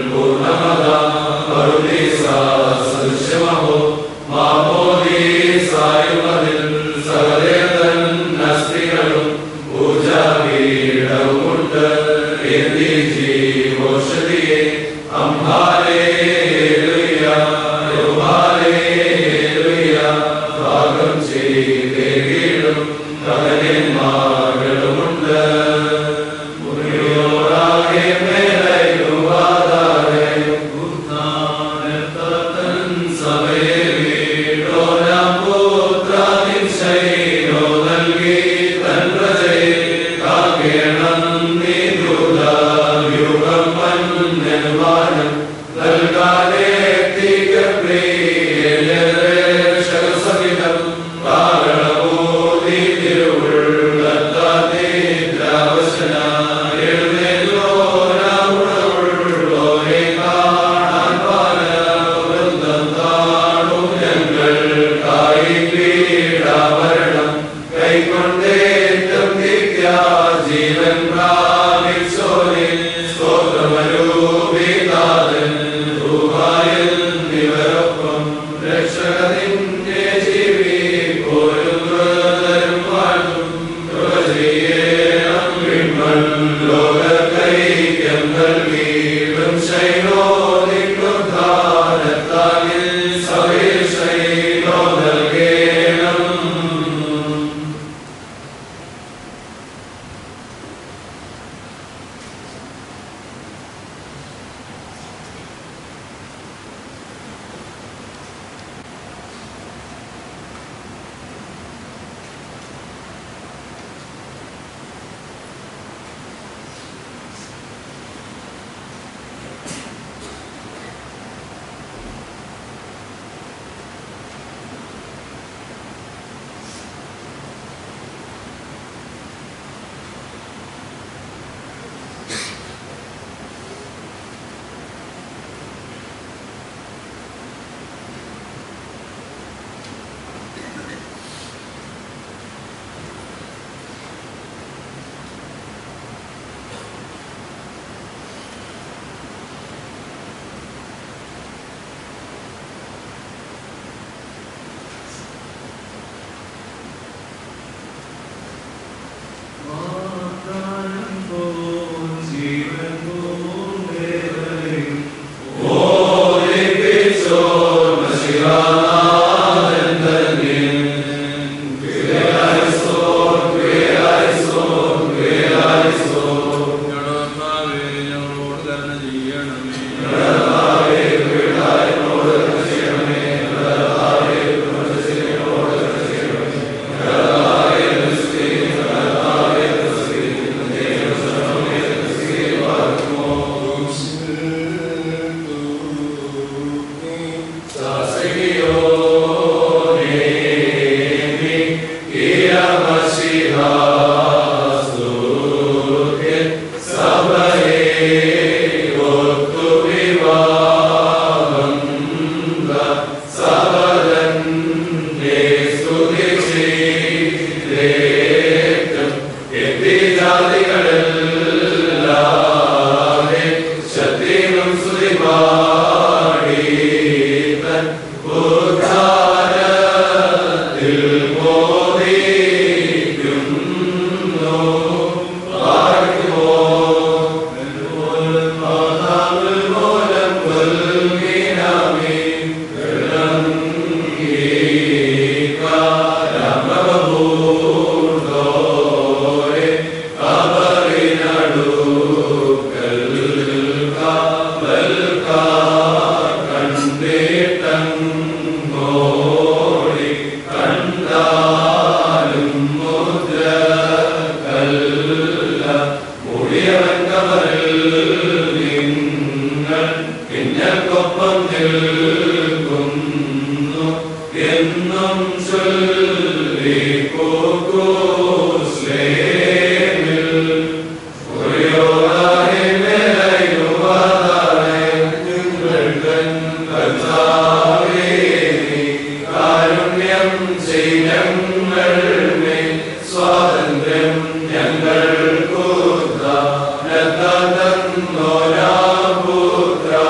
ഞങ്ങൾ പുത്ര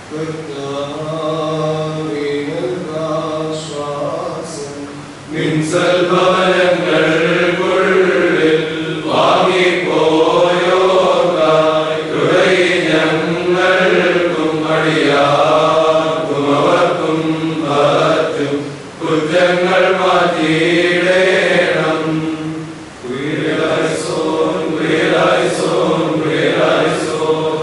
കുറ്റങ്ങൾ മാറ്റിയിടേണം കുയിലായിസോൻ കുയിലായിസോൻ കുയിലായിസോൻ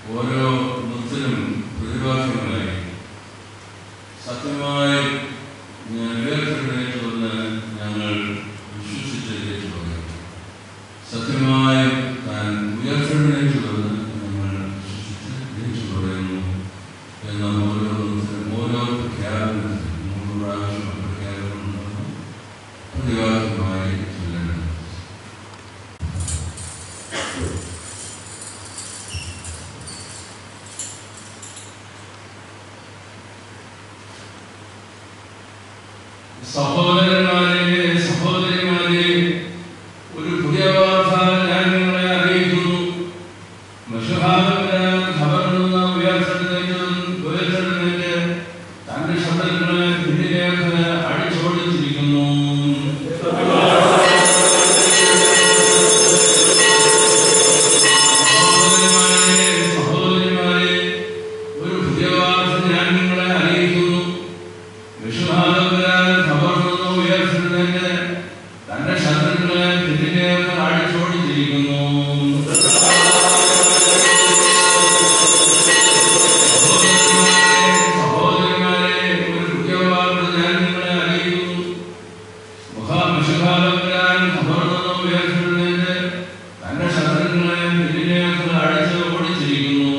ഓരോ മുത്തിനും പ്രതിഭാസങ്ങളായി സത്യമായി ഞാൻ ഉയർത്തെഴുന്നേറ്റുവെന്ന് ഞങ്ങൾ വിശ്വസിച്ച് ഏറ്റുപറയുന്നു സത്യമായും താൻ ഉയർത്തെഴുന്നേറ്റുവെന്ന് ഞങ്ങൾ വിശ്വസിച്ച് ഏറ്റുപറയുന്നു എന്ന ഓരോ മുത്തിനും ഓരോ പ്രഖ്യാപനത്തിനും മൂന്ന് പ്രാവശ്യം പ്രഖ്യാപനമുണ്ടെന്ന് പ്രതിവാക്യമായി ചൊല്ലേണ്ടത് സഹോദരന്മാരെ സഹോദരിമാരെ ഒരു പുതിയ വാർത്ത ഞാൻ നിങ്ങളെ അറിയിക്കുന്നു മഷഹാബിന് ഖബറിൽ ഉയർത്തെഴുന്നേറ്റ് ഉയർത്തെഴുന്നേറ്റ് തന്റെ ശബ്ദങ്ങളെ പിന്നിലേക്ക് അടിച്ചോടിച്ചിരിക്കുന്നു സഹോദരന്മാരെ സഹോദരിമാരെ ഒരു പുതിയ വാർത്ത ഞാൻ നിങ്ങളെ അറിയിക്കുന്നു വിശ്വനാഥപുരാൻ ഖബറിൽ ഉയർത്തെഴുന്നേറ്റ് തന്റെ ശത്രുക്കളെ പിന്നിലേക്ക് അടിച്ചോടിച്ചിരിക്കുന്നു സഹോദരന്മാരെ ഒരു പുതിയ വാർത്ത ഞാൻ നിങ്ങളെ അറിയിക്കുന്നു മുഖാമിഷുകാലപുരാൻ ഖബറിൽ ഉയർത്തെഴുന്നേറ്റ് തന്റെ ശത്രുക്കളെ പിന്നിലേക്ക് അടിച്ച് ഓടിച്ചിരിക്കുന്നു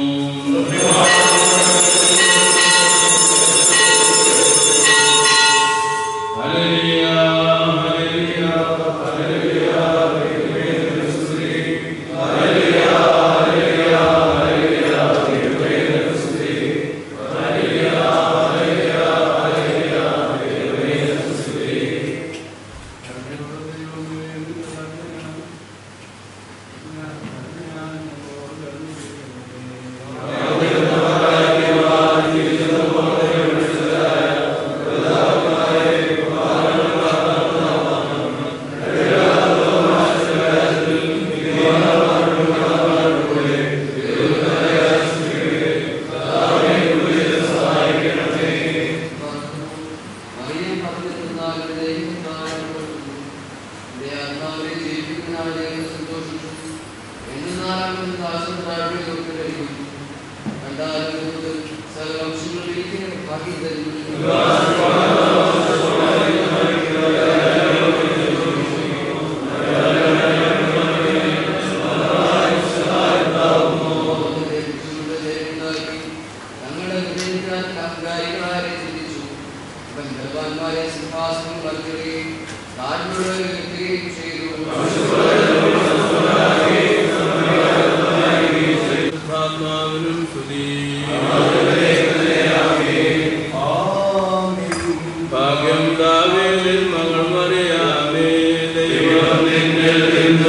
ഹല്ലേലൂയ ഹല്ലേലൂയ ഹല്ലേലൂയ മറിയം പറഞ്ഞിരുന്നാലും ദൈവത്തിനാലും ആത്മാവിനെ ജീവിക്കുന്നവരെ സന്തോഷിച്ചു എണ്ണുന്നാലാമത് ദാസം താഴ്വരയൊക്കെ കഴിയും കണ്ടാലും സകല വംശങ്ങളിലേക്ക് ഭാഗ്യം തരുന്നു തങ്ങളുടെ ഹൃദയത്തിനാൽ അഹങ്കാരികളാരെ ചിന്തിച്ചു ബന്ധവാന്മാരെ സിംഹാസനം നൽകുകയും താഴ്മയുള്ളവരെ വെക്കുകയും ചെയ്തു ആത്മാവിനും സ്തുതി ഭാഗ്യം ദാവീദിൻ മകൾ മറിയാമേ ദൈവം നിന്നിൽ നിന്നു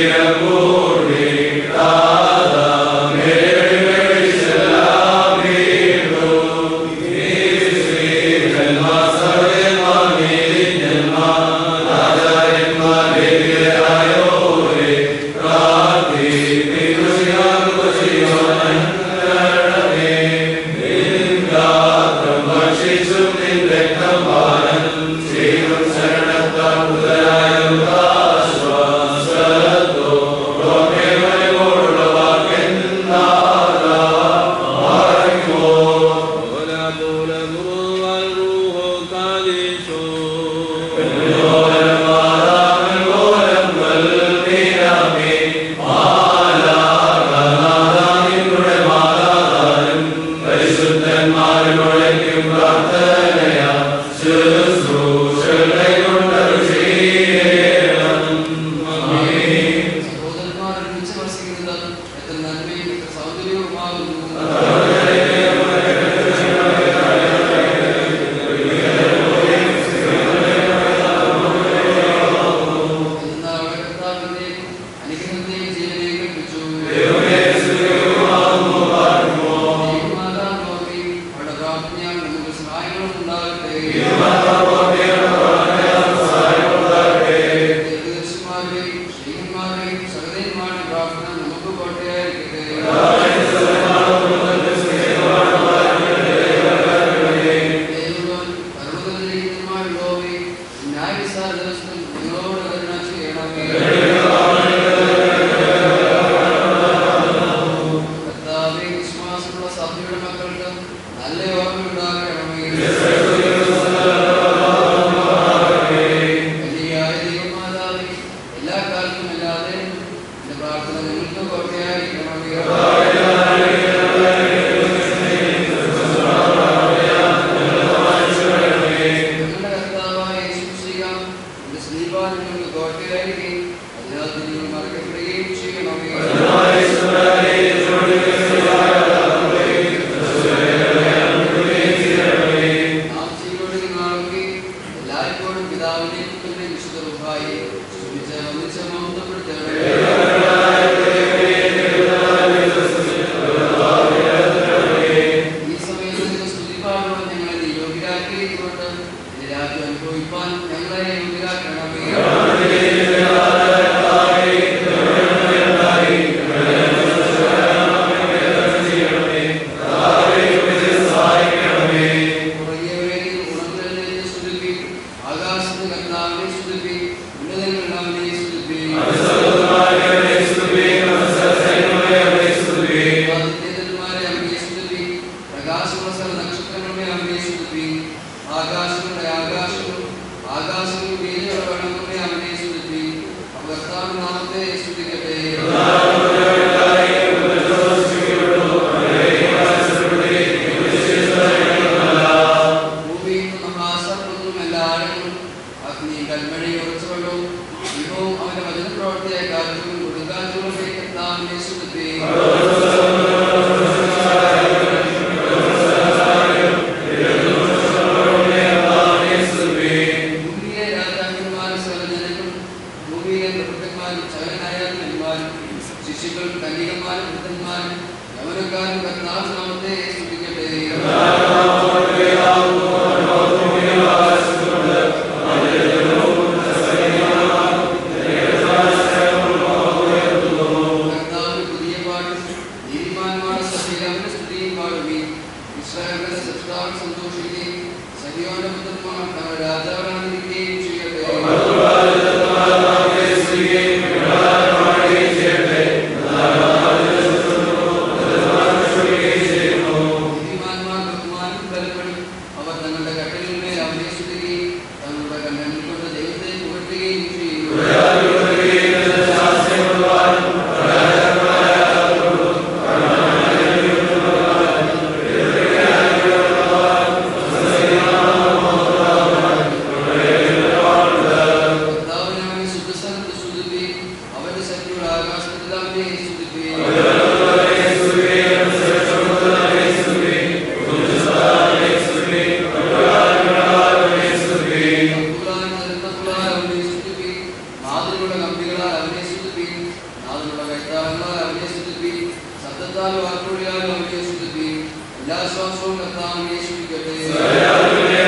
ولا طول مرور والروح قادش സഹോദരന്മാർ ഒരുമിച്ച് വസിക്കുന്നത് എത്ര നന്മയും എത്ര സൗന്ദര്യവുമാകുന്നു എന്നാൽ അവിടെ കർത്താവിന്റെയും അനുഗ്രഹത്തെയും ജീവനെയും കൽപ്പിച്ചു ദൈവമാതാവ് നോക്കി അവിടെ പ്രാർത്ഥനയാൽ നമുക്ക് സഹായങ്ങളും ഉണ്ടാകട്ടെ ദീർഘദർശിമാരുടെയും ശ്രീഹന്മാരുടെയും സഹോദരന്മാരുടെയും പ്രാർത്ഥന നമുക്ക് കോട്ടയായിരിക്കട്ടെ ഭൂമിയിലെ രാജാക്കന്മാരും സകലജനങ്ങളും ഭൂമിയിലെ പ്രഭുക്കന്മാരും സകലനായകന്മാരും ശിശുക്കളും കന്യകന്മാരും വൃദ്ധന്മാരും യൗവനക്കാരും കർത്താവ് നാമത്തെ സ്തുതിക്കട്ടെ കർത്താവിന് പുതിയ പാട്ടും നീതിമാന്മാരുടെ സഭയിൽ അവന്റെ സ്തുതിയും പാടുകയും ഇസ്രായേലിന്റെ സൃഷ്ടാവ് സന്തോഷിക്കുകയും സഹിയോന്റെ പുത്രന്മാർ തങ്ങളുടെ രാജാവായിരിക്കുകയും ചെയ്യട്ടെ നീതിമാന്മാർ ബഹുമാനം ബലപ്പെടും അവർ തങ്ങളുടെ കട്ടലിന്മേൽ അവനെ സ്തുതിക്കുകയും തങ്ങളുടെ കണ്ണനിൽ കൊണ്ട് ദൈവത്തെ പുകഴ്ത്തുകയും ചെയ്യും കർത്താവിനെ അവനെ ശുദ്ധസ്ഥലത്ത് സ്തുതിക്കുകയും അവന്റെ ശക്തിയുടെ ആകാശത്തിൽ അവനെ സ്തുതിക്കുകയും തമ്പുരാൻ നിരന്തരങ്ങളാൽ അവനെ സ്തുതിക്കുകയും മാതൃകളുടെ കമ്പികളാൽ അവനെ സ്തുതിക്കുകയും നാഥനുള്ള കൈത്താളങ്ങളാൽ അവനെ സ്തുതിക്കുകയും ശബ്ദത്താൽ വാക്കുകളിയാൽ അവനെ സ്തുതിക്കുകയും എല്ലാ ശ്വാസവും കർത്താവിനെ സ്തുതിക്കട്ടെ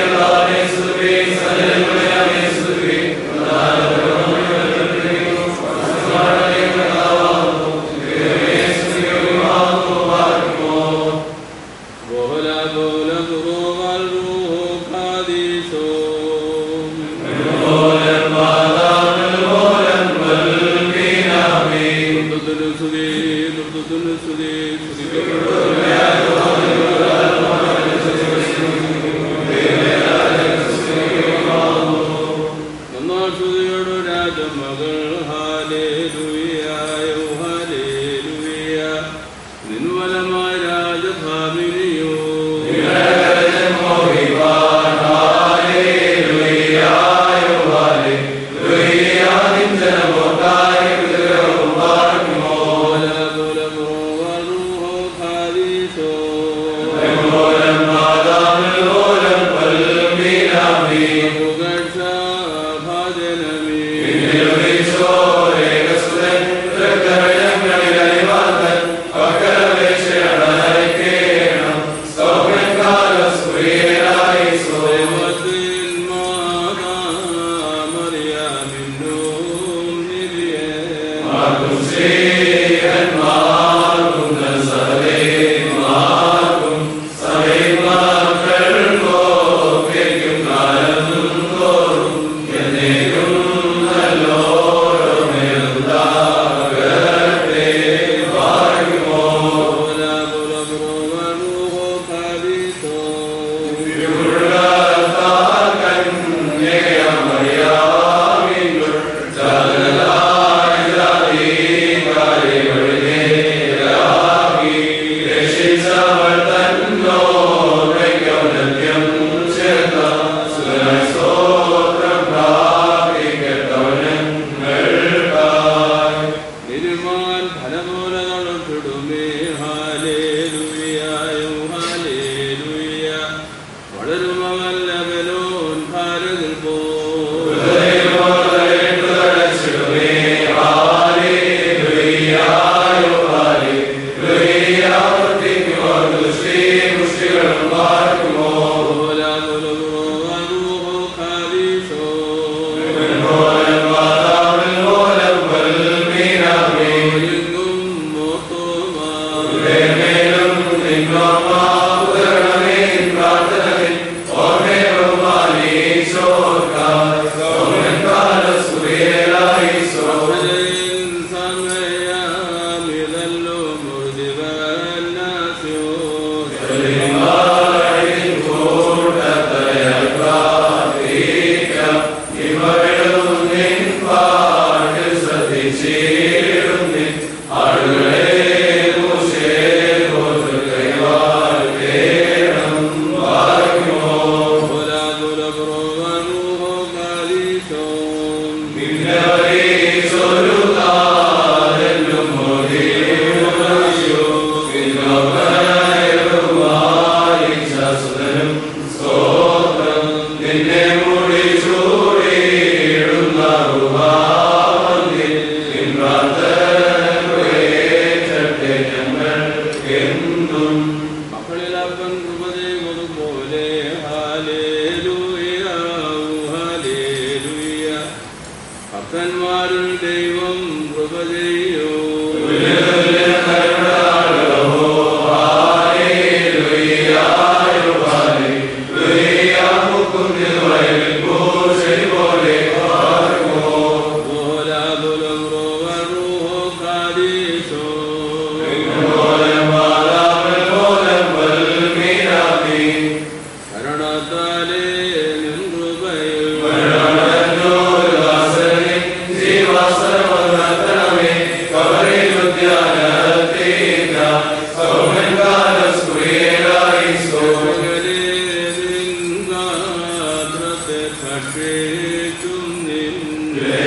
ولا قول ضروب الروح قادسون ضد السدي ضد السدي നന്നാശുതിയോടു രാജമകൾ ഹാലേലുയായോ ഹാലേലുയ നിൻവലമായ രാജഭാമിനിയോ നിരുമാൻ ഫലമൂലകളുട്ടിടുമേ ഹാലേലുയായോ ഹാലേലുയ വളരുമവല്ലവലോൻ ഭാരതിൽ പോ ും കരുണത്താലേ നിൻ കൃപയിൽ സകലേ നിൻ ഗാത്രത്തെ ഭക്ഷിച്ചും നിന്റെ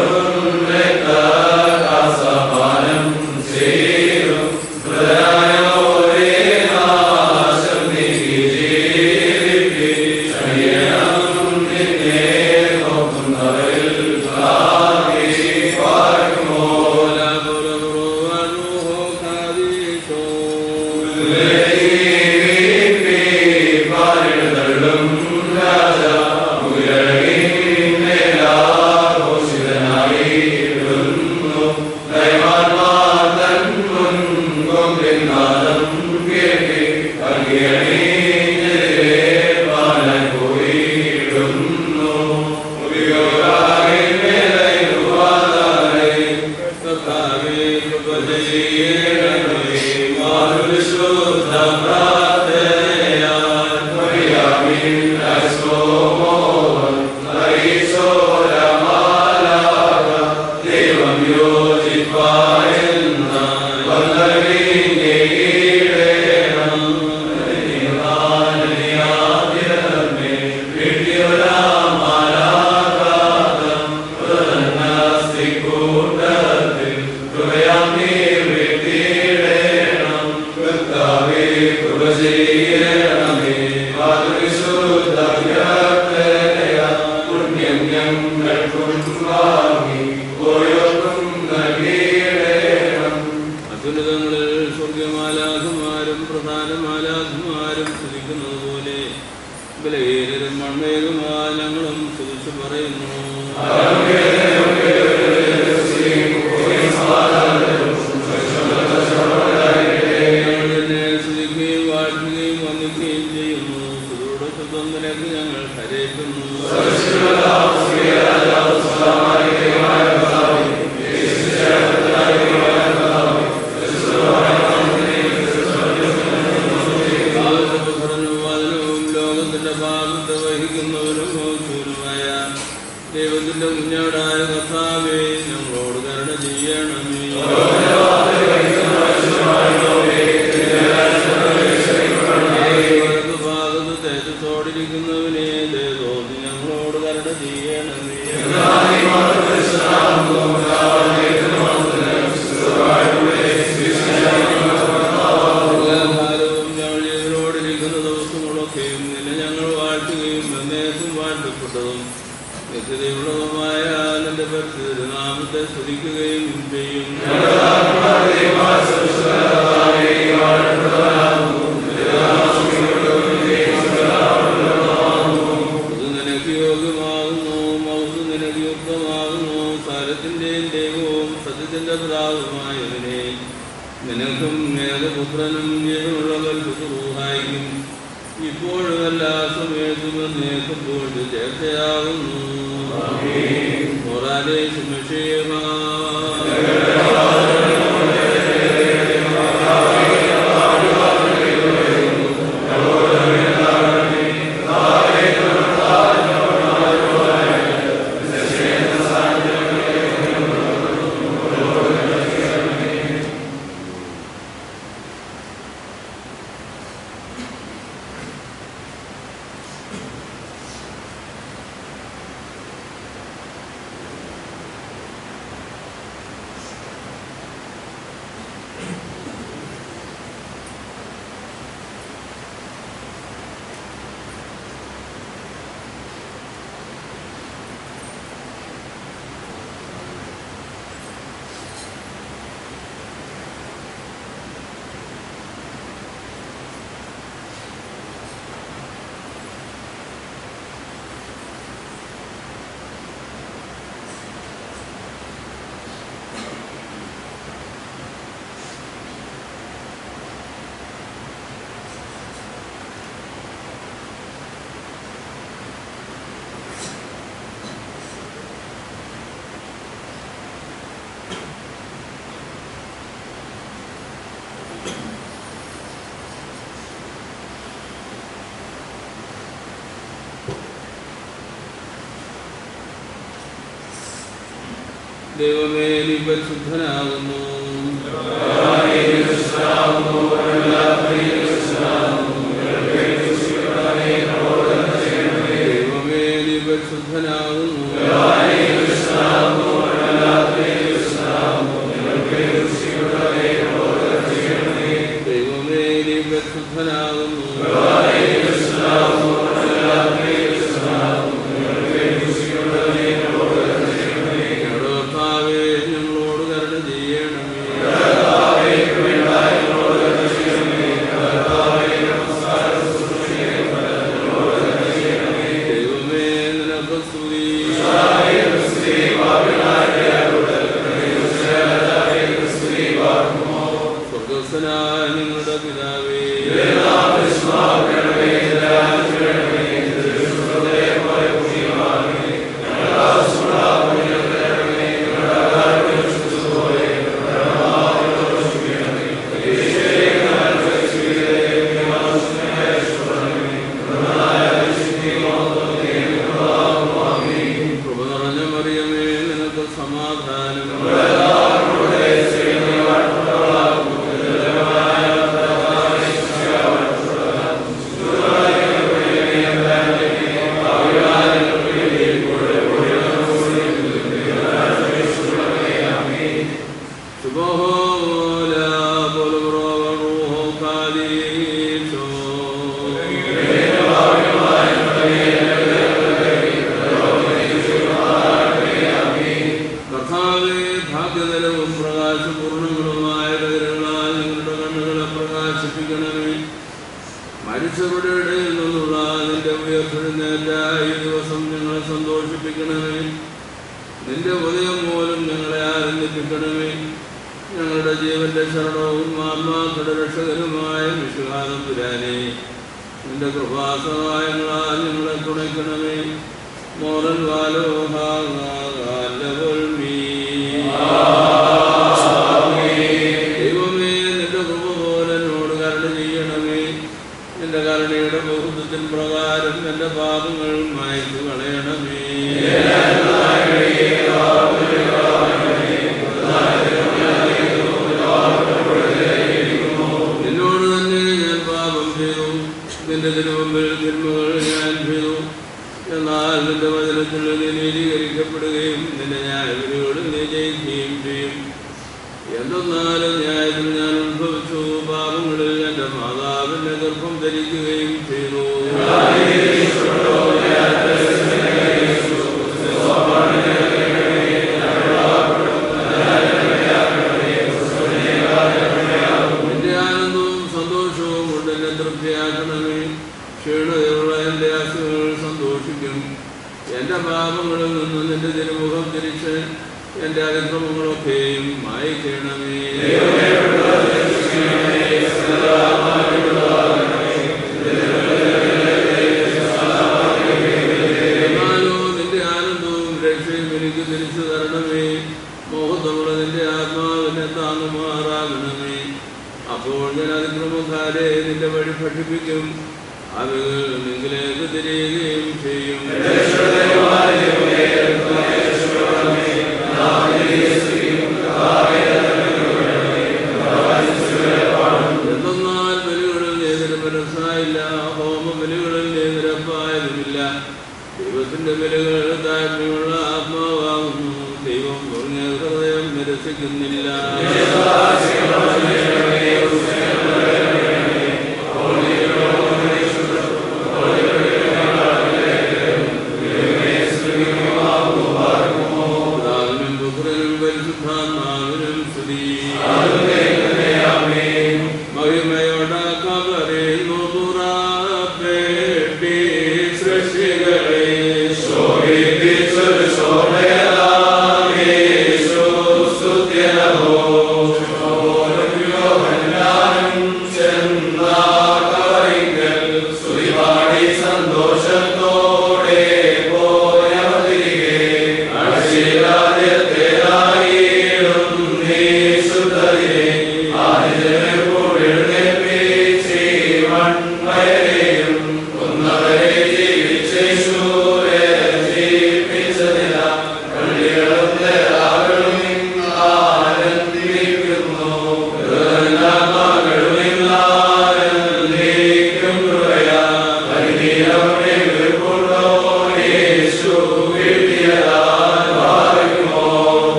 അത്യുന്നതങ്ങളിൽ സ്വർഗമാലാഖമാരും പ്രധാന മാലാഖമാരും സ്തുതിക്കുന്നത് പോലെ ബലഹീനരും മൺമേലുമായ ഞങ്ങളും സ്തുതിച്ചു പറയുന്നു ഞങ്ങൾ നിന്നെ സ്തുതിക്കുകയും വാഴ്ത്തുകയും വന്ദിക്കുകയും ചെയ്യുന്നു സുതോടെ ശബ്ദം നിനക്ക് ഞങ്ങൾ കരയിക്കുന്നു വചനവും ലോകത്തിന്റെ ഭാഗത്ത് വഹിക്കുന്നവനും മോശൂനുമായ ദൈവത്തിന്റെ കുഞ്ഞാടായ കർത്താവേ ഞങ്ങളോട് കരുണ ചെയ്യണമേ വലതു ഭാഗത്ത് തേജസ്സോടിരിക്കുന്നവനെ ദേവോന്ന് ഞങ്ങളോട് കരുണ ചെയ്യണമേ കാലവും ഞങ്ങൾ ഇതിനോടിരിക്കുന്ന ദിവസങ്ങളൊക്കെയും നിന്നെ ഞങ്ങൾ വാഴ്ത്തുകയും എന്നേക്കും വാഴ്ത്തപ്പെട്ടതും വ്യക്തതയുള്ളതുമായ നിന്റെ പരിസ്ഥിതി നാമത്തെ സ്തുതിക്കുകയും ചെയ്യും ഇത് നിനക്ക് യോഗ്യമാകുന്നു മൗസ് നിനക്ക് യുക്തമാകുന്നു സ്ഥലത്തിൻ്റെയും ദൈവവും സത്യത്തിൻ്റെ പിതാവുമായതിനെ നിനക്കും ഏകപുത്രനും ജീവനുള്ള കൽപ്പുറൂഹായിക്കും ഇപ്പോഴും എല്ലാ സമയത്തും എന്നേക്കുമ്പോൾ ചേർച്ചയാകുന്നു ഒരാളെ സുമക്ഷേമ ദൈവമേ നീ പരിശുദ്ധനാകുന്നു ദൈവമേ നീ പരിശുദ്ധനാകുന്നു ദൈവമേ നീ പരിശുദ്ധനാകുന്നു ഞങ്ങളുടെ കർത്താവേ ഞങ്ങളോട് കരുണ ചെയ്യണമേ ദൈവമേ നിനക്ക് സ്തുതി സ്വർഗസ്ഥനായ നിങ്ങളുടെ പിതാവേ കൃപ നിറഞ്ഞ മറിയമേ നിനക്ക് സമാധാനം شبهولا بلغرا روح قديشو കർത്താവേ ഭാഗ്യതലവും പ്രകാശപൂർണങ്ങളുമായ കതിരുകളാൽ നിങ്ങളുടെ കണ്ണുകളെ പ്രകാശിപ്പിക്കണമേ മരിച്ചവരുടെ ഇടയിൽ നിന്നുള്ള നിന്റെ ഉയർപ്പെടുന്നേറ്റ ഈ ദിവസം ഞങ്ങളെ സന്തോഷിപ്പിക്കണമേ നിന്റെ ഉദയം മൂലം ഞങ്ങളെ ആനന്ദിപ്പിക്കണമേ ഞങ്ങളുടെ ജീവന്റെ ശരണവും ആത്മാക്കളുടെ രക്ഷകരുമായ വിശ്വകാലം പുരാനെ നിന്റെ കൃപാസഹായങ്ങളാൽ ഞങ്ങളെ തുണയ്ക്കണമേ മോറൽ ദൈവമേ നിന്റെ കൃപ പോലെ എന്നോട് കരുണ ചെയ്യണമേ നിന്റെ കരുണയുടെ ബഹുത്വത്തിൻ പ്രകാരം എന്റെ പാപങ്ങൾ മായ്ച്ചു കളയണമേ നിന്നോട് തന്നെ ഞാൻ പാപം ചെയ്തു നിന്റെ തിരുമുമ്പിൽ തിന്മകൾ ഞാൻ ചെയ്തു എന്നാൽ നിന്റെ വചനത്തിൽ നീ നീതീകരിക്കപ്പെടുകയും നിന്റെ ന്യായവിധിയോട് നീ ജയിക്കുകയും ചെയ്യും എന്തെന്നാലും ന്യായത്തിൽ ഞാൻ ഉത്ഭവിച്ചു പാപങ്ങളിൽ എൻ്റെ മാതാവിൻ്റെ ഗർഭം ധരിക്കുകയും ചെയ്തു നിന്റെ ആനന്ദവും സന്തോഷവും കൊണ്ട് എന്നെ തൃപ്തിയാക്കണമേ ക്ഷീണതയുള്ള എൻ്റെ അസുഖങ്ങൾ സന്തോഷിക്കും എൻ്റെ പാപങ്ങളിൽ നിന്ന് നിന്റെ തിരുമുഖം തിരിച്ച് എൻ്റെ അതിക്രമങ്ങളൊക്കെയും മായിക്കണമേ എന്നാലോ നിന്റെ ആനന്ദവും രക്ഷയും എനിക്ക് തിരിച്ചു തരണമേ മോഹത്തോടെ നിന്റെ ആത്മാവിനെ താങ്ങുമാറാകണമേ അപ്പോൾ ഞാൻ അതിക്രമക്കാരെ നിന്റെ വഴി പഠിപ്പിക്കും അവകൾ നിങ്ങളിലേക്ക് തിരിയുകയും ചെയ്യും എന്തെന്നാൽ ബലികളിൽ നേതിന് മനസ്സായില്ല ഹോമ ബലികളിൽ നേതിരപ്പായതുമില്ല ദൈവത്തിന്റെ ബലികൾ താഴ്മയുള്ള ആത്മാവാകുന്നു ദൈവം കുറഞ്ഞ ഹൃദയം നിരസിക്കുന്നില്ല പിതാവിനും പുത്രനും പരിശുദ്ധാത്മാവിനും സ്തുതി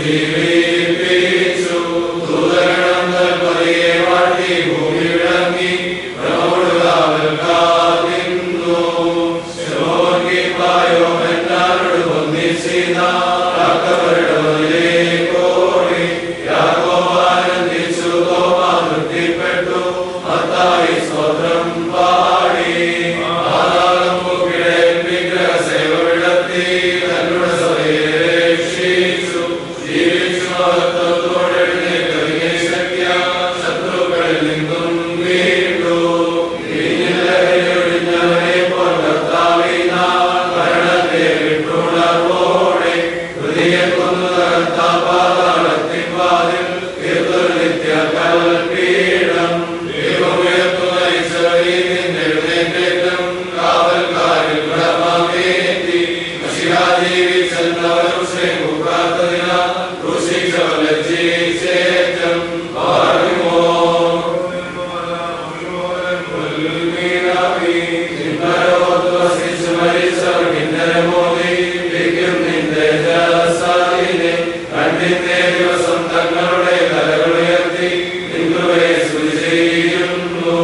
ജീവിപ്പിച്ചു ദൂതഗണങ്ങൾ പതിയെ വാട്ടി ഭൂമി വിളങ്ങി പ്രമോടുകാവൽ കാത്തിന്നു ശോകിപ്പായോ എല്ലാവരോട് ഒന്നിച്ചിത കാക്കവരുടെ കോടി യാഗോപാനന്ദിച്ചു തോമാ തൃപ്തിപ്പെട്ടു മത്തായി സ്വതം പാടി ആദാളം മുക്കിടെ വിഗ്രഹ സേവ വിടത്തി തന്നുടെ സഭയെ രക്ഷിച്ചു ജീവിച്ചു മഹത്വത്തോടെ എഴുന്നേൽക്കവിനെ ശക്തിയ ശത്രുക്കളിൽ നിന്നും വീണ്ടു ഒഴിഞ്ഞവനെ പോൽ കർത്താവിനാൾ ഭരണത്തെ വിട്ടുണർവോടെ ഹൃദയ കൊന്നു തകർത്ത പാതാളത്തിൻ വാതിൽ തീർത്തൊരു നിത്യ കൽപ്പീഠം ദൈവമുയർത്തുന്ന ഈശ്വരീ നിന്നെഴുന്നേറ്റം കാവൽക്കാരിൽ ഭ്രമമേറ്റി ജീവിച്ചെന്നവരും ശ്രീമുഖാത്തതിനാ ഋഷിച്ചവരെ ജീവിച്ചേറ്റം പാടുമോ കണ്ണിന്റെ ദിവസം തങ്ങളുടെ കലകളുയർത്തി നിങ്ങളുടെ സ്തുതി ചെയ്യുന്നു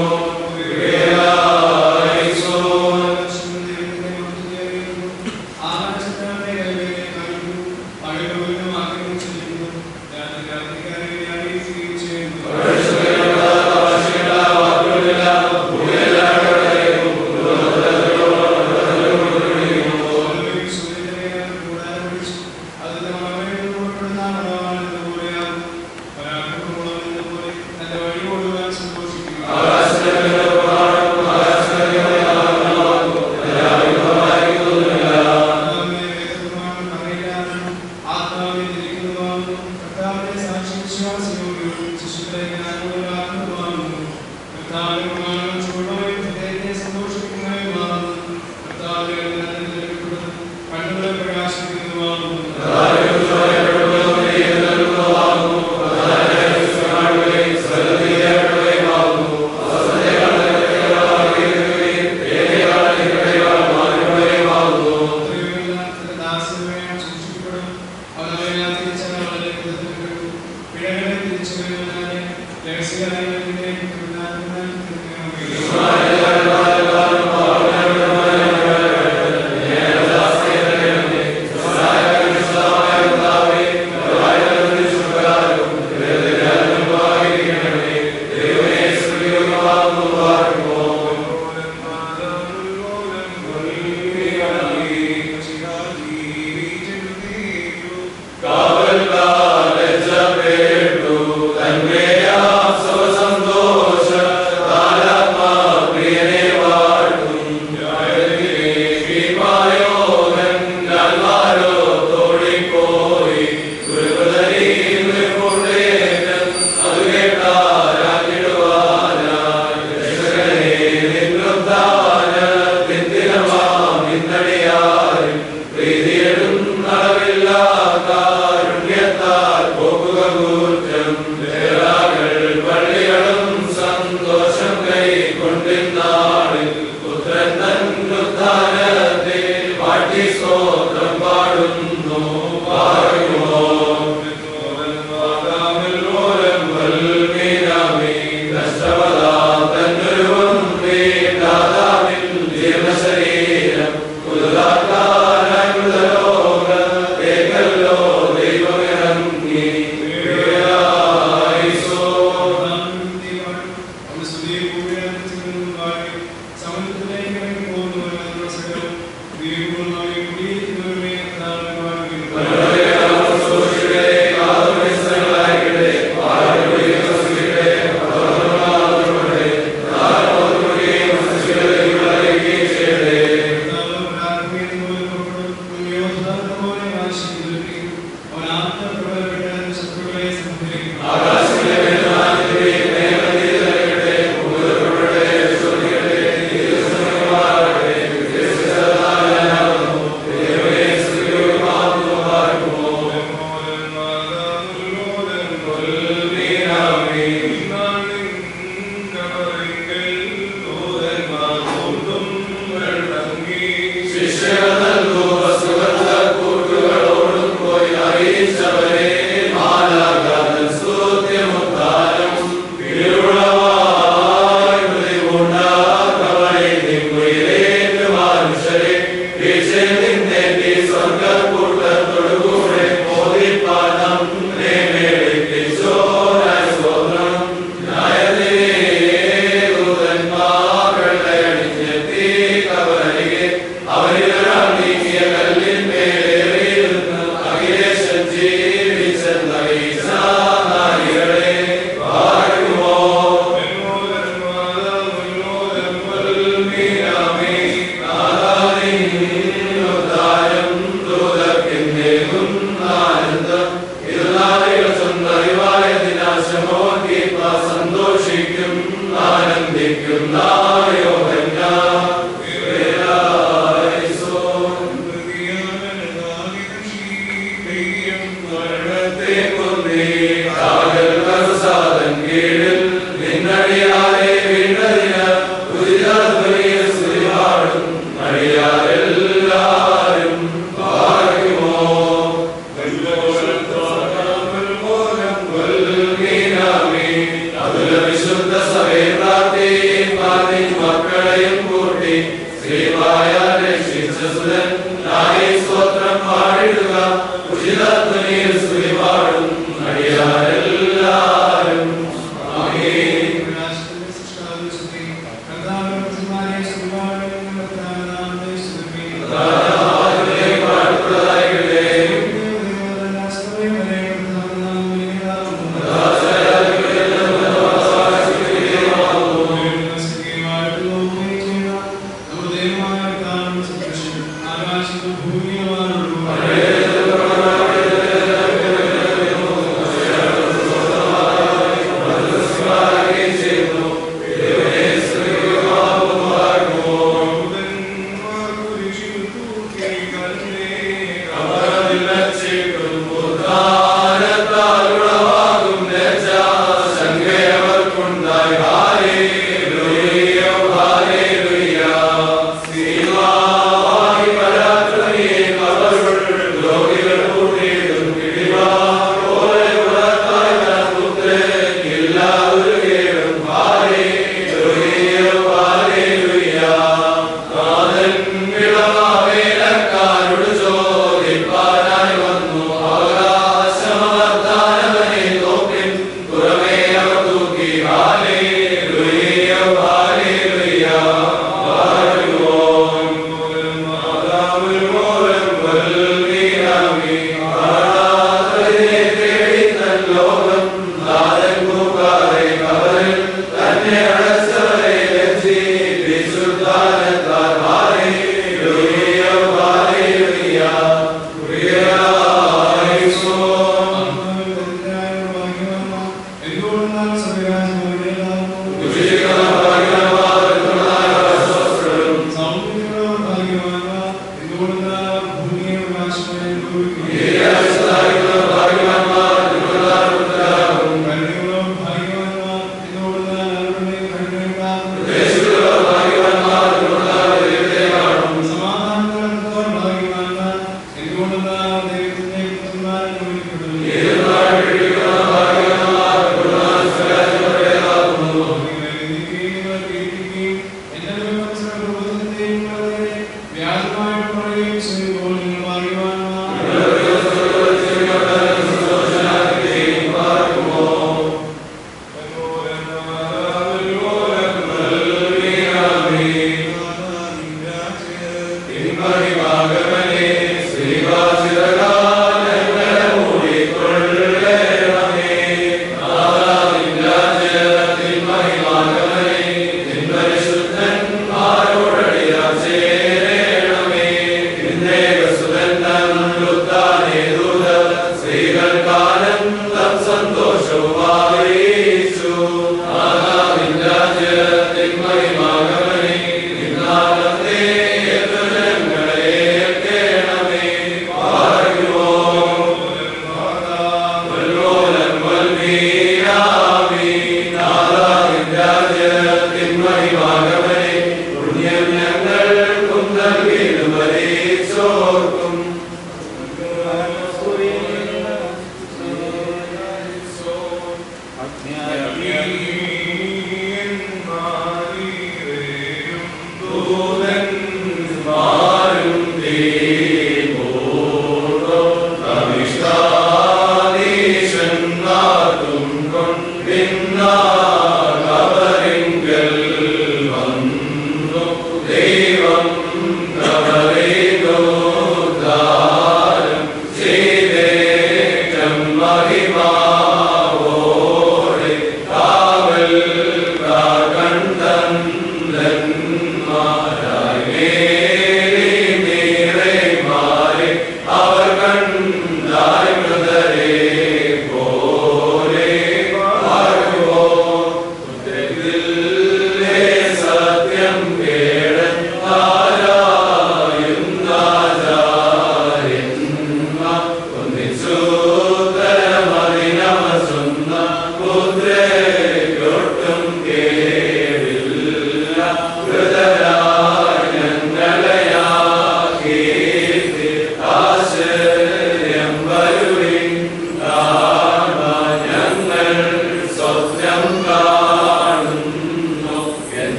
ശിഷ്യർ നൽകുക സുഗന്ധ കൂട്ടുകളോടും പോയി അറിയിച്ചവരെ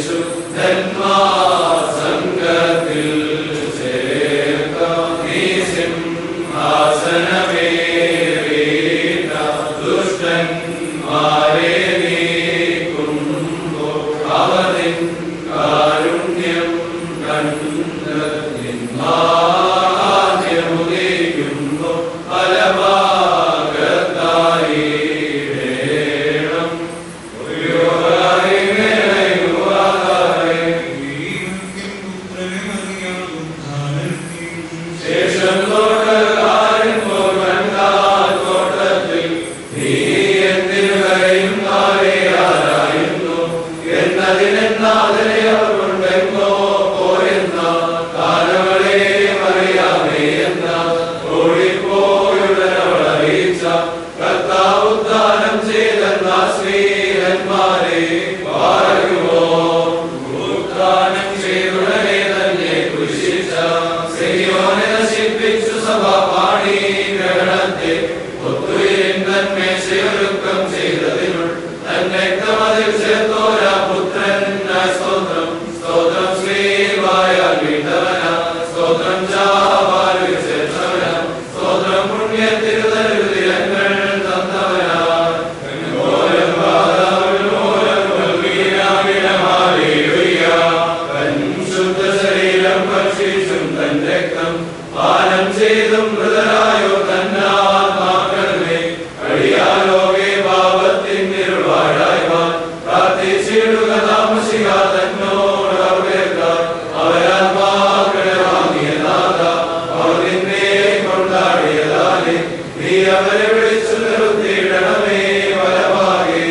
പരിശുദ്ധന്മാർ സംഘത്തിൽ ചേർക്കാം നീ സിംഹാസനമേറിയ ദുഷ്ടന്മാരെ നീക്കുമ്പോൾ അവനിൻ കാരുണ്യം കണ്ടുമുദിക്കുമ്പോൾ ഫലഭാഗത്തായി വേണം ശേഷം തോട്ടക്കാരൻ പോകൻ തോട്ടത്തിൽ നീ എന്തിനു കരയുന്നാരെ ആരായുന്നു എന്നതിനെന്നാതിനെ അവർ കൊണ്ടെങ്ങോ പോയെന്ന കാലങ്ങളെ അറിയാമേ എന്ന ഓടിപ്പോയുടൻ അവൾ അറിയിച്ച കർത്താവ് ഉദ്ധാനം ചെയ്തെന്ന സ്ത്രീഹന്മാരെ പറയുമോ ഉദ്ധാനം ചെയ്തുടനെ തന്നെ കുശിച്ച സെയ്യോനെ നശിപ്പിച്ചു സഭ പാണി ഗ്രഹണത്തെ ഒത്തുയിരുന്നന്മേശയൊരുക്കം ചെയ്തതിനുൾ തന്നെ മതിൽ ചേർത്തോര പുത്രൻ സ്തോത്രം സ്തോത്രം ശ്രീവായ വീണ്ടവന സ്തോത്രം ജാവാലു ചേർത്തവന സ്തോത്രം പുണ്യ തിരുതരുതിരങ്ങൾ തന്നവന ശുദ്ധ ശരീരം ഭക്ഷിച്ചും തൻ രക്തം പാനം ചെയ്തും മൃതരായോ തന്നാത്മാക്കളെ അടിയാലോകെ പാപത്തിൻ ഇരുവാഴായ്വാൻ പ്രാർത്ഥിച്ചിടുക താമസിക തന്നോട് അവർക്കാർ അവരാത്മാക്കളെ വാങ്ങിയതാക അവർ നിന്നെ കൊണ്ടാടിയതാലെ നീ അവരെ വിളിച്ചു നിർത്തിയിടണമേ വലമാകെ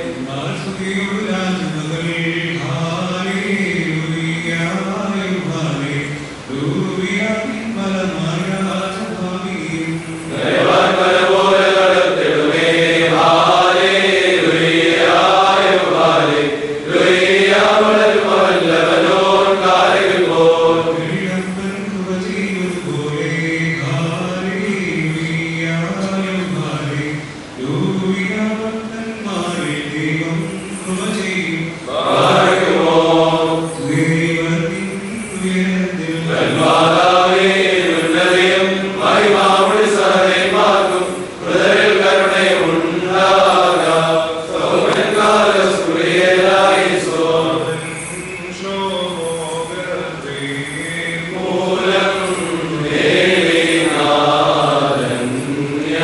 ദൈവാൻ പോലെ നടത്തിടുമേ ഹാലേലുയ്യ ഹാലേലുയ്യ വളരുമവല്ലവനോൻ കാരകുമ്പോൾ കാരകുമോ മാതാവേ ഉന്നതിയും മഹിമാവുടി സഹനേമാർക്കും ഹൃദയത്തിൽ കരുണയുണ്ടാകാം സൗമ്യകാല സ്തുതിയേലായി സോ മൂലം ദേവിനാഥന്യ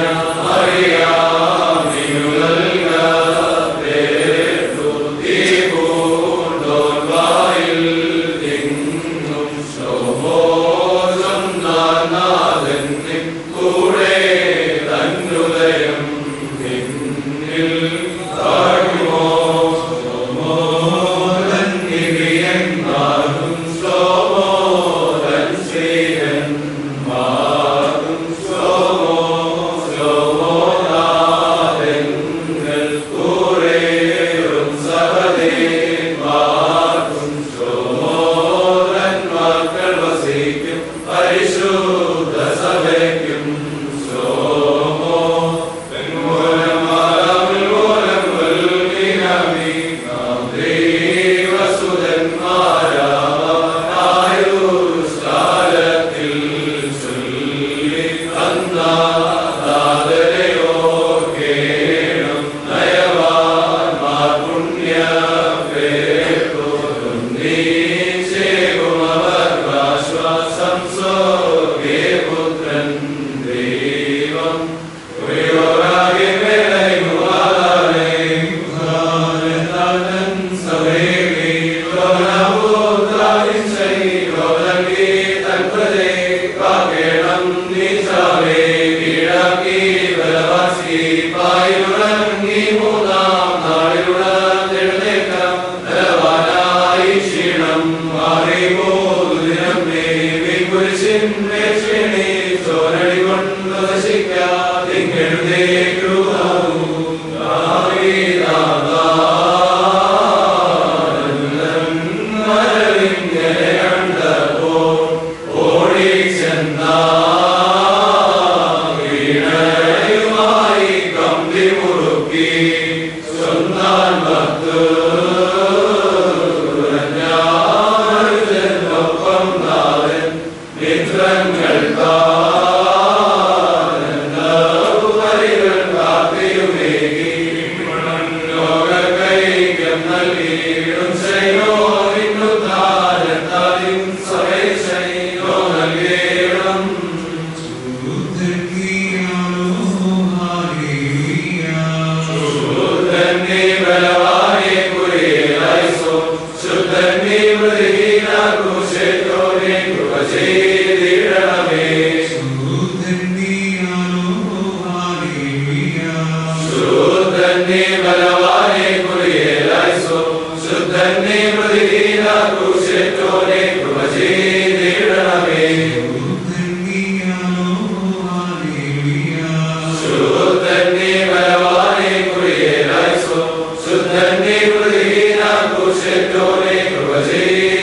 അറിയാമിനുലൽകാതേതു തീപൂർദ്ധോർവായിൽ തിങ്ങും ശോഭോസം നാനാഥന്യ കൂടെ തന്നുദയം പിന്നിൽ താഴുമോ ശോമോദൻ നിവിയന്മാരും ശ്ലോമോദൻ ശ്രീയന്മാരും ശ്ലോമോ ശ്ലോമോനാഥങ്ങൾ കൂറേറും സഹദേവാർക്കും ശ്ലോമോദൻ മക്കൾ വസിക്കും പരിശുദ്ധ സഭയ്ക്കും ശ്ലോമോ പെൺമൂലമാരാമിൽ മൂലം വൽകിനമി നാം ദൈവസുതന്മാരായുഷ്കാലത്തിൽ ചൊല്ലി തന്നാദരയോ കേണം നയവാൻമാർ പുണ്യ പേർക്കും നീശേകുമവർക്കാശ്വാസം സ്വകേ പുത്രൻ ദൈവം ഉയോരാകെ മേലയുവാദാനേ ഉദാരനാഥൻ സവേഗി ലോകനഭൂതായി ശൈലോകി തൻപ്രജേ കാകേണം നീശാവേ കീഴാക്കി ബലവാസി പായുടങ്ങി മൂന്നാം നാളിലുടന്നെഴുന്നേക്കാം ബലവാനായി ക്ഷീണം മാറിപ്പോതുദിനം ദേവി കുരിശിന്മേ ക്ഷീണി ചോരടി കൊണ്ടു നശിക്കാതിങ്ങെഴുതേക്കുവാവൂ മരവിങ്ങനെ കണ്ടപ്പോ ഓടി ചെന്നാ വീണയുമായി കമ്പി മുറുക്കി സ്വന്താൻ ഭക്തൻ ശുദ്ധന്നി മൃദീന കുശേറ്റോനെ കൃപ ചെയ്തിടണമേ ശുദ്ധന്നി ബലവാനെ കുറിയേലായിസോ ശുദ്ധന്നി മൃദീന കുശേറ്റോനെ കൃപ ചെയ്തിടണമേ ശുദ്ധന്നി ബലവാനെ കുറിയേലായിസോ ശുദ്ധന്നി മൃദീന കുശേറ്റോനെ കൃപ ചെയ്തിടണമേ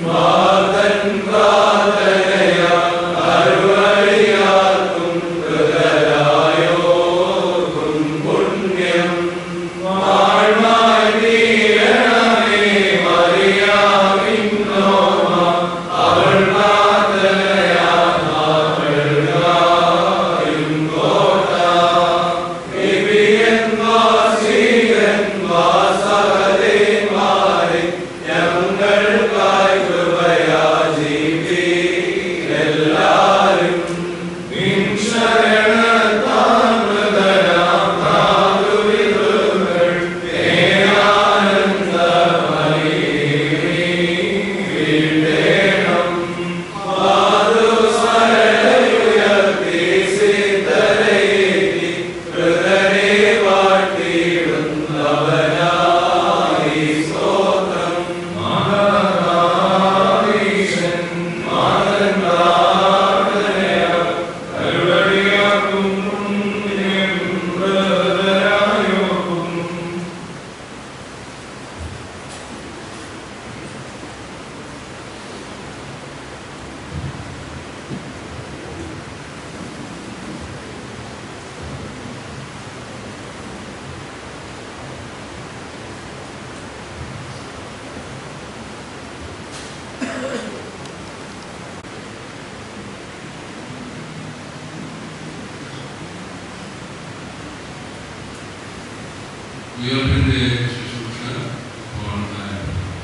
ഉയർപ്പിന്റെ ശുശ്രൂഷ ഓൺലൈൻ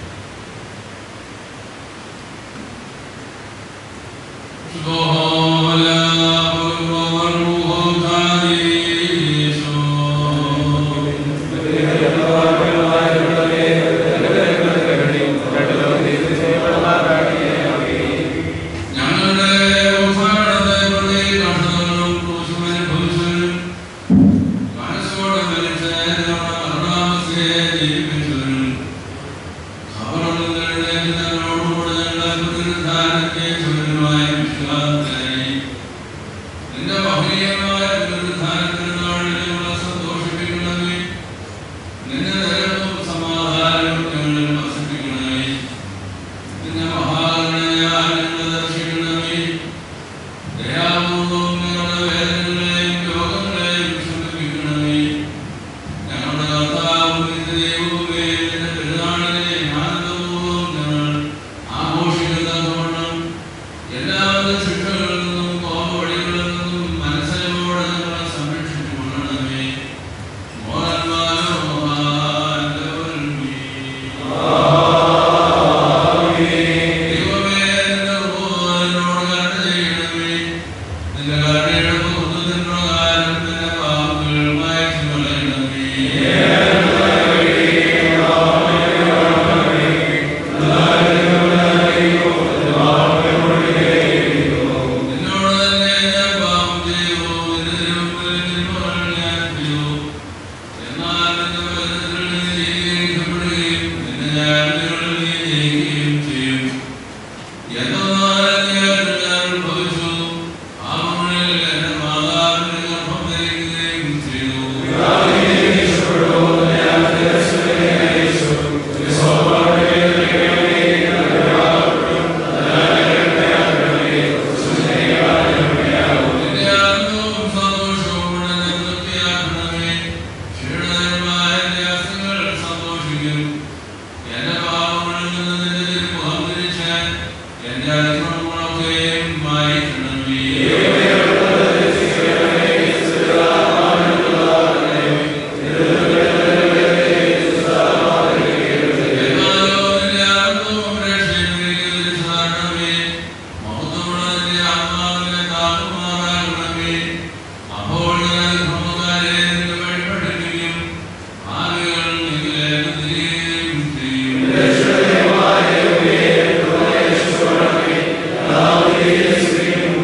ഞങ്ങളുടെ അവസാനത്തെ പ്രതി കർഷകനും ക്രൂശുവിനെ ഭവിച്ചവനും മനസ്സോടെ മരിച്ച ഞങ്ങളുടെ മരണാവസ്ഥയെ ജീവിപ്പിച്ചവനും ഖബറിൽ നിന്ന് എഴുന്നേൽക്കുന്നവരോടുകൂടെ ഞങ്ങളെ പുനരുദ്ധാനത്തെ ചുമരുമായി വിശ്വാസത്തിലായി നിന്റെ മഹനീയമായ പുനരുദ്ധാനത്തിന് നാളിൽ ഞങ്ങളെ സന്തോഷിപ്പിക്കണമേ നിന്റെ ദയവും സമാധാനവും ഞങ്ങളിൽ വസിപ്പിക്കണമേ നിന്റെ മഹാകരുണയാൽ ഞങ്ങളെ ദർശിക്കണമേ ദയാപൂർവം ഞങ്ങളുടെ വേദനകളെയും രോഗങ്ങളെയും വിഷമിപ്പിക്കണമേ ഞങ്ങളുടെ കർത്താവും നിന്റെ ദൈവവുമേ നിന്റെ പെരുന്നാളിനെ ആനന്ദപൂർവ്വം ഞങ്ങൾ ആഘോഷിക്കുന്നതോണം എല്ലാവിധ ശിക്ഷകളിൽ നിന്നും കോപവഴികളിൽ നിന്നും മനസ്സിലോടെ ഞങ്ങളെ സംരക്ഷിച്ചു കൊള്ളണമേ മോഹൻമാലോ ദൈവമേ നിന്റെ ഉപകാരനോട് കരുണ ചെയ്യണമേ നിന്റെ കരുണയുടെ ബഹുത്വത്തിൻ പ്രകാരം നിന്റെ പാപങ്ങൾ മായ്ച്ചു കളയണമേ നിന്നോട് തന്നെ ഞാൻ പാപം ചെയ്തു നിന്റെ മുമ്പിൽ നിന്നോട് ഞാൻ ചെയ്തു എന്നാൽ നിന്റെ വചനത്തിൽ നീ ജയിക്കപ്പെടുകയും നിന്നെ ഞാൻ നിങ്ങളിൽ നീ ജയിക്കുകയും ചെയ്യും എന്നാൽ ഞാൻ ഞാൻ ഭവിച്ചു പാപങ്ങളിൽ എന്റെ മാതാവിന്റെ ഗർഭം ധരിക്കുകയും ചെയ്തു നിന്റെ ആനന്ദവും സന്തോഷവും എന്നെ തൃപ്തിയാക്കണമേ. ക്ഷീണിതമായ എന്റെ അസ്ഥികൾ സന്തോഷിക്കും. എന്റെ പാപങ്ങളിൽ നിന്ന് നിന്റെ തിരുമുഖം തിരിച്ച് എന്റെ അതിക്രമങ്ങളൊക്കെയും മായ്ക്കണമേ. എന്നാലോ നിന്റെ ആനന്ദവും രക്ഷയും എനിക്ക് തിരിച്ചു തരണമേ. മഹത്വമുള്ള നിന്റെ ആത്മാവിനെ താങ്ങുമാറാകണമേ. അപ്പോൾ ഞാൻ ഭ്രമക്കാരെ നിന്റെ വഴി പഠിപ്പിക്കും. ആവികൾ നിങ്ങളിലേക്ക് തിരിയുകയും ചെയ്യും.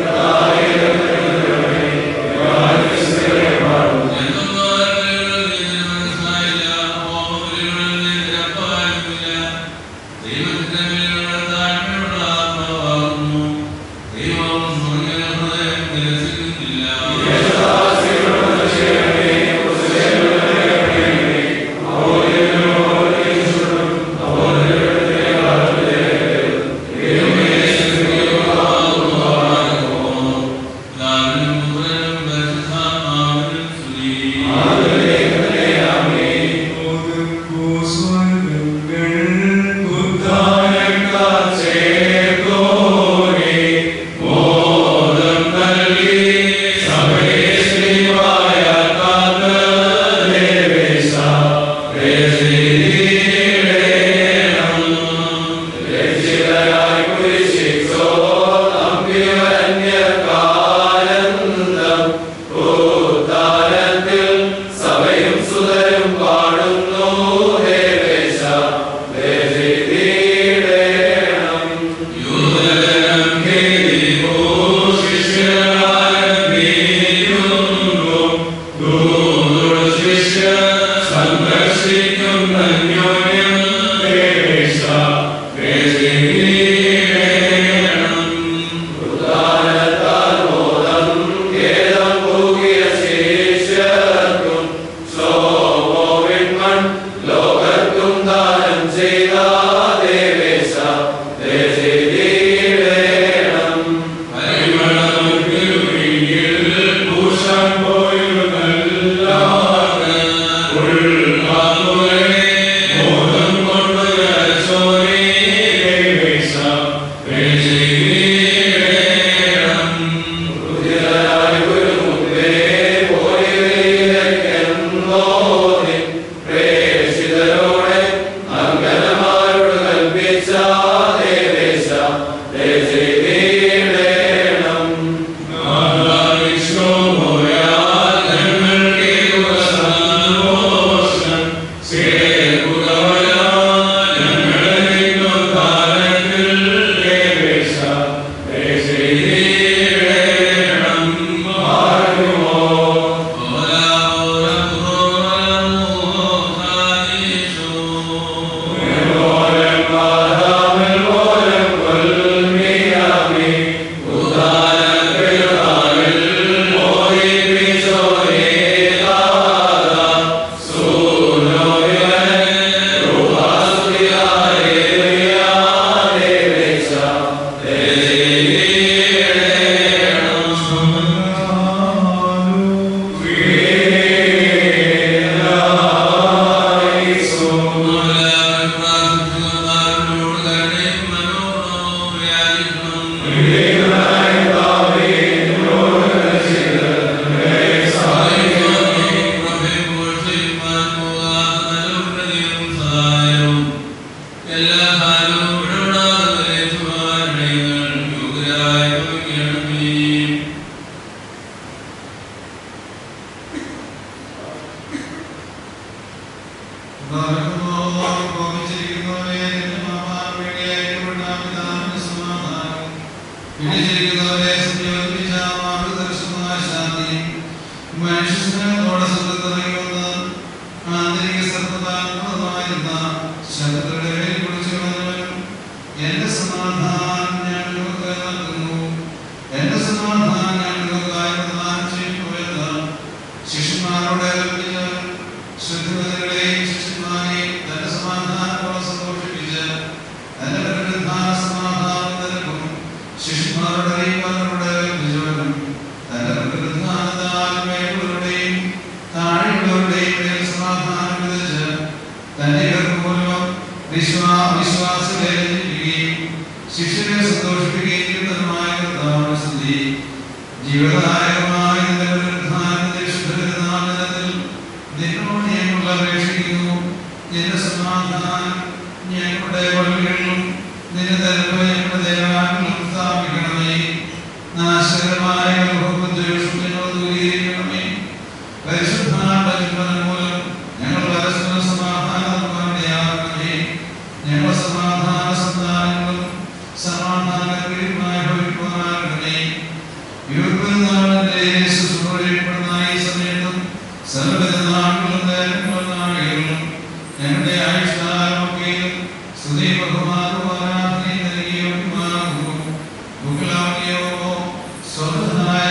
എല്ലാ കാലവും ഇടപെടാതെ യോഗ്യരായ ഭവിക്കണമേ എന്റെ സമാധാനം ഞാൻ നിങ്ങൾക്ക് നൽകുന്നു എന്റെ സമാധാനം ഞാൻ നിങ്ങൾക്കായി പ്രദാനം ചെയ്യുന്നുവെന്ന് ശിഷ്യന്മാരോട് കൽപ്പിച്ചവൻ ശുദ്ധിമതികളെയും ശിഷ്യന്മാരെയും തന്റെ സമാധാനത്തോടെ സന്തോഷിപ്പിച്ച് തന്റെ പ്രകൃതിധാന സമാധാനം നൽകും ശിഷ്യന്മാരുടെ അറിയിപ്പാനോട് കൽപ്പിച്ചവനും തന്റെ പ്രകൃതിധാനത്താൽ മേലുള്ളവരുടെയും താഴെയുള്ളവരുടെയും മേൽ സമാധാനം വിതച്ച് തന്റെ ഗർഭമൂലം വിശ്വാ വിശ്വാസത്തെ ജനിപ്പിക്കുകയും ശിഷ്യരെ സന്തോഷിപ്പിക്കുകയും ചെയ്യുന്നതുമായ കർത്താവിന്റെ സ്തുതി ജീവദായകമായ നിന്റെ പുനരുത്ഥാനത്തിന്റെ ശുദ്ധനാമത്തിൽ നിന്നോട് ഞങ്ങൾ അപേക്ഷിക്കുന്നു നിന്റെ സമാധാനം ഞങ്ങളുടെ പള്ളികളിലും നിന്റെ തലപ്പ് ഞങ്ങളുടെ ദേവാലയങ്ങളിലും സ്ഥാപിക്കണമേ നാശകരമായ അനുഭവദ്വേഷങ്ങളോട് ദൂരീകരിക്കണമേ പരിശുദ്ധാത്മ മൂലം ഞങ്ങൾ പരസ്പര സമാധാനമാകണമേ ഞങ്ങൾ സമാധാന സന്താനങ്ങളും സമാധാനപ്രിയമായ ഭവിക്കുവാനാകണമേ യുഗനാളിന്റെ ശുശ്രൂഷപ്പെടുന്ന ഈ സമയത്തും സർവ്വനാളുകളും നേരങ്ങളും നാളുകളിലും ഞങ്ങളുടെ ആയുഷ്കാലമൊക്കെയും സ്തുതി ബഹുമാനവും ആരാധനയും നൽകിയവരുമാകുന്നു ബുക്കളാമിയോ സ്വതഹായ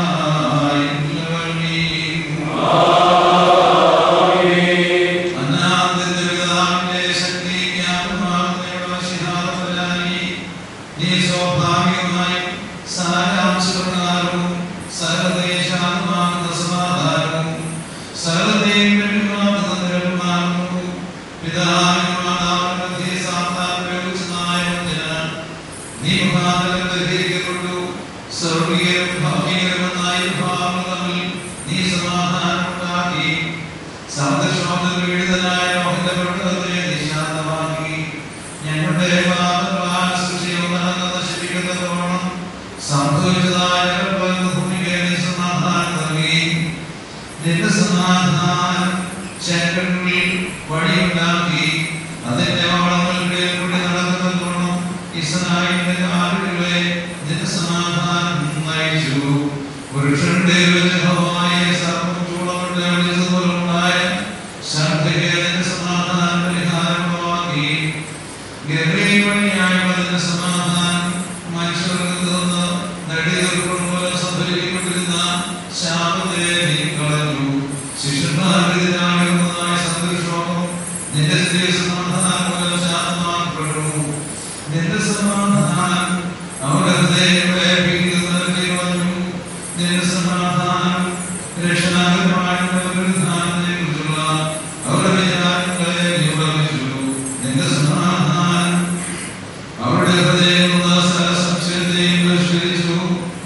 നീ സ്വാഭാവികമായും സാരാംശപ്രകാരവും സർവദേശാത്മാകുന്ന സമാധാനവും സർവതയും പെരുമാറുന്നു പിതാവിനും മാതാവിനും മധ്യേ സാത്താൻ പ്രയോഗിച്ചതായ ഒന്നിനാൽ നീ മുഖാന്തരം പരിഹരിക്കപ്പെട്ടു സ്വർഗീയരും ഭൗമികരുമെന്നായ ഭാവങ്ങൾ തമ്മിൽ നീ സമാധാനമുണ്ടാക്കി സമുദ്രശോഭത്തിൽ പീഡിതനായ മോഹന്റെ പ്രകൃതത്തെ നീ ശാന്തമാക്കി ഞങ്ങളുടെ പാപങ്ങളാൽ സൃഷ്ടിയൊന്നാകുന്ന നശിപ്പിക്കുന്നതോണം സംഭവിച്ചതായ ഭൂമിക്ക് നീ സമാധാനം നൽകി നിന്റെ സമാധാനം ശങ്കരങ്ങളിൽ വഴിയുണ്ടാക്കി അതിന്റെ വളങ്ങളുടെ കൂടി നടക്കുന്നതോണം ഇസ്രായേലിന്റെ കാലുകളെ നിന്റെ സമാധാനം നയിച്ചു പുരുഷന്റെ വിജയമായ സർവ്വം ചൂടമുണ്ട് വിളിച്ചതുപോലുണ്ടായ ശാന്തയ്ക്ക് നിന്റെ സമാധാനം പരിഹാരമാക്കി ഗബ്രിയേൽ വഴിയായുള്ള നിന്റെ സമാധാനം മനുഷ്യർക്ക് നിന്ന് നെടിയർക്കുമ്പോൾ സംഭരിക്കപ്പെട്ടിരുന്ന ശാപത്തെ നീ കളഞ്ഞു ശിഷ്യന്മാർക്കെതിരായ സന്തോഷവും നിന്റെ സ്ത്രീ സമാധാനം മൂലം ശാന്തമാക്കപ്പെട്ടു നിന്റെ സമാധാനം അവരുടെ ഹൃദയങ്ങളെ ഭീതിക്കുന്നതിൽ വന്നു നിന്റെ സമാധാനം രക്ഷാകരമായ പുനരുദ്ധാനത്തെ കുറിച്ചുള്ള അവരുടെ വിചാരങ്ങളെ നീ ഉറപ്പിച്ചു നിന്റെ സമാധാനം അവരുടെ ഹൃദയമുള്ള സകല സംശയത്തെയും പരിഷ്കരിച്ചു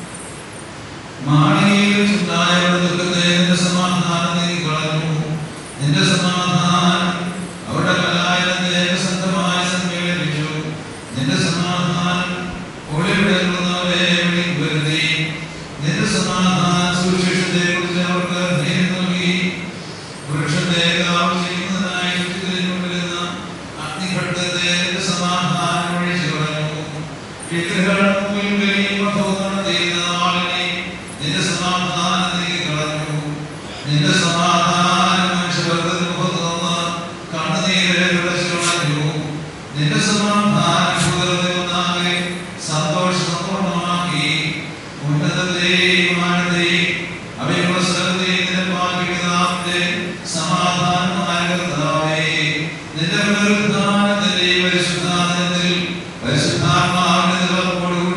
മാളികയിൽ ഉണ്ടായവരുടെ ദുഃഖത്തെ നിന്റെ സമാധാനം നീ കളഞ്ഞു നിന്റെ സമാധാനം അവരുടെ കലായനത്തെ സ്വന്തമായി സമ്മേളിപ്പിച്ചു നിന്റെ സമാധാനം ഒളിവിടുന്നവരെ വരുത്തി നിന്റെ സമാധാന സുവിശേഷത്തെ കുറിച്ച് അവർക്ക് ധൈര്യം നൽകി പുരുഷന്റെ കാവൽ ചെയ്യുന്നതിനായി ചുറ്റിത്തിരിഞ്ഞുകൊണ്ടിരുന്ന അഗ്നിഘട്ടത്തെ നിന്റെ സമാധാനം ഒഴിച്ചു കളഞ്ഞു വിഗ്രഹങ്ങളുടെ മുമ്പിൽ വലിയ മഹോദരണം ചെയ്യുന്ന ആളിനെ നിന്റെ സമാധാനം നീ കളഞ്ഞു നിന്റെ സമാധാനം മനുഷ്യവർഗത്തിന് മുഖത്ത് നിന്ന് കണ്ണുനീരെ തുടച്ചു കളഞ്ഞു നിന്റെ സമാധാനം ഭൂതലത്തിൽ ഒന്നാകെ സന്തോഷ സമ്പൂർണ്ണമാക്കി ഉന്നതത്തെയും മാനത്തെയും അവയുള്ള സ്ഥലത്തെയും നിന്റെ പാപിതാവിന്റെ സമാധാനമായ കർത്താവേ നിന്റെ പുനരുദ്ധാനത്തിന്റെ പരിശുദ്ധാനത്തിൽ പരിശുദ്ധാത്മാവിന്റെ നിലപ്പോടുകൂടി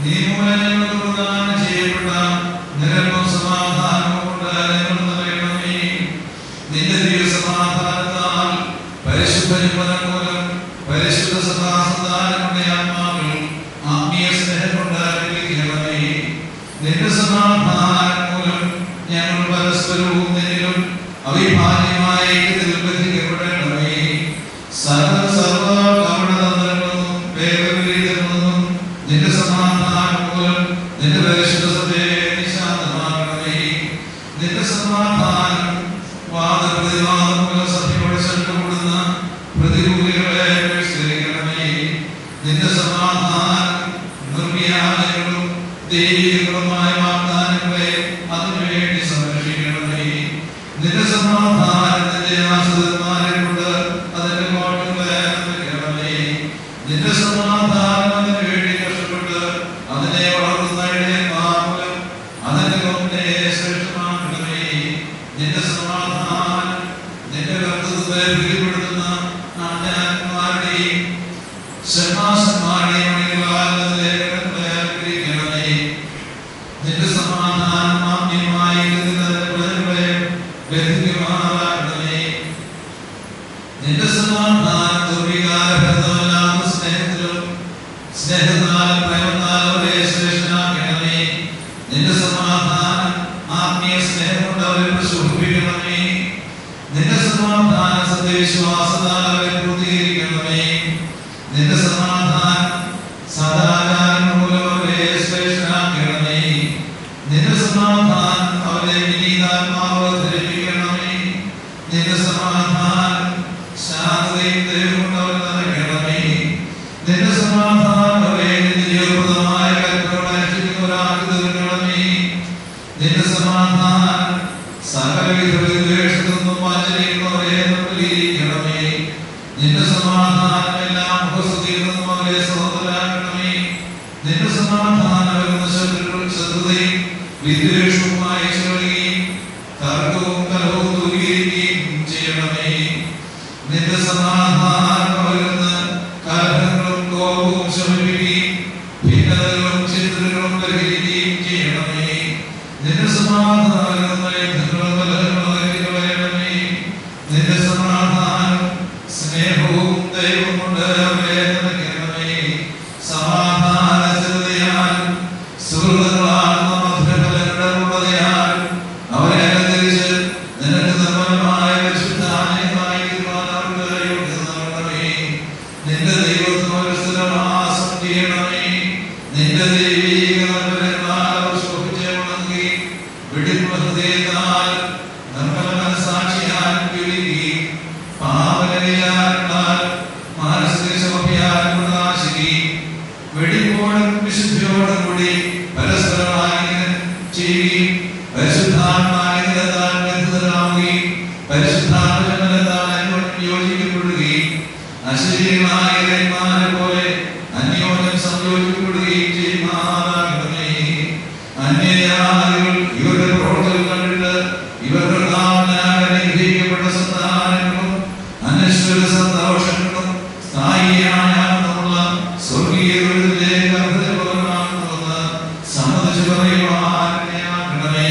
നീ മൂലം ഞങ്ങൾക്ക് പ്രദാനം ചെയ്യപ്പെട്ട നിരപ്പും സമാധാനവും കൊണ്ട് ഞങ്ങൾ നിറയണമേ നിന്റെ ദിവസമാധാനത്താൽ പരിശുദ്ധ ജപനം മൂലം പരിശുദ്ധ സദാസന്താനങ്ങളുടെ ആത്മാവിൽ ആത്മീയ സ്നേഹം കൊണ്ട് അനുഗ്രഹിക്കണമേ നിന്റെ സമാധാനം മൂലം ഞങ്ങൾ പരസ്പരവും നിന്നിലും അവിഭാജ്യമായ ഐക്യത്തിൽ ബന്ധിക്കപ്പെടണമേ സർവ സർവ കപടതന്ത്രങ്ങളൊന്നും വേഗവിപരീതങ്ങളൊന്നും നിന്റെ സമാധാനം മൂലം നിന്റെ പരിശുദ്ധ സഭയെ നിശാന്തമാക്കണമേ നിന്റെ സമാധാനം വാദപ്രതിവാദം മൂലം സഭയോട് ശങ്കപ്പെടുന്ന പ്രതികൂലികളെ ബഹിഷ്കരിക്കണമേ നിന്റെ സമാധാനം നിർവ്യാജങ്ങളും ദൈവികങ്ങളുമായ വാഗ്ദാനങ്ങളെ അതിനുവേണ്ടി സംരക്ഷിക്കണമേ നിന്റെ സമാധാനം നിന്റെ ആശ്രിതന്മാരെ കൊണ്ട് അതിന്റെ കോട്ടങ്ങളെ അനുഭവിക്കണമേ നിന്റെ സമാധാനം അതിനു വേണ്ടി കഷ്ടപ്പെട്ട് അതിനെ വളർത്തുന്ന ഇടയന്മാരും അതിന്റെ കൊമ്പനെ ശ്രേഷ്ഠമാക്കണമേ നിന്റെ സമാധാനം നിന്റെ കർത്തൃത്വത്തെ പ്രീതിപ്പെടുത്തുന്ന ആജ്ഞാന്മാരുടെയും ശർമാസന്മാരുടെയും അണികളാൽ അതിലെ കടങ്ങളെ അനുഗ്രഹിക്കണമേ നിന്റെ സമാധാനം മാന്യമായി നിന്റെ പ്രജകളെ ബന്ധിക്കുമാറാകണമേ നിന്റെ സമാധാനം ദുർവികാരഭരിതമല്ലാത്ത സ്നേഹത്തിലും സ്നേഹത്താലും പ്രേമത്താലും ഒരേ ശ്രേഷ്ഠനാക്കണമേ നിന്റെ സമാധാനം ആത്മീയ സ്നേഹം കൊണ്ട് അവരെ പ്രശോഭിപ്പിക്കണമേ നിന്റെ സമാധാനം സത്യവിശ്വാസത്താൽ അവരെ പൂർത്തീകരിക്കണമേ നിന്റെ സമാധാനം സദാചാരം മൂലം അവരെ ശ്രേഷ്ഠനാക്കണമേ നിന്റെ സമാധാനം അവരെ വിനീതാത്മാവ് ധരിപ്പിക്കണമേ നിന്റെ സമാധാനം ശാന്തതയും ദൈവം കൊണ്ട് അവരെ നിറയ്ക്കണമേ നിന്റെ സമാധാനം അവരെ നിന്റെ ജീവപ്രദമായ കൽപ്പനകളെ അനുഷ്ഠിക്കുന്നവരാക്കി തീർക്കണമേ നിന്റെ സമാധാനം സകലവിധ വിദ്വേഷത്തിൽ നിന്നും വാഞ്ചനയുന്നവരെ നിർമ്മലീകരിക്കണമേ നിന്റെ സമാധാനം എല്ലാം മുഖസ്തുതിയിൽ നിന്നും അവരെ സ്വതന്ത്രരാക്കണമേ നിന്റെ സമാധാനം വരുന്ന ശത്രുക്കൾ ശത്രുതയും വിദ്വേഷവും അയച്ചു കളയുകയും തർക്കവും കലഹവും ദൂരീകരിക്കുകയും ചെയ്യണമേ നിന്റെ സമാധാനം വരുന്ന കലഹങ്ങളും കോപവും ശമിപ്പിക്കുകയും ഭിന്നതകളും ചിന്തകളും പരിഹരിക്കുകയും ചെയ്യണമേ നിന്റെ സമാധാനം വരുന്ന യുദ്ധങ്ങളും കലഹങ്ങളും അകറ്റി കളയണമേ നിന്റെ സമാധാനം സ്നേഹവും ദൈവം കൊണ്ട് അവരെ നിറയ്ക്കണമേ സമാധാന സ്ഥിരതയാലും സുഹൃത്തുക്കളാകുന്ന മധുരഫലങ്ങളുടെ ഉള്ളതയാലും അവരെ അനുസരിച്ച് നിനക്ക് നിർമ്മലമായ പരിശുദ്ധാലയമായി തീരുമാനങ്ങൾക്ക് യോഗ്യത നൽകണമേ നിന്റെ ദൈവത്തിനൊരു സ്ഥിരവാസം ചെയ്യണമേ നിന്റെ ദൈവീക നന്മകളാൽ അവർ ശോഭിച്ച് ഉണങ്ങുകയും വെടിപ്പുള്ള ഹൃദയത്താൽ നിർമ്മല മനസ്സാക്ഷിയാൽ വിളിക്കുകയും പാപനവിചാരങ്ങളാൽ മാനസിക ശോഭയാൽ പ്രകാശിക്കുകയും വെടിപ്പോടും വിശുദ്ധിയോടും കൂടി പരസ്പരമായി ചെയ്യുകയും പരിശുദ്ധാത്മാവിനെ നിലനിർത്താൻ ബന്ധിതരാവുകയും പരിശുദ്ധാത്മജനത്താൽ അന്യോന്യം യോജിക്കപ്പെടുകയും അശരീരമായ ഇരന്മാരെ പോലെ അന്യോന്യം സംയോജിക്കപ്പെടുകയും ചെയ്യുമാറാകണമേ അന്യയാദികൾ ഇവരുടെ പ്രവർത്തനം കണ്ടിട്ട് ഇവരുടെ നാമനാൽ അനുഗ്രഹിക്കപ്പെട്ട സന്താനങ്ങളും അനശ്വര സന്തോഷങ്ങളും സ്ഥായിയായ ആനന്ദമുള്ള സ്വർഗീയ ദുരിതത്തിലേക്ക് അർഹതപൂർണ്ണമാകുന്നുവെന്ന് സമ്മതിച്ചു പറയുവാൻ ഇടയാക്കണമേ.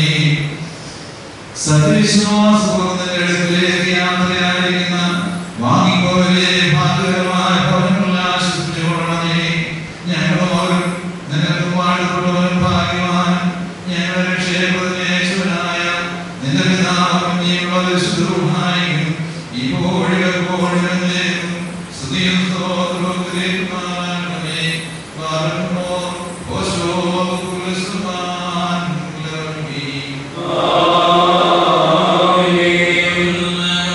സത്യവിശ്വാസപൂർവ്വത്തിന്റെ അടുക്കലേക്ക് യാത്രയായിരിക്കുന്ന വാങ്ങിപ്പോവരെ ഭാഗ്യകരമായ ഭവനങ്ങളിൽ ആശ്വസിപ്പിച്ചുകൊള്ളണമേ. ഞങ്ങളും അവരും നിനക്ക് വാഴ്ത്തപ്പെട്ടവരും ഭാഗ്യവാനും ഞങ്ങളുടെ ക്ഷേമത്തിനേശ്വരനായ നിന്റെ പിതാവും നീയുള്ള പരിശുദ്ധവുമായും ഇപ്പോഴും എപ്പോഴും എന്നേക്കും സ്തുതിയും സ്തോത്രവും ഗ്രഹിക്കുവാനാകണമേ. പാർക്കുമോ, ഓശോ, കുരിശുമാൻ, ലഭ്യമേ.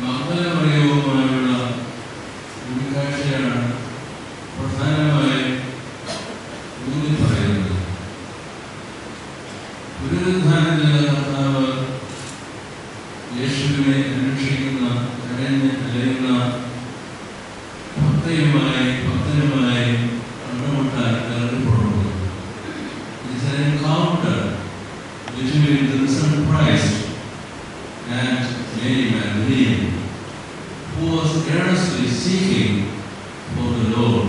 മംഗലമറിയവുമായുള്ള കൂടിക്കാഴ്ചയാണ് പ്രധാനമായി ഊന്നി പറയുന്നത് പുനരുദ്ധാനത്തിലെ കർത്താവ് യേശുവിനെ അന്വേഷിക്കുന്ന കരഞ്ഞ് അലയുന്ന ഭക്തയുമായി ഭക്തനുമായി കണ്ടുമുട്ടാൻ കരുതപ്പെടുന്നത് It's an encounter between the risen Christ and Mary Magdalene, who was earnestly seeking for the Lord.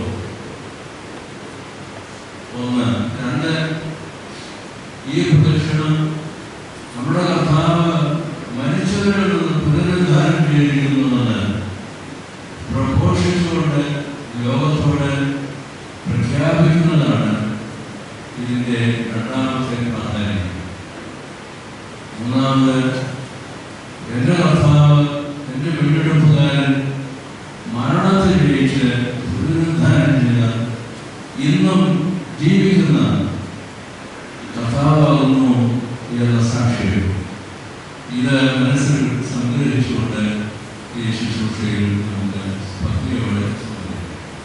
ഒന്ന് രണ്ട് ഈ പ്രദക്ഷിണം നമ്മുടെ കർത്താവ് മരിച്ചവരിൽ നിന്ന് പുനരുദ്ധാനം ചെയ്തിരിക്കുന്നുവെന്ന് പ്രഘോഷിച്ചുകൊണ്ട് ലോകത്തോട് പ്രഖ്യാപിക്കുന്നതാണ് ഇതിൻ്റെ രണ്ടാമത്തെ പ്രാധാന്യം മൂന്നാമത് എൻ്റെ കർത്താവ് എൻ്റെ വീണ്ടെടുപ്പുകാരൻ മരണത്തെ ജയിച്ച് പുനരുദ്ധാനം ചെയ്ത ഇന്നും ജീവിക്കുന്ന കർത്താവാകുന്നു എന്ന സാക്ഷ്യം ഇത് മനസ്സിൽ സംഗ്രഹിച്ചുകൊണ്ട് ഈ ശുശ്രൂഷയിൽ നമുക്ക് ഭക്തിയോടെ സംബന്ധിക്കാം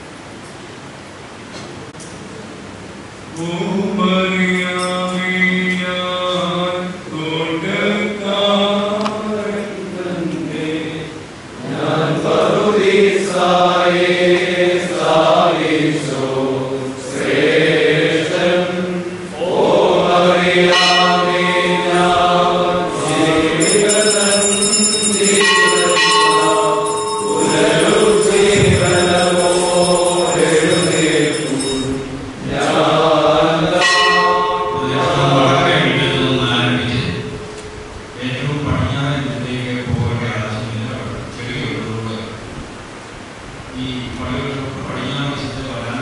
ആരംഭിച്ച് ഏറ്റവും പടിഞ്ഞാറൻ ദിശയിലേക്ക് പോവുകയാണ് ചെടികളുള്ളത് ഈ പള്ളികൾക്ക് പടിഞ്ഞാറ് വശത്ത് വരാൻ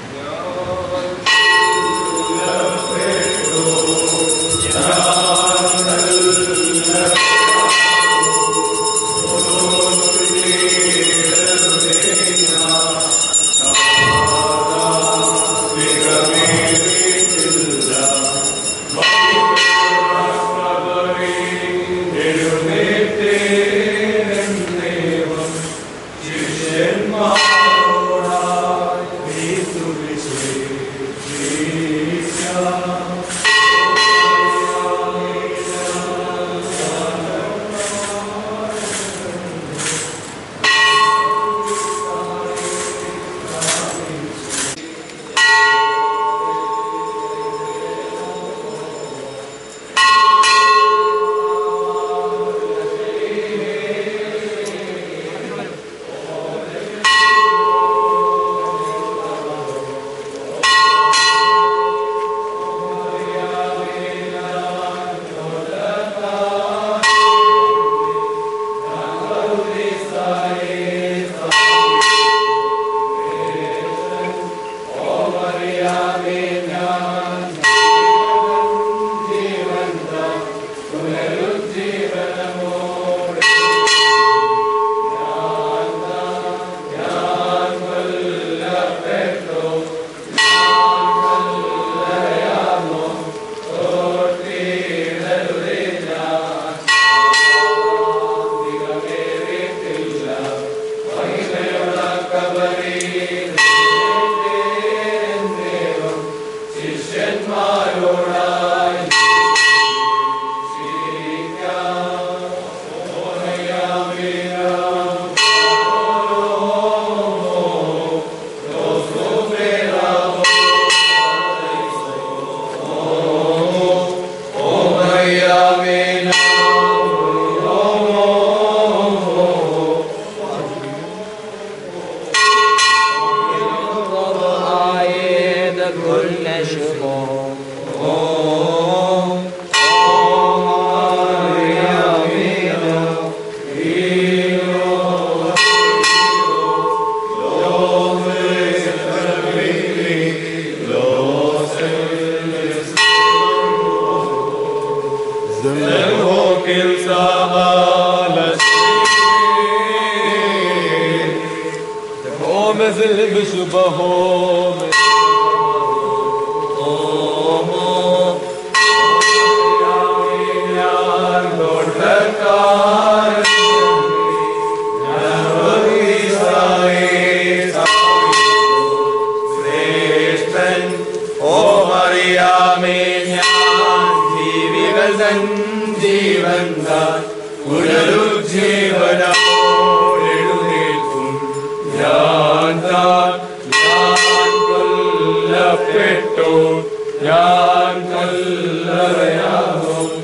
كل شبه مثل بشبههم പെട്ടു ഞാൻ കല്ലറയാകും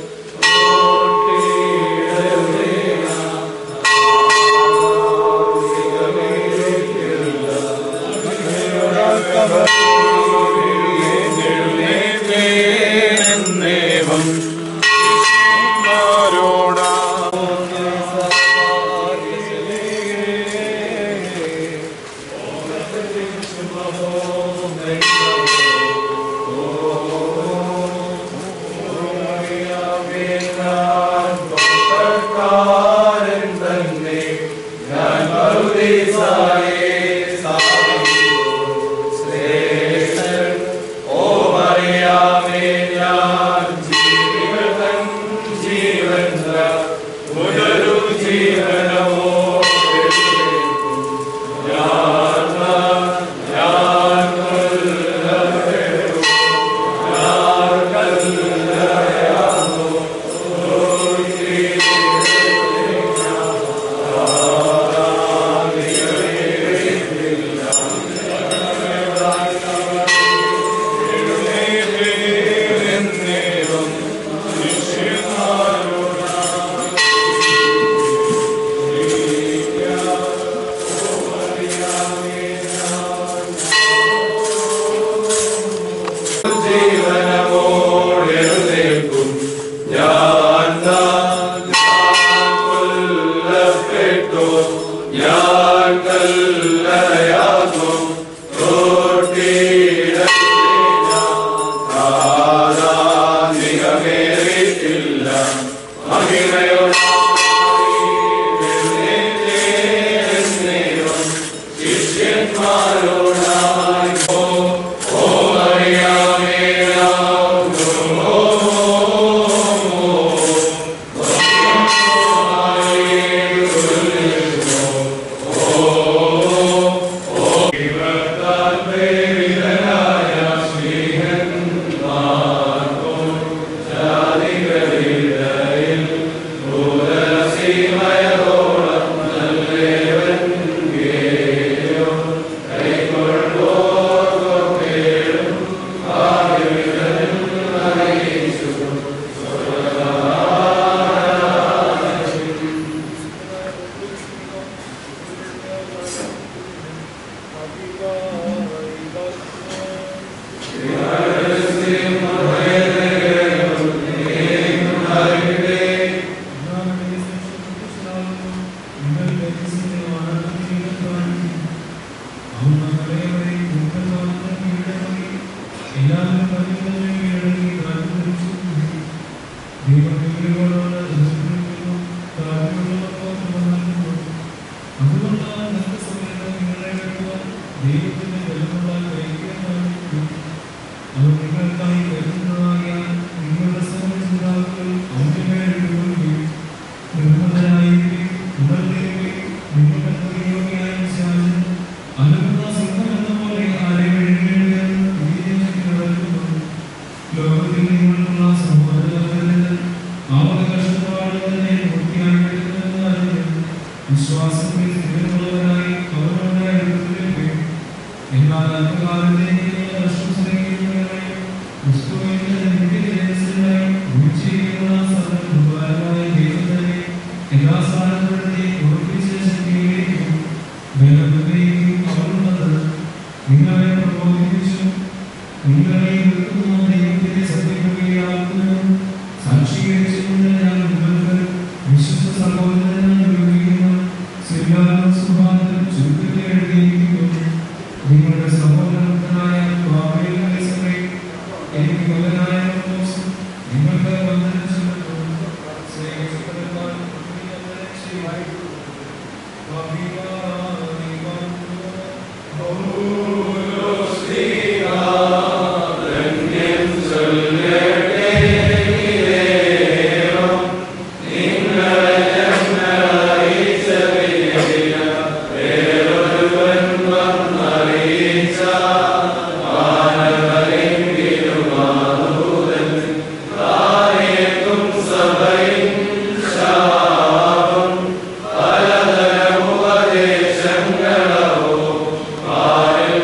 ും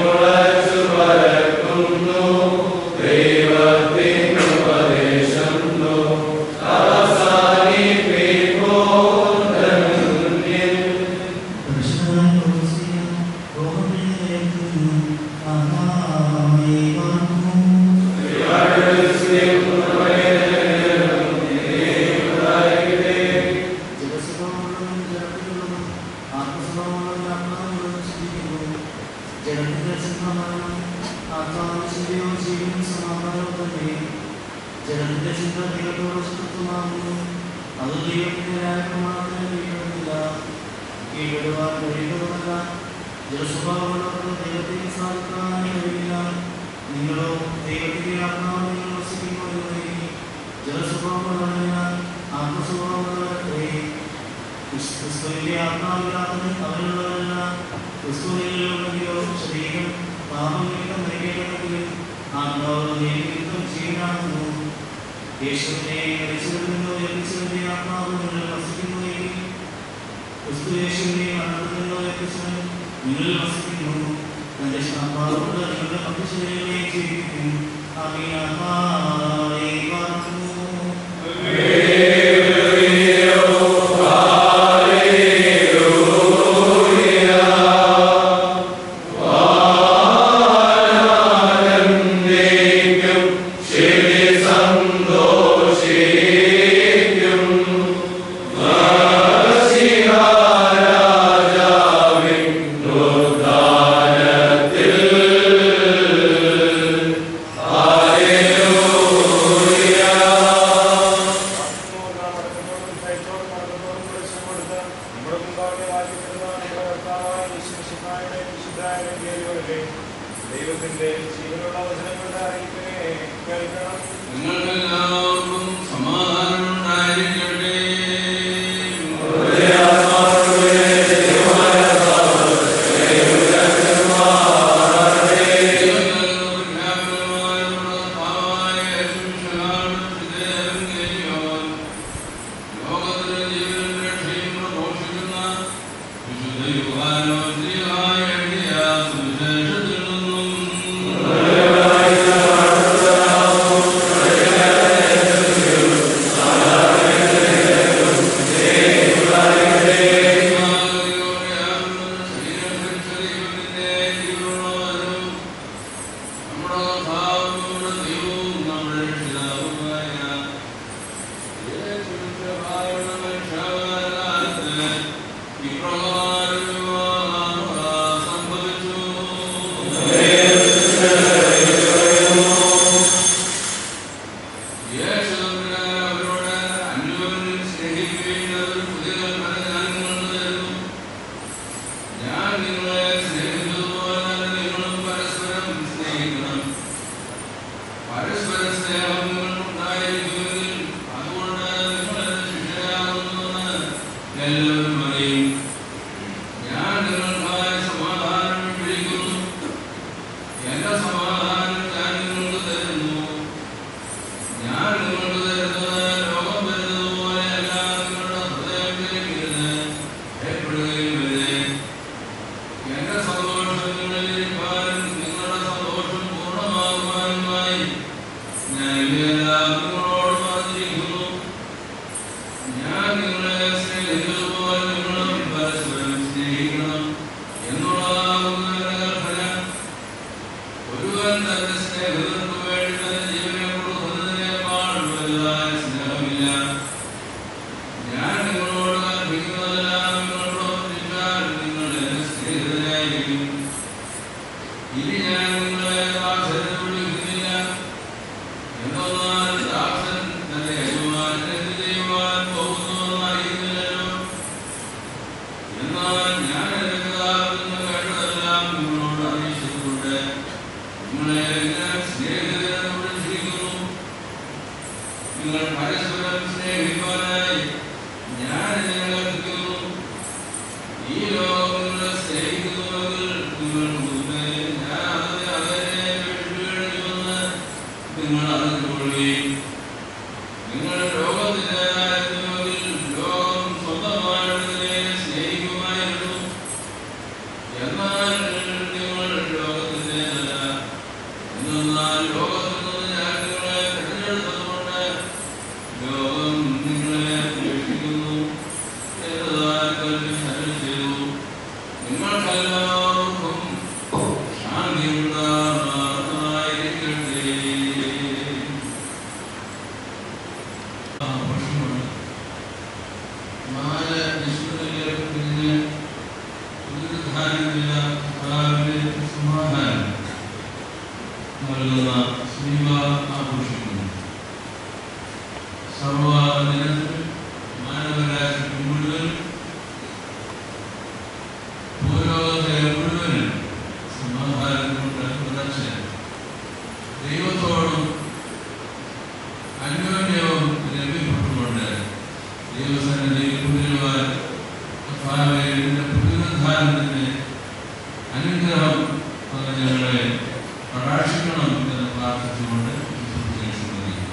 ജഡത്തിന്റെ ചിന്തമരണം ആത്മാവിന്റെ ചിന്തയോ ജീവനും സമാധാനവും തന്നെ ജഡത്തിന്റെ ചിന്ത ദൈവത്തോട് ശത്രുത്വമാകുന്നു അത് ദൈവത്തിന്റെ ന്യായപ്രമാണത്തിന് കീഴുന്നില്ല കീഴുവാൻ കഴിയുന്നതുമല്ല ജലസ്വഭാവമുള്ളവർക്ക് ദൈവത്തെ സാധിക്കാനായി കഴിയില്ല നിങ്ങളോ ദൈവത്തിന്റെ ആത്മാവ് നിങ്ങൾ വസിക്കുന്നു എന്ന് ജലസ്വഭാവമുള്ളവനാൽ ആത്മസ്വഭാവമുള്ളവരത്രേ ക്രിസ്തുവിന്റെ ആത്മാവില്ലാത്തത് അവനുള്ളവരല്ല ക്രിസ്തുവിനുള്ളെങ്കിലോ ശരീരം പാപം നിമിത്തം മരിക്കേണ്ടതെങ്കിലും ആത്മാവ് നിമിത്തം ജീവനാകുന്നു യേശുവിനെ മരിച്ചവരിൽ നിന്ന് ഉയർപ്പിച്ചവന്റെ ആത്മാവ് നിങ്ങളിൽ വസിക്കുന്നുവെങ്കിൽ ക്രിസ്തു യേശുവിനെ മരണത്തിൽ നിന്ന് ഉയർപ്പിച്ചവൻ നിങ്ങളിൽ വസിക്കുന്നു തന്റെ ആത്മാവ് കൊണ്ട് നിങ്ങളുടെ പങ്കുശരീരങ്ങളെ ജീവിക്കും ആമീൻ ആത്മാവേ പാർക്കുന്നു ദൈവത്തിന്റെ ജീവനുള്ള വചനങ്ങളുടെ അറിയിപ്പിനെ കേൾക്കണം നിങ്ങൾക്കെല്ലാവർക്കും സമാധാനം ഉണ്ടായിരിക്കട്ടെ ലോകത്തിലെ ജീവനും രക്ഷയും പ്രഘോഷിക്കുന്ന വിശുദ്ധ യുവാനോദ്രിയായ എഴുതിയ സുവിശേഷത്തിൽ നിന്നും അവരോട് അന്യോന്യം സ്നേഹിക്കുകയും അവർ പുതിയ കൽപ്പന തരുന്നു ഞാൻ നിങ്ങളെ സ്നേഹിച്ചതുപോലെ തന്നെ നിങ്ങളും പരസ്പരം സ്നേഹിക്കണം പരസ്പര സ്നേഹം നിങ്ങൾക്കുണ്ടായിരിക്കുമെങ്കിൽ അതുകൊണ്ട് നിങ്ങൾ എന്റെ ശിഷ്യരാകുന്നുവെന്ന് എല്ലാവരും അറിയും ഞാൻ നിങ്ങൾക്കായി സമാധാനം വിളിക്കുന്നു എന്റെ സമാധാനം ഞാൻ നിങ്ങൾക്ക് തരുന്നു ഞാൻ നിങ്ങൾക്ക് തരുന്നത് ലോകം വരുന്നത് പോലെയല്ല നിങ്ങളുടെ ഹൃദയത്തിലേക്കിരുന്ന് ഭയപ്പെടുകയും വരുന്നേ എന്റെ സന്തോഷം നിങ്ങളിൽ ഇരിക്കാനും നിങ്ങളുടെ സന്തോഷം പൂർണ്ണമാകുവാനുമായി ഞാൻ ഇവയെല്ലാം നിങ്ങളോട് പറഞ്ഞിരിക്കുന്നു ഞാൻ നിങ്ങളെ സ്നേഹിച്ചതുപോലെ നിങ്ങളും പരസ്പരം സ്നേഹിക്കണം എന്നുള്ളതാകുന്ന എന്റെ കൽപ്പന ഒരുവൻ തന്റെ സ്നേഹിതർക്ക് വേണ്ടി തന്റെ ജീവനെ കൊടുക്കുന്നതിനേക്കാൾ വലുതായ സ്നേഹമില്ല ഞാൻ നിങ്ങളോട് കൽപ്പിക്കുന്നതെല്ലാം നിങ്ങൾ പ്രവർത്തിച്ചാൽ നിങ്ങൾ എന്റെ സ്നേഹിതരായിരിക്കും ഇനി ഞാൻ നിങ്ങളെ ദാസരെന്ന് വിളിക്കുന്നില്ല എന്നാൽ ദാസൻ തന്റെ യജമാനൻ എന്ത് ചെയ്യുവാൻ പോകുന്നുവെന്ന് അറിയുന്നില്ലല്ലോ എന്നാൽ ഞാൻ എന്റെ പിതാവിൽ നിന്ന് കേട്ടതെല്ലാം നിങ്ങളോട് അറിയിച്ചിട്ടുണ്ട് നിങ്ങളെ ഞാൻ സ്നേഹിതരെന്ന് വിളിച്ചിരിക്കുന്നു നിങ്ങൾ പരസ്പരം സ്നേഹിക്കാനായി ഞാൻ നിങ്ങളെ കൽപ്പിക്കുന്നു ഈ ലോകം നിങ്ങളെ സ്നേഹിക്കുന്നുവെങ്കിൽ നിങ്ങൾ മുമ്പേ ഞാൻ അതിനെ അതിനെ വിട്ടുകഴിഞ്ഞുവെന്ന് നിങ്ങൾ അറിഞ്ഞുകൊള്ളുകയും നിങ്ങൾ ലോകത്തിലായിരുന്നുവെങ്കിൽ ലോകം സ്വന്തമായതിനെ സ്നേഹിക്കുമായിരുന്നു എന്നാൽ നിങ്ങൾ ലോകത്തിൻ്റെതല്ല എന്നാൽ ലോകത്തിൽ നിന്ന് ഞാൻ നിങ്ങളെ തിരഞ്ഞെടുത്തതുകൊണ്ട് ലോകം നിങ്ങളെ ഉപേക്ഷിക്കുന്നു എന്നതാൽ കൽപ്പി ചെയ്തു നിങ്ങൾക്കെല്ലാവർക്കും ശാന്തി ഉണ്ടായിരിക്കട്ടെ വർഷമാണ് നാല് വിശുദ്ധ പിരിഞ്ഞ് പുനരുദ്ധാനമില്ല കർത്താവിന്റെ നൽകുന്ന സിനിമ ആഘോഷിക്കുന്നു സർവദിനത്തിൽ മാനവരാശി മുഴുവൻ ഭൂലോകത്തെ മുഴുവനും സമാധാനത്തിനുള്ള പുലർച്ചെ ദൈവത്തോടും അന്യോന്യവും ലഭ്യപ്പെട്ടുകൊണ്ട് ദൈവസന്നിധിയിൽ കുതിരുവാൻ കർത്താവിന്റെ പുനരുദ്ധാനത്തിന്റെ അനുഗ്രഹം അത് ഞങ്ങളെ കടാക്ഷിക്കണം എന്ന് പ്രാർത്ഥിച്ചുകൊണ്ട് ഈ സുവിശേഷം അറിയിക്കുന്നു.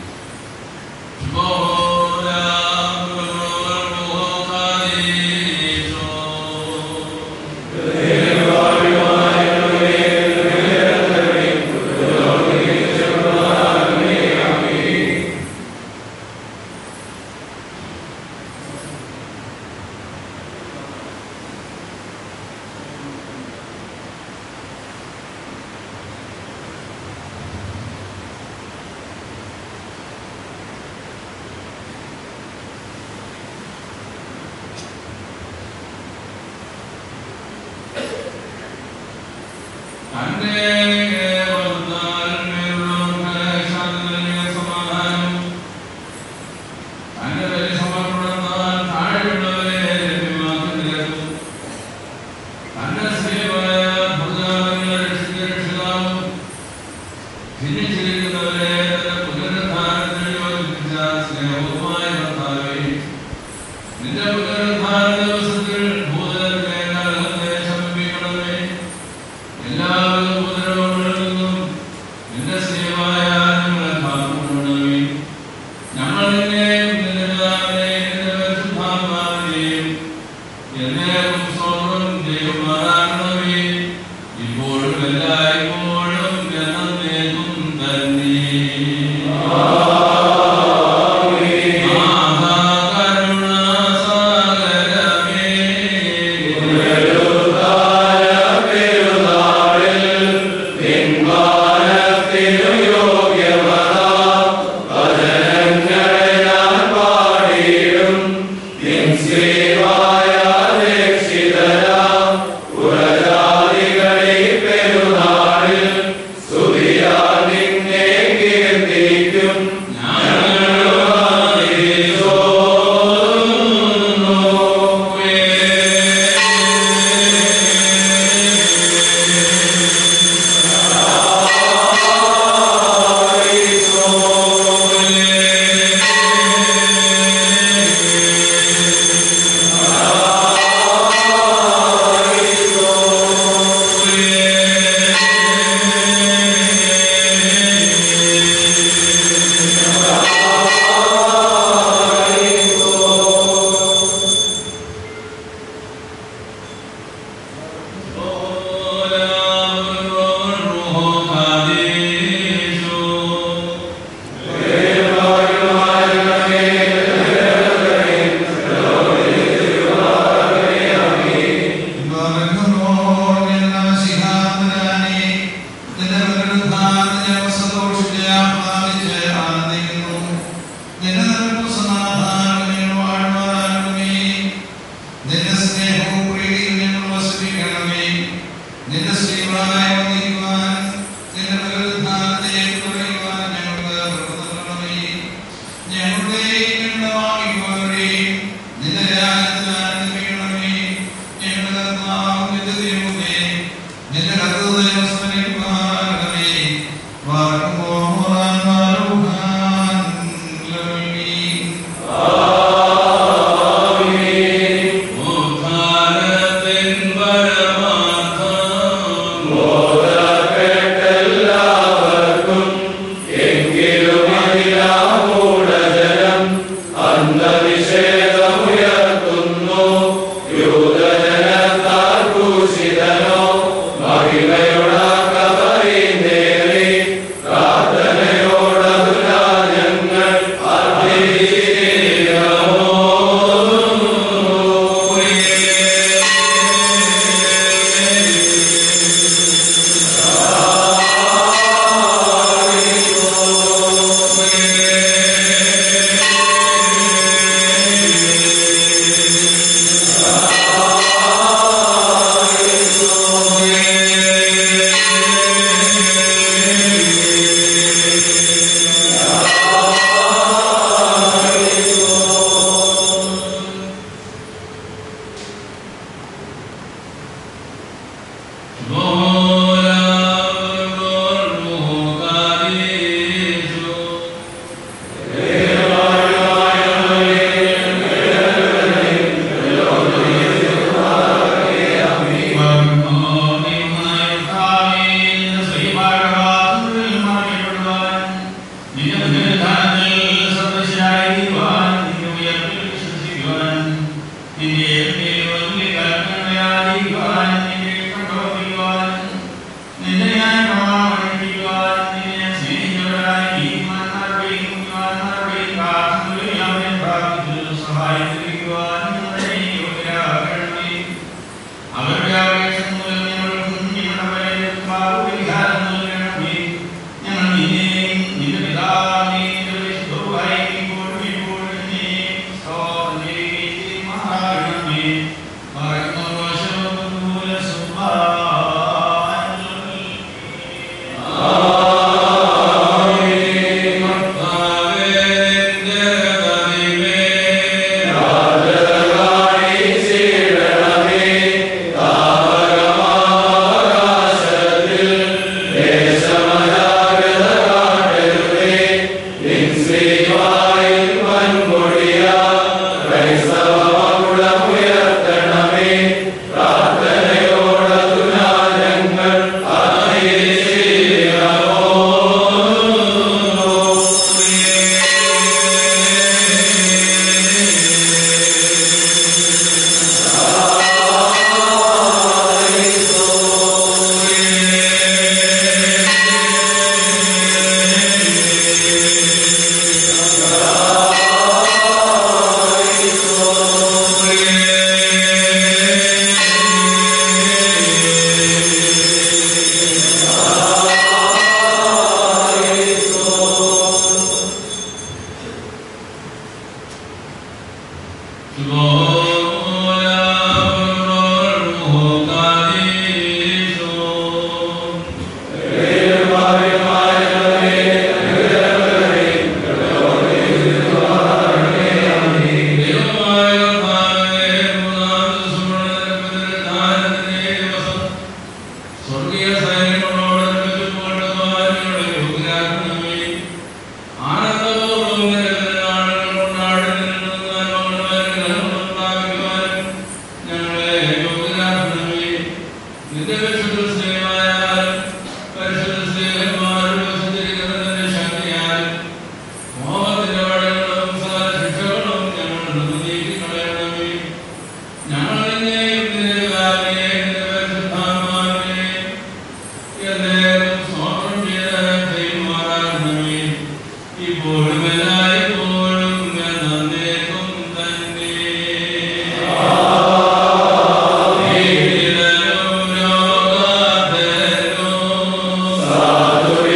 നിന്റെ പുനരുദ്ധാന ദിവസത്തിൽ ഭൂതലത്തിലെ നരകത്തെ ശമിപ്പിക്കണമേ എല്ലാവിധ ഉപദ്രവങ്ങളിൽ നിന്നും നിന്റെ സ്നേഹമായ ഞങ്ങളെ കാത്തുകൊള്ളണമേ ഞങ്ങൾ നിന്നെയും നിന്റെ പിതാവിനെയും നിന്റെ പരിശുദ്ധാത്മാവിനെയും എന്നേക്കും സ്തോത്രം ചെയ്യുമാറാകണമേ ഇപ്പോഴും എല്ലായ്പ്പോഴും എന്നേക്കും തന്നെ നിന്റെ സ്നേഹവും പ്രീതിയും ഞങ്ങൾ വസിപ്പിക്കണമേ നിന്റെ ശ്രീമായ വന്നിരിക്കുവാൻ നിന്റെ പുനരുദ്ധാനത്തെ പറയുവാൻ ഞങ്ങൾക്ക് പ്രവർത്തനമേ ഞങ്ങളുടെയും ഞങ്ങളുടെ വാങ്ങിക്കുവാനുടെയും നിന്റെ രാജ്യത്തിൽ ആനന്ദിക്കണമേ ഞങ്ങളുടെ കർത്താവും നിന്റെ ദൈവമേ നിന്റെ കർത്തൃദയം സ്മരിക്കുവാനേ വാർക്കുമ്പോൾ ൂഷിതനോ മഹിമയുടെ അവരുടെ ആവേശം മൂലം ഞങ്ങൾക്കും ഞങ്ങളുടെ പരേതന്മാർക്കും പരിഹാരം നൽകണമേ. ഞങ്ങൾ നിന്നെയും നിന്റെ പിതാവിനെയും നിന്റെ വിശുദ്ധവുമായും ഇപ്പോഴും എപ്പോഴും എന്നേയും സ്തോത്രം ചെയ്യുമാറാകണമേ. പറയുന്നു ശോഭമൂല സ്വർഗീയ സൈന്യങ്ങളോട് യോഗ്യരാക്കണമേ ആനന്ദപൂർവ്വം നാളുകൾ കൊണ്ടാടുന്നതിനും ഞങ്ങളെ യോഗ്യരാക്കണമേ നിന്റെ വിശുദ്ധ സ്നേഹമായാൽ പരിശുദ്ധ സ്നേഹന്മാരുടെ വസിച്ചിരിക്കുന്നതിന്റെ ശക്തിയാൽ മോഹത്തിന്റെ വഴികളും സകല ശിക്ഷകളും ഞങ്ങൾ നിന്ന് നീക്കിക്കളയണമേ ഞങ്ങൾ നിന്നെയും നിന്റെ പിതാവിനെയും നിന്റെ പരിശുദ്ധാത്മാവിനെയും എന്നേക്കും സ്തോത്രം ചെയ്ത് ചെയ്യുമാറാകണമേ. ഇപ്പോഴും എല്ലായ്പ്പോഴും എന്നേക്കും തന്നെ. ഈരനും ലോകത്തിലും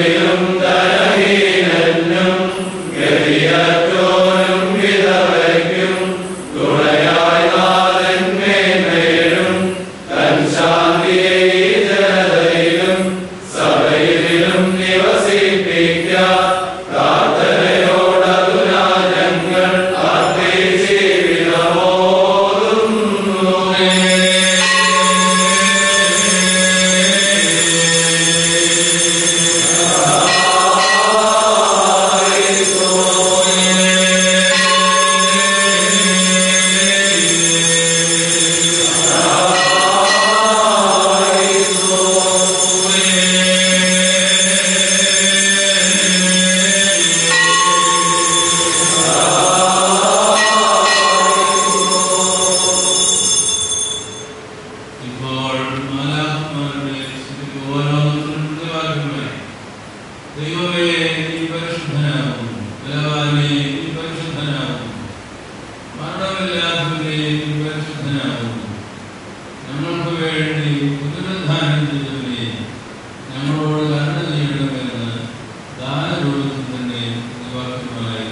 ഇപ്പോൾ മാലാഖമാരുടെ സ്തുതിക്ക് ഓരോരുത്തരും പ്രതിവാക്യങ്ങളെ. ദൈവമേ നീ പരിശുദ്ധനാകുന്നു ബലവാനേ നീ പരിശുദ്ധനാകുന്നു മരണമില്ലാത്തവനെ നീ പരിശുദ്ധനാകുന്നു ഞങ്ങൾക്ക് വേണ്ടി പുനരുദ്ധാനം ചെയ്തവനെ ഞങ്ങളോട് കരുണ ചെയ്യണമെന്ന് ദാനരൂപത്തിൽ തന്നെ പ്രതിവാക്യമായി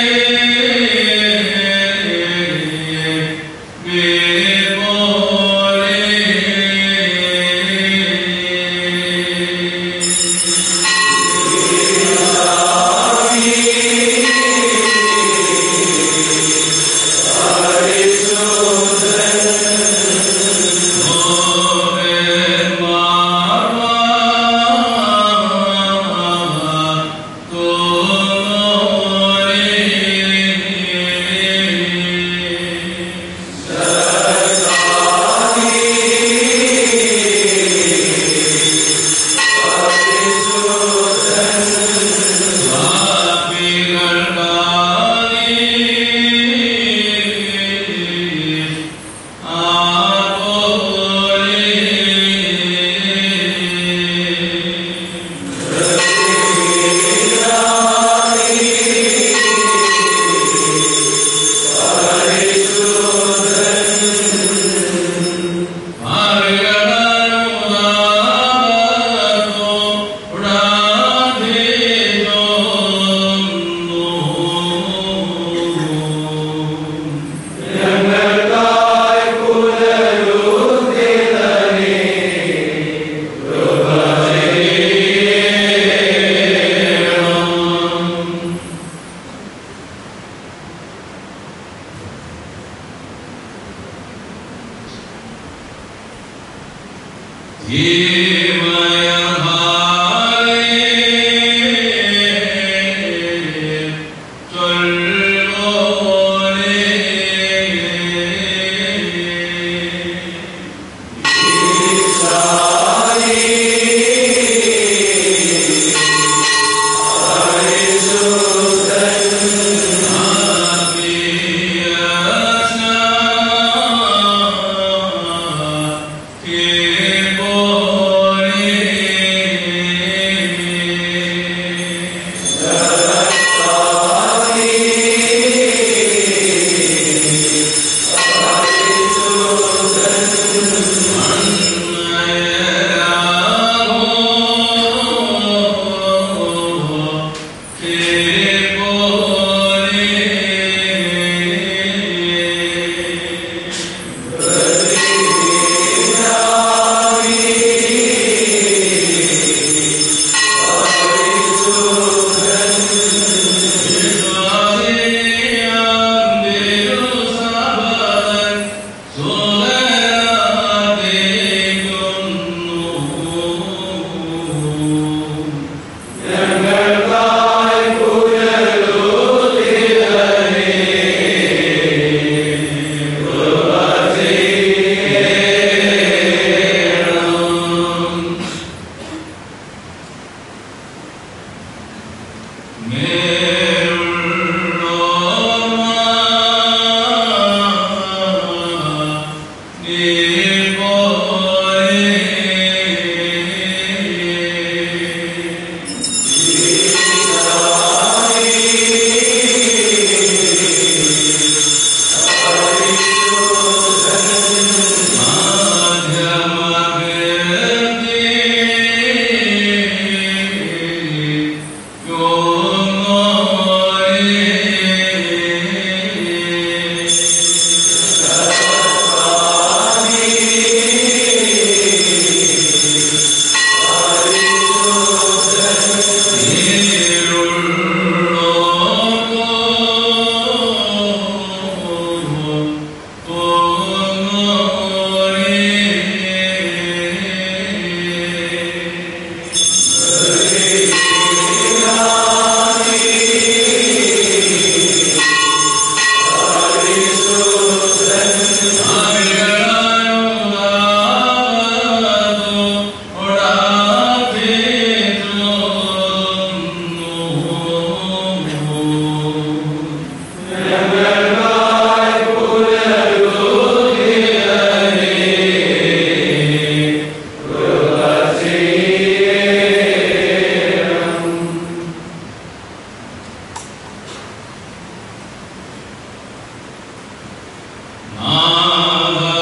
Thank നാദ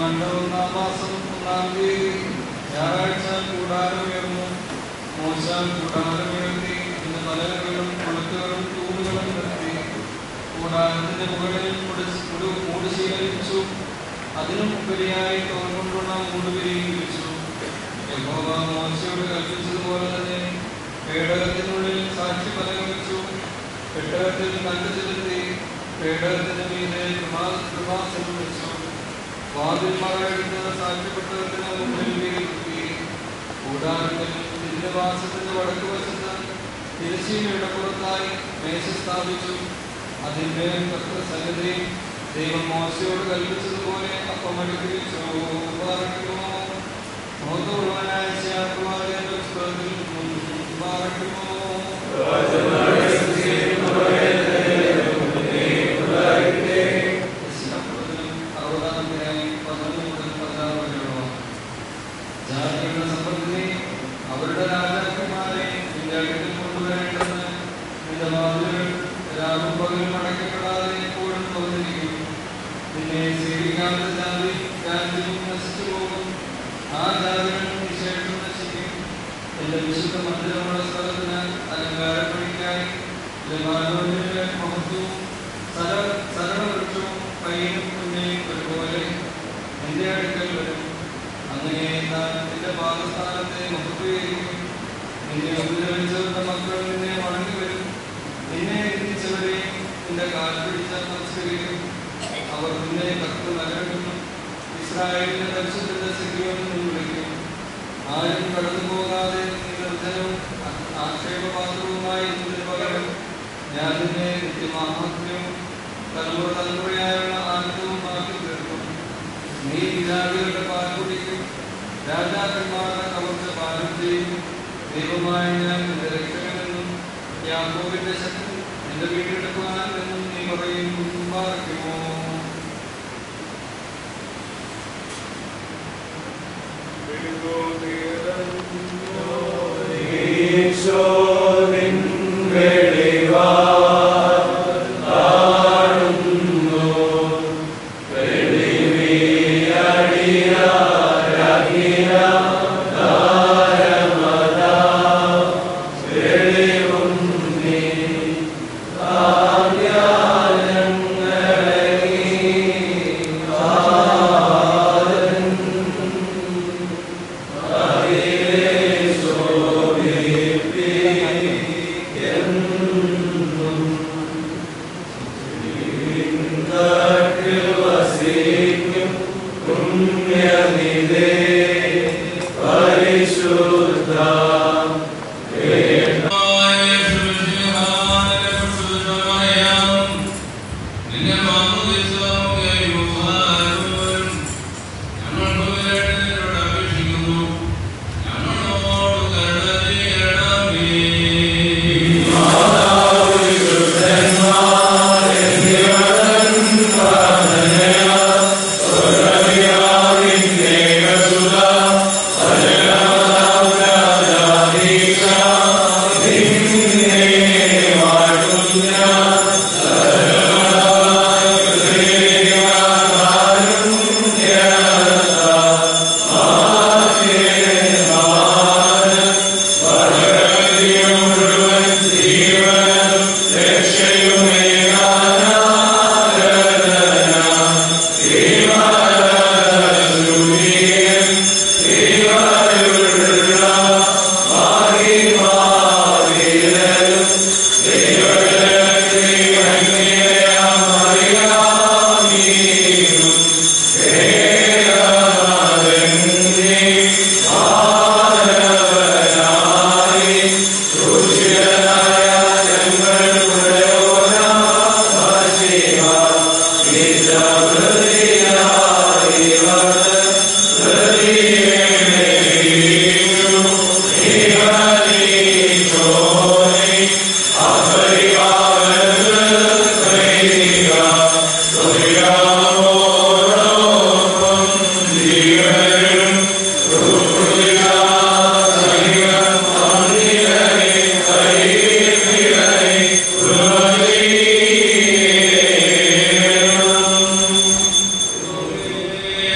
ആണ്ട് ഒന്നാം മാസം ഒന്നാം തീയതി ഞായറാഴ്ച കൂടാരം ഉയർന്നു മോശ കൂടാരം ഉയർത്തി അതിന്റെ മലകളും കുളക്കുകളും തൂണുകളും നിർത്തി കൂടാരത്തിന്റെ മുകളിൽ മൂട് ശീലിച്ചു അതിനും ഉപരിയായി തോന്നുകൊണ്ടുള്ള മൂടുപിരിയും വിളിച്ചു യഹോവ മോശയോട് കൽപ്പിച്ചതുപോലെ തന്നെ പേടകത്തിനുള്ളിൽ സാക്ഷി പലകം വെച്ചു പെട്ടകത്തിൽ കണ്ടു ചെലുത്തി പേടകത്തിന്റെ മീതെ കൃപാസനം വെച്ചു വാതിൽ മറയെടുത്ത് സാക്ഷ്യപ്പെട്ടവത്തിന് മുമ്പിൽ വീഴ്ത്തി കൂടാരത്തിൽ തിരുവാസത്തിന്റെ വടക്ക് വശത്ത് തിരശ്ശീലയുടെ പുറത്തായി മേശ സ്ഥാപിച്ചു അതിന്റെ കത്ര സന്നിധി ദൈവം മോശയോട് കൽപ്പിച്ചതുപോലെ അപ്പം അടുക്കി വെച്ചു പാറയ്ക്കുമോ മോഹമുള്ളവനായ ശാക്കുമാരന്റെ പുസ്തകത്തിൽ നിന്നും പാറയ്ക്കുമോ ജാതികളുടെ സമ്പത്തിനെ അവരുടെ രാജാക്കന്മാരെ നിന്റെ അടുക്കൽ കൊണ്ടുവരേണ്ടെന്ന് നിന്റെ വാതിലുകൾ രാവും പകലും അടയ്ക്കപ്പെടാതെ എപ്പോഴും തുറന്നിരിക്കും നിന്നെ സേവിക്കാത്ത ജാതി രാജ്യവും നശിച്ചു പോകും ആ ജാതികൾ നിശേഷം നശിക്കും എന്റെ വിശുദ്ധ മന്ദിരമുള്ള സ്ഥലത്തിന് അലങ്കാരപ്പണിക്കായി ലബാനോനിലെ മഹത്വവും സര സരളവൃക്ഷവും പൈനും പുന്നയും ഒരുപോലെ എന്റെ അടുക്കൽ വരും അങ്ങനെ ഞാൻ നിന്റെ പാദസ്ഥാനത്തെ മഹത്വീകരിക്കും നിന്നെ ഉപദ്രവിച്ചവരുടെ മക്കൾ നിന്നെ മടങ്ങി വരും നിന്നെ എത്തിച്ചവരെ നിന്റെ കാൽ പിടിച്ച് നമസ്കരിക്കും അവർ നിന്നെ കത്ത് നരകമെന്നും ഇസ്രായേലിന്റെ പരിശുദ്ധ സിഗ്യോനെന്നും വിളിക്കും ആരും കടന്നു പോകാതെ നീ നിർജ്ജനവും ആക്ഷേപപാത്രവുമായി ഇരുന്നതിന് പകരം ഞാൻ നിന്നെ നിത്യമാഹാത്മ്യവും തലമുറ തലമുറയായുള്ള ആനന്ദവും ആക്കി തീർക്കും നീ വിരാടികളുടെ പാൽ കുടിക്കും രാജാക്കന്മാരുടെ കവർച്ച പാലം ചെയ്യും ദൈവമായ ഞാൻ നിന്റെ രക്ഷകനെന്നും യാക്കോബിന്റെ ശക്തി നിന്റെ വീണ്ടെടുക്കുവാനെന്നും നീ പറയും പാർക്കുമോ Oh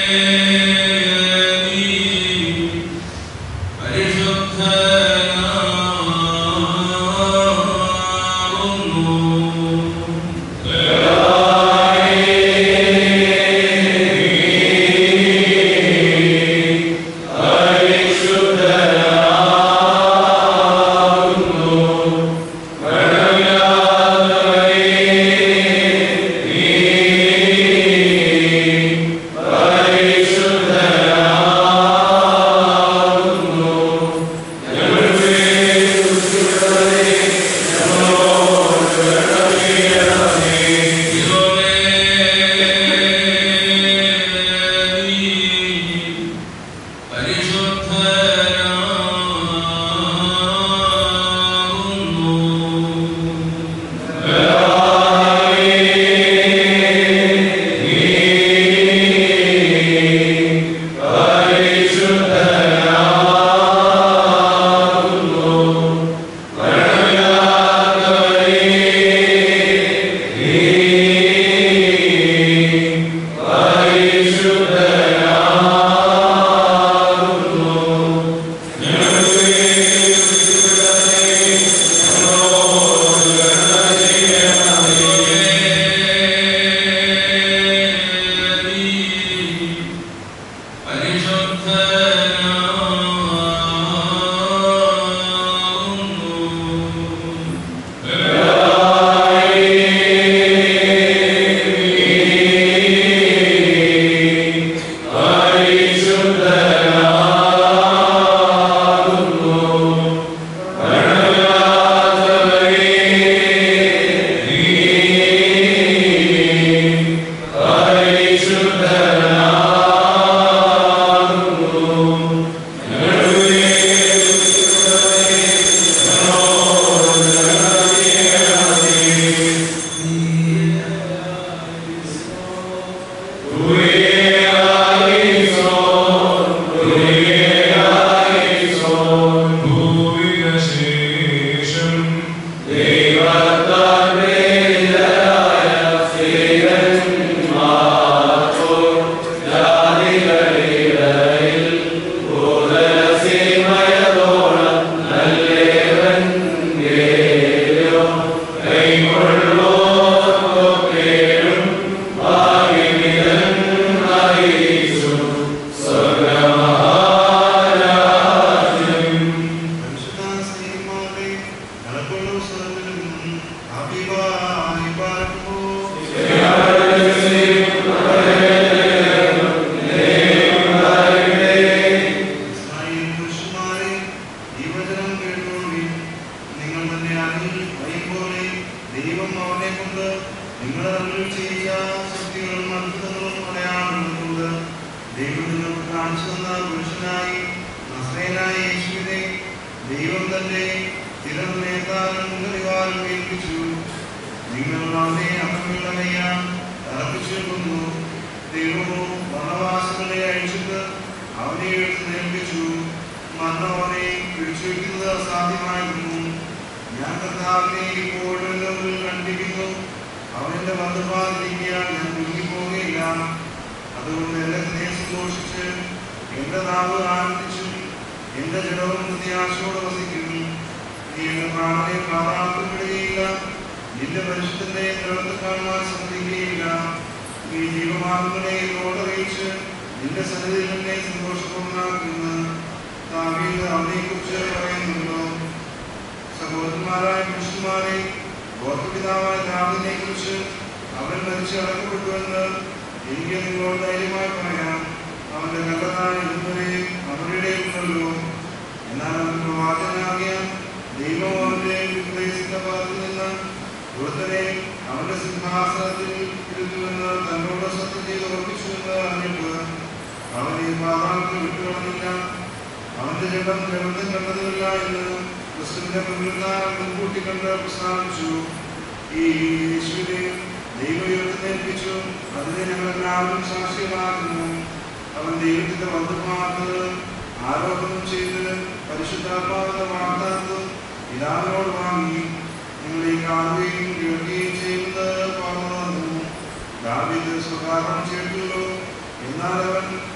ദാവീദ് സ്വകാര്യം ചെയ്തല്ലോ എന്നാൽ അവൻ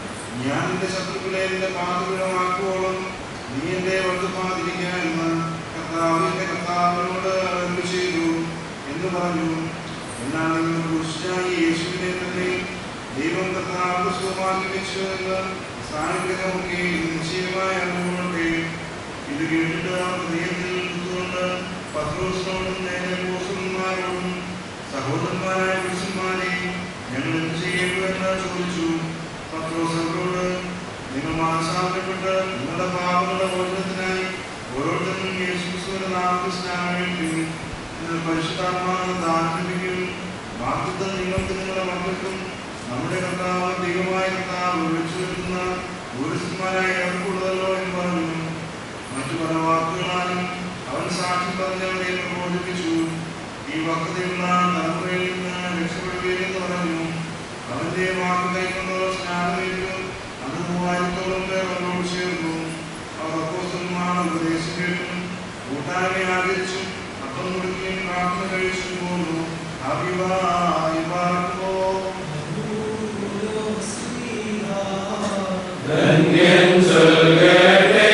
ഞാൻ നിന്റെ ശത്രുക്കളെ നിന്റെ പാതപീഠമാക്കുവോളം നീ എന്റെ വർദ്ധമാതിരിക്കുക എന്ന് കർത്താവ് എന്റെ കർത്താവിനോട് അരുളി ചെയ്തു എന്ന് പറഞ്ഞു എന്നാൽ നിങ്ങൾ പുരുഷനായി യേശുവിനെ തന്നെ ദൈവം കർത്താവ് സുഖമാക്കി വെച്ചു എന്ന് സാന്നിധ്യമൊക്കെ നിശ്ചയമായി അറിവുകൊണ്ടേ ഇത് കേട്ടിട്ട് അവർ ഹൃദയത്തിൽ നിന്നുകൊണ്ട് പത്രോസിനോടും നേരെ പോസ്റ്റന്മാരോടും സഹോദരന്മാരായ പുരുഷന്മാരെ ഞങ്ങൾ എന്ത് ചെയ്യേണ്ടുവെന്ന് ചോദിച്ചു പത്രോസ് അവരോട് നിങ്ങൾ മാനസാന്തരപ്പെട്ട് നിങ്ങളുടെ പാപങ്ങളുടെ മോചനത്തിനായി ഓരോരുത്തരും യേശുക്രിസ്തുവിന്റെ നാമത്തിൽ സ്നാനം കഴിക്കും നിങ്ങൾ പരിശുദ്ധാത്മാവിനെ ദാനം ലഭിക്കും വാക്തത്വം നിങ്ങൾക്ക് നിങ്ങളുടെ മക്കൾക്കും നമ്മുടെ കർത്താവ് ദൈവമായ കർത്താവ് വിളിച്ചു വരുത്തുന്ന പുരുഷന്മാരായ അവർക്കുള്ളതല്ലോ എന്ന് പറഞ്ഞു മറ്റു പല വാക്കുകളാലും അവൻ സാക്ഷി പറഞ്ഞ് അവരെ പ്രബോധിപ്പിച്ചു ഈ വക്തതയുള്ള തലമുറയിൽ നിന്ന് രക്ഷപ്പെടുകയെന്ന് പറഞ്ഞു അവന്റെ വാക്ക് കൈക്കൊണ്ടവർ സ്നാനമേറ്റു അത് മൂവായിരത്തോളം പേർ അവരോട് ചേർന്നു അവർ അപ്പോസ്തലന്മാർ ഉപദേശം കേട്ടും കൂട്ടായ്മ ആചരിച്ചും അപ്പം കൊടുക്കുകയും പ്രാർത്ഥന കഴിച്ചും പോന്നു അഭിവായി പാർക്കോ ധന്യൻ ചൊൽകട്ടെ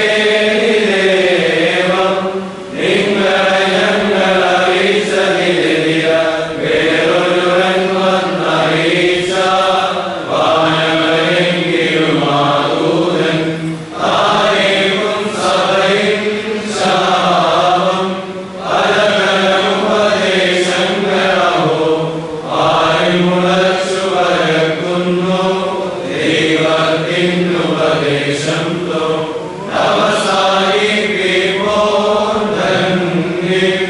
ദേവം നിങ്ങളെ ഞങ്ങൾ അറിയിച്ചതിനെതിര വേറൊരുവൻ വന്നറിയിച്ച വാനവരെങ്കിലും ആദൂതൻ ആരേക്കും സഭയും ശാപം പലകരമുപദേശങ്ങളോ ആരും മുളച്ചു പരക്കുന്നു ദൈവത്തിനുപദേശം തോ അവസാനിപ്പിപ്പോൾ ധന്യം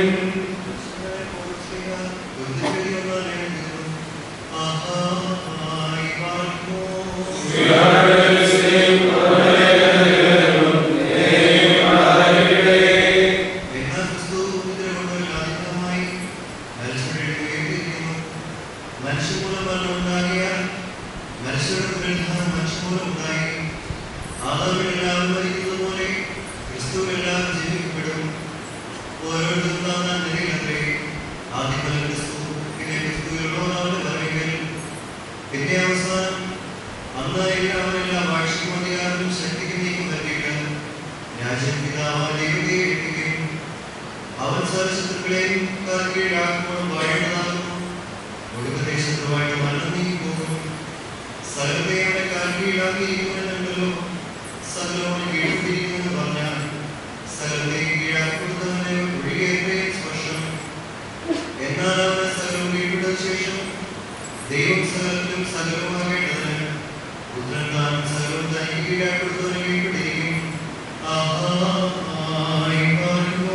മനുഷ്യമൂലം ഉണ്ടാകിയാൽ മനുഷ്യരുടെ പുനരുദ്ധാനം മനുഷ്യമൂലം ഉണ്ടായി ആദാമിലെല്ലാവരും മരിക്കുന്നത് പോലെ ക്രിസ്തുവെല്ലാം ജീവിക്കപ്പെടും ഓരോരുത്തരും താൻ താൻ നിലയിലത്രേ ആദ്യം ക്രിസ്തു പിന്നെ ക്രിസ്തുവിലുള്ളവരുടെ വരവിൽ പിന്നെ അവസാനം അന്ന് എല്ലാവരെല്ലാം വാഴ്ചയും അധികാരവും ശക്തിക്കും നീക്കും നൽകിയിട്ട് രാജ്യം പിതാവായ ദൈവത്തെ ഏൽപ്പിക്കും അവൻ സർശത്രുക്കളെയും കീഴാക്കുമ്പോൾ വാഴേണ്ടതാകുന്നു ഒടുക്കത്തെ ശത്രുവായിട്ട് മരണം നീങ്ങി പോകും സകലത്തെ അവന്റെ കാൽ കീഴാക്കിയിരിക്കുമെന്നുണ്ടല്ലോ സകലവന് കീഴ്പ്പെട്ടിരിക്കുമെന്ന് പറഞ്ഞാൽ സകലത്തെ കീഴാക്കൊടുത്തവന് ഒഴികേറ്റേ സ്പർശം എന്നാൽ അവന് സകലം കീഴ്പ്പെട്ട ശേഷം ദൈവം സകലത്തിലും സകലമാകേണ്ടതിന് പുത്രൻ താൻ സകലം തനിക്ക് കീഴാക്കൊടുത്തവന് കീഴ്പ്പെട്ടിരിക്കും ആഹാ ആയി പാടുമോ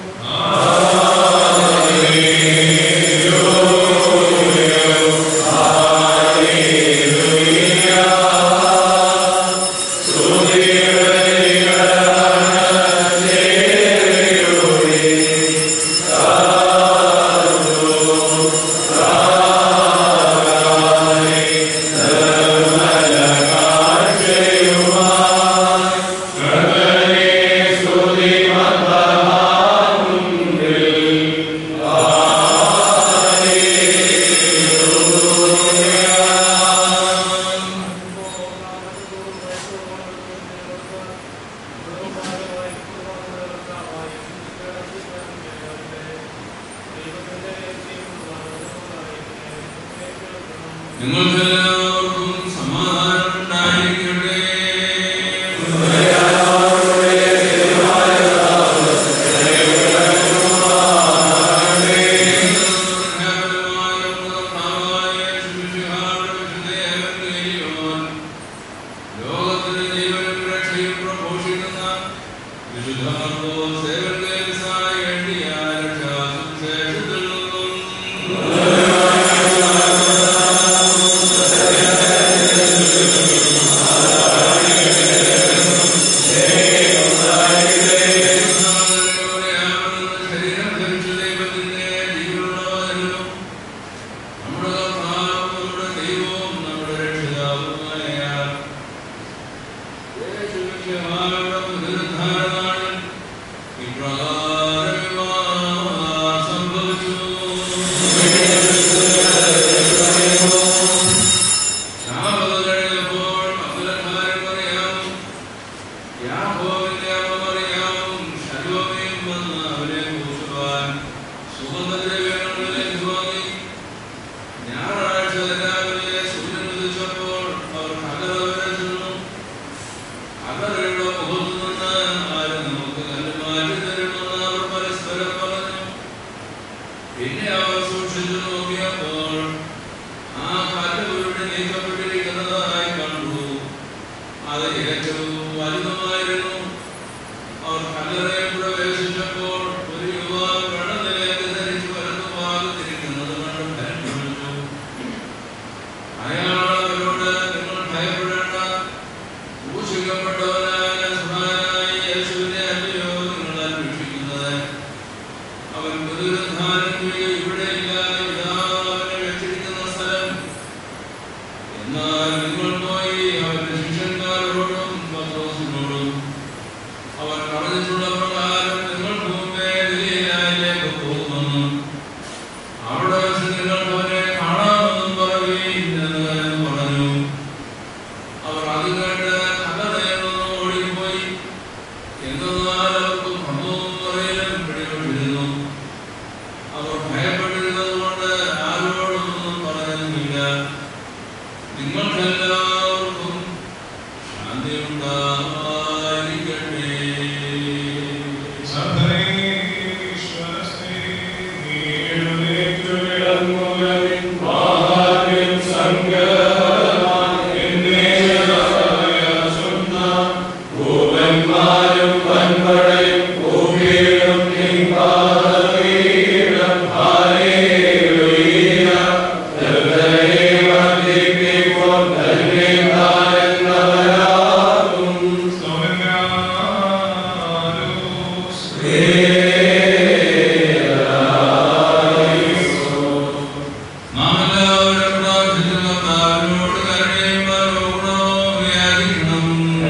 നിങ്ങൾക്കെല്ലാവർക്കും സമാധാനം ഉണ്ടായിരിക്കട്ടെ ലോകത്തിന് ജീവനും രക്ഷയും പ്രഘോഷിക്കുന്ന വിശുദ്ധാർത്തോ സേവനേസായി എണ്ണിയ രക്ഷാസുശേഷത്തിൽ നിന്നും ശരീരം ധരിച്ച ദൈവത്തിന്റെ ജീവനുള്ളവരല്ലോ നമ്മുടെ കർത്താവും നമ്മുടെ ദൈവവും നമ്മുടെ രക്ഷിതാവുമായ യേശുമിശിഹായുടെ പുനരുദ്ധാരനാളിൽ ഇപ്രകാരം ഇവ സംഭവിച്ചു. ശാപം കഴിഞ്ഞപ്പോൾ അബ്ദുലക്കാരൻ അത് ഏറ്റവും വലുതുമായിരുന്നു അവർ കല്ലറയിൽ പ്രവേശിച്ചപ്പോൾ ഒരു യുവാവ് വെള്ളനിലയൊക്കെ ധരിച്ച് വലതു ഭാഗത്തിരിക്കുന്നത് കണ്ട് ഭയം പിടിച്ചു അയാൾ അവരോട് നിങ്ങൾ ഭയപ്പെടേണ്ട ക്രൂശിക്കപ്പെട്ടവനായ നസ്രായനായ യേശുവിനെ അല്ലയോ നിങ്ങൾ അന്വേഷിക്കുന്നത് അവൻ പുനരുദ്ധാനം ചെയ്ത് ഇവിടെയില്ല ഇതാ അവനെ വെച്ചിരിക്കുന്ന സ്ഥലം എന്നാൽ നിങ്ങൾ പോയി അവന്റെ ശിഷ്യന്മാരോടും പത്രോസിനോടും അവൻ പറഞ്ഞിട്ടുള്ള പ്രകാരം നിങ്ങൾ മുമ്പേ ഗലീലായിലേക്ക് പോകുമെന്നും അവിടെ വെച്ച് നിങ്ങൾ അവനെ കാണാമെന്നും പറയുകയും എന്ന് പറഞ്ഞു അവർ അത് കേട്ട് കല്ലറയിൽ നിന്ന് ഓടിപ്പോയി എന്തെന്നാൽ അവർക്ക് ഭ്രമവും പറയലും പിടികൊണ്ടിരുന്നു അവർ ഭയപ്പെട്ടിരുന്നത് കൊണ്ട് ആരോടൊന്നും പറഞ്ഞില്ല നിങ്ങൾക്കെല്ലാവർക്കും ശാന്തി ഉണ്ടായിരിക്കട്ടെ നാം എല്ലാവരും പ്രാർത്ഥിച്ചു കർത്താവിനോട് കരുണയും പരമഗുണവും വ്യാപിക്കണം.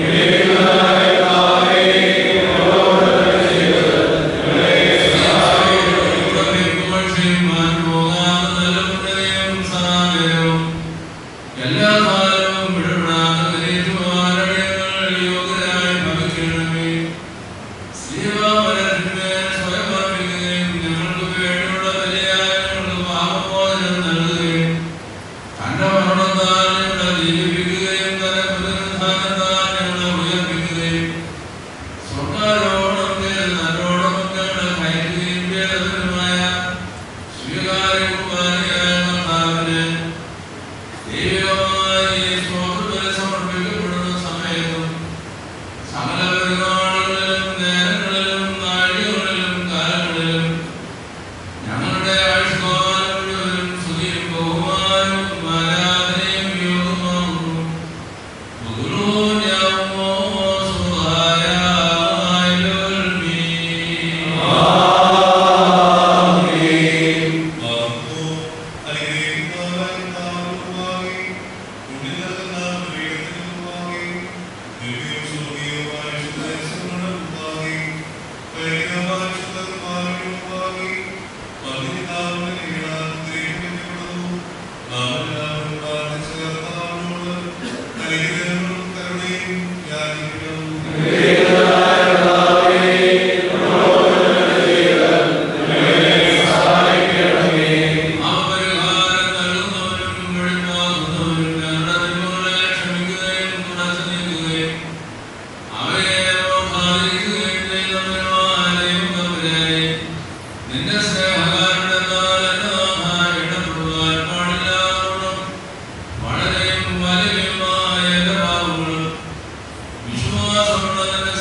എല്ലാ കാലവും വിടവിടാതെ ഗ്രഹിക്കുവാനടിയങ്ങൾ യോഗ്യരായി ഭവിക്കണമേ. ശ്രീരാമരത്തിന്മേൽ സ്വയം അർപ്പിക്കുകയും ഞങ്ങൾക്ക് വേണ്ടിയുള്ള ബലിയായി ഞങ്ങൾക്ക് പാപമോചനം നൽകുകയും തന്റെ മരണത്താൽ ഞങ്ങളെ ജീവിപ്പിക്കുകയും തന്റെ പുനരുത്ഥാനത്താൽ ഞങ്ങളെ ഉയർപ്പിക്കുകയും സ്വർഗ്ഗാരോഹണം ചെയ്ത് നല്ലോടൊപ്പം ഞങ്ങളെ നയിക്കുകയും ചെയ്തതിനുമായ സ്വീകാര്യകുമാരിയായ കർത്താവിനെ ദൈവമായി സ്വാതന്ത്ര്യം സമർപ്പിക്കപ്പെടുന്ന സമയത്തും സകല പെരുന്നാളുകളിലും നേരങ്ങളിലും നാഴികകളിലും കാലങ്ങളിലും ഞങ്ങളുടെ ആയുഷ്കാലം മുഴുവനും സ്തുതിയും ബഹുമാനവും ആരാധനയും യോഗമാകുന്നു ബഹുലോന്യമോ സുഹായ പാപപരിഹാരം നൽകുന്നവനും വെളിവാകുന്നവനും ഞങ്ങളുടെ തിന്മകളെ ക്ഷമിക്കുകയും തുടച്ചു നീക്കുകയും അവയെ ഓർക്കാതിരിക്കുകയും ചെയ്യുന്നവനുമായ ദൈവം തമ്പുരാനെ, നിന്റെ സ്നേഹകാരുണ്യത്താൽ എന്റെ നാഥാ ഇടപെടുവാൻ പാടില്ലാത്തവണ്ണം വളരെയും വലുതുമായ എന്റെ പാപങ്ങളും വിശ്വാസമുള്ള നിന്റെ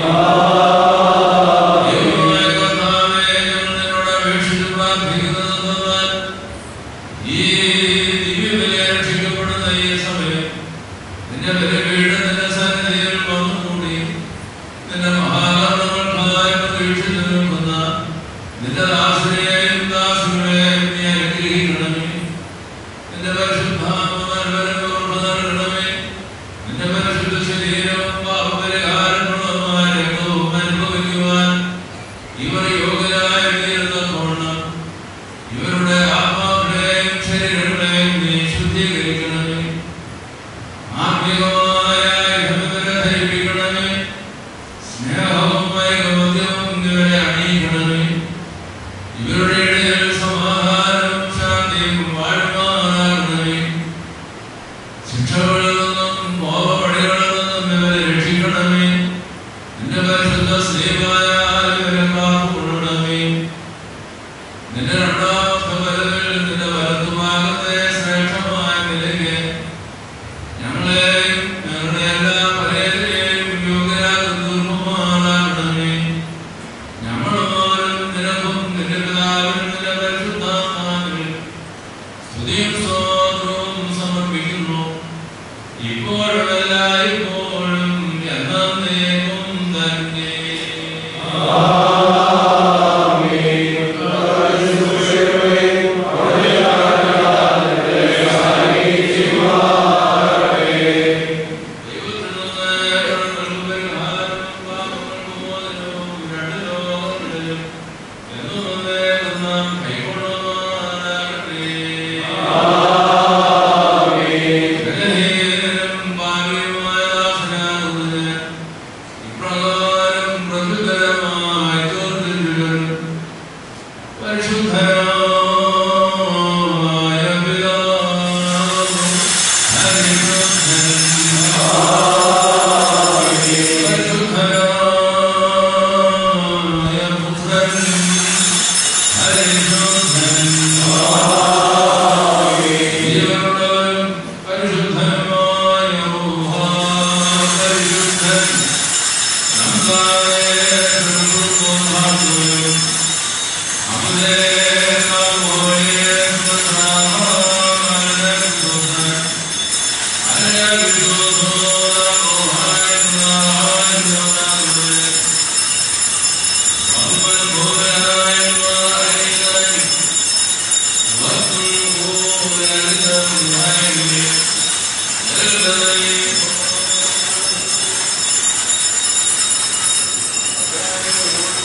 ദൈവമായ കർത്താവേ, ഞങ്ങൾ നിന്നോട് അപേക്ഷിച്ച് പ്രാർത്ഥിക്കുന്നതെന്തെന്നാൽ, ഈ ദിവ്യബലി രക്ഷിക്കപ്പെടുന്ന ഈ സമയം നിന്റെ ബലിപീഠം നിന്റെ സന്നിധിയിൽ വന്നുകൂടി നിന്റെ മഹാകരണങ്ങൾക്കായി പ്രതീക്ഷിച്ചു നിൽക്കുന്ന നിന്റെ ദാസരെയും ദാസികളെയും നീ അനുഗ്രഹിക്കണമേ നിന്റെ പരിശുദ്ധാത്മാവരങ്ങൾക്ക് നൽകണമേ നിന്റെ പരിശുദ്ധ ശരീരവും പാപപരിഹാരങ്ങളുമായ രക്തവും അനുഭവിക്കുവാൻ ഇവർ യോഗ്യരായി തീരുന്നതോണം ഇവരുടെ ആത്മാക്കളെയും ശരീരങ്ങളെയും നീ ശുദ്ധീകരിക്കണമേ ആത്മീയമായ ഇഹപര ധരിപ്പിക്കണമേ സ്നേഹവും ഐകമത്യവും ഇവരെ അണിയിക്കണമേ ഇവരുടെ ഇടയിൽ സമാധാനവും ശാന്തിയും വാഴുമാറാകണമേ ശിക്ഷകളിൽ നിന്നും മോഹപടികളിൽ നിന്നും ഇവരെ രക്ഷിക്കണമേ നിന്റെ പരിശുദ്ധ സ്നേഹമായ ഇവരെ കാത്തുകൊള്ളണമേ നിന്റെ രണ്ടാമത്തെ വരവിൽ നിന്റെ വലതുഭാഗത്തെ ശ്രേഷ്ഠമായ നിലയ്ക്ക് ഞങ്ങളെയും ഞങ്ങളുടെ എല്ലാ പരേതരെയും യോഗ്യരാക്കി തീർക്കുമാറാകണമേ ഞങ്ങളുമാരും നിനക്കും നിന്റെ പിതാവിനും നിന്റെ പരിശുദ്ധാത്മാവിനും സ്തുതിയും സ്തോത്രവും സമർപ്പിക്കുന്നു ഇപ്പോഴും എല്ലായ്പ്പോഴും എന്നേക്കും തന്നെ പരിശുദ്ധരായ പിതാവും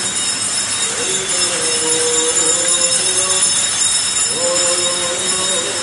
Oh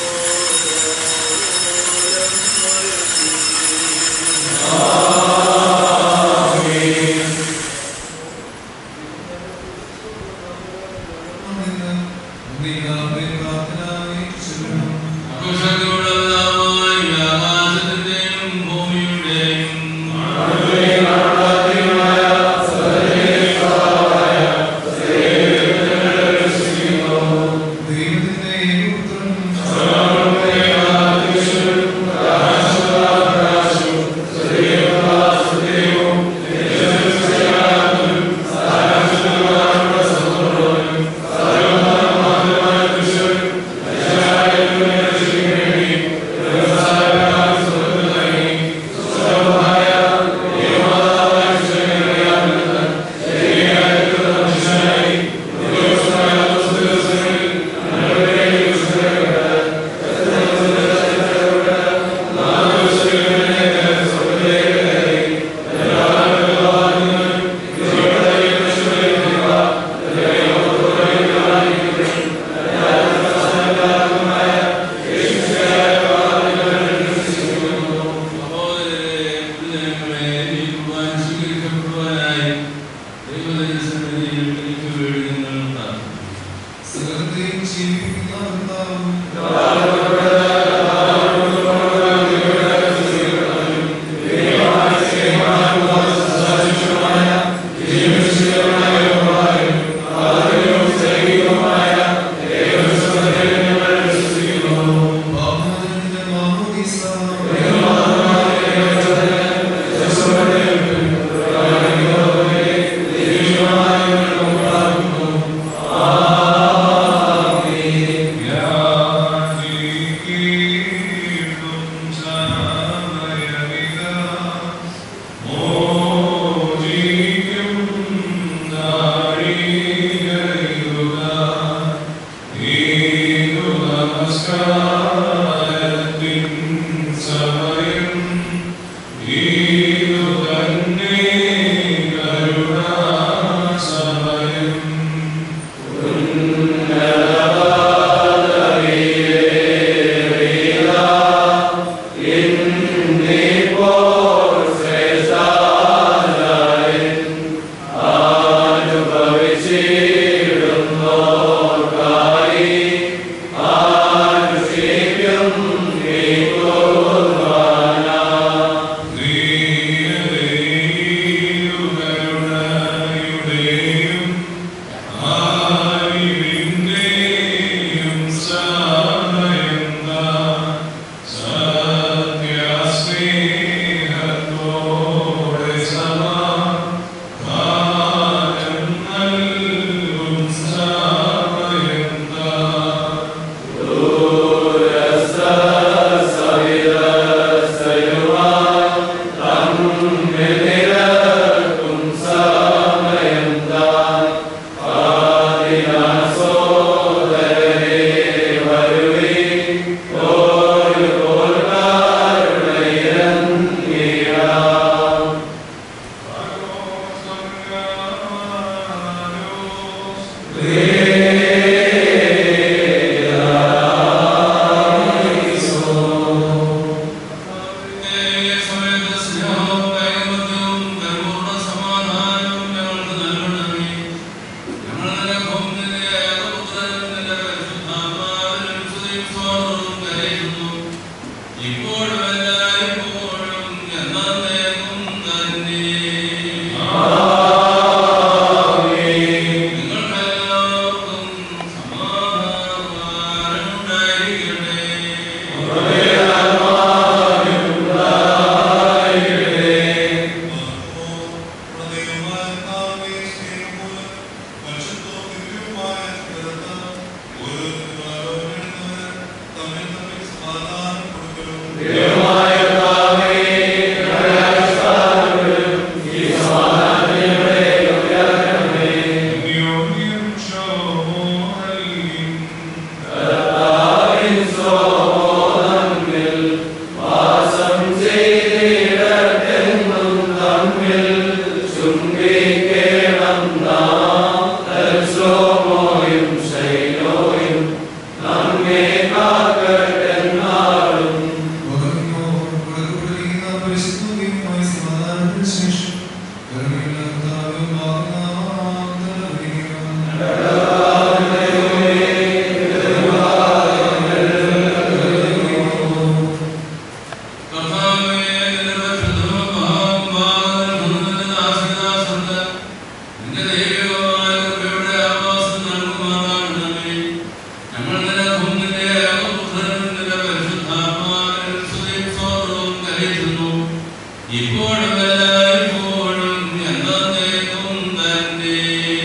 ഇപ്പോഴും എല്ലായ്പ്പോഴും എന്നേക്കും തന്നെ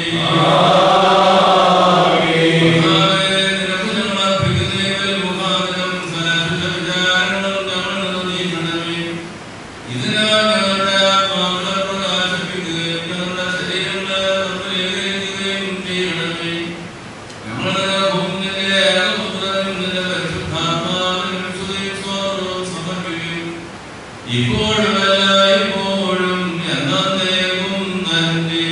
ഇപ്പോഴും എല്ലായ്പ്പോഴും എന്നേക്കും തന്നെ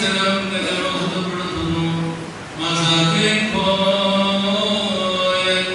ും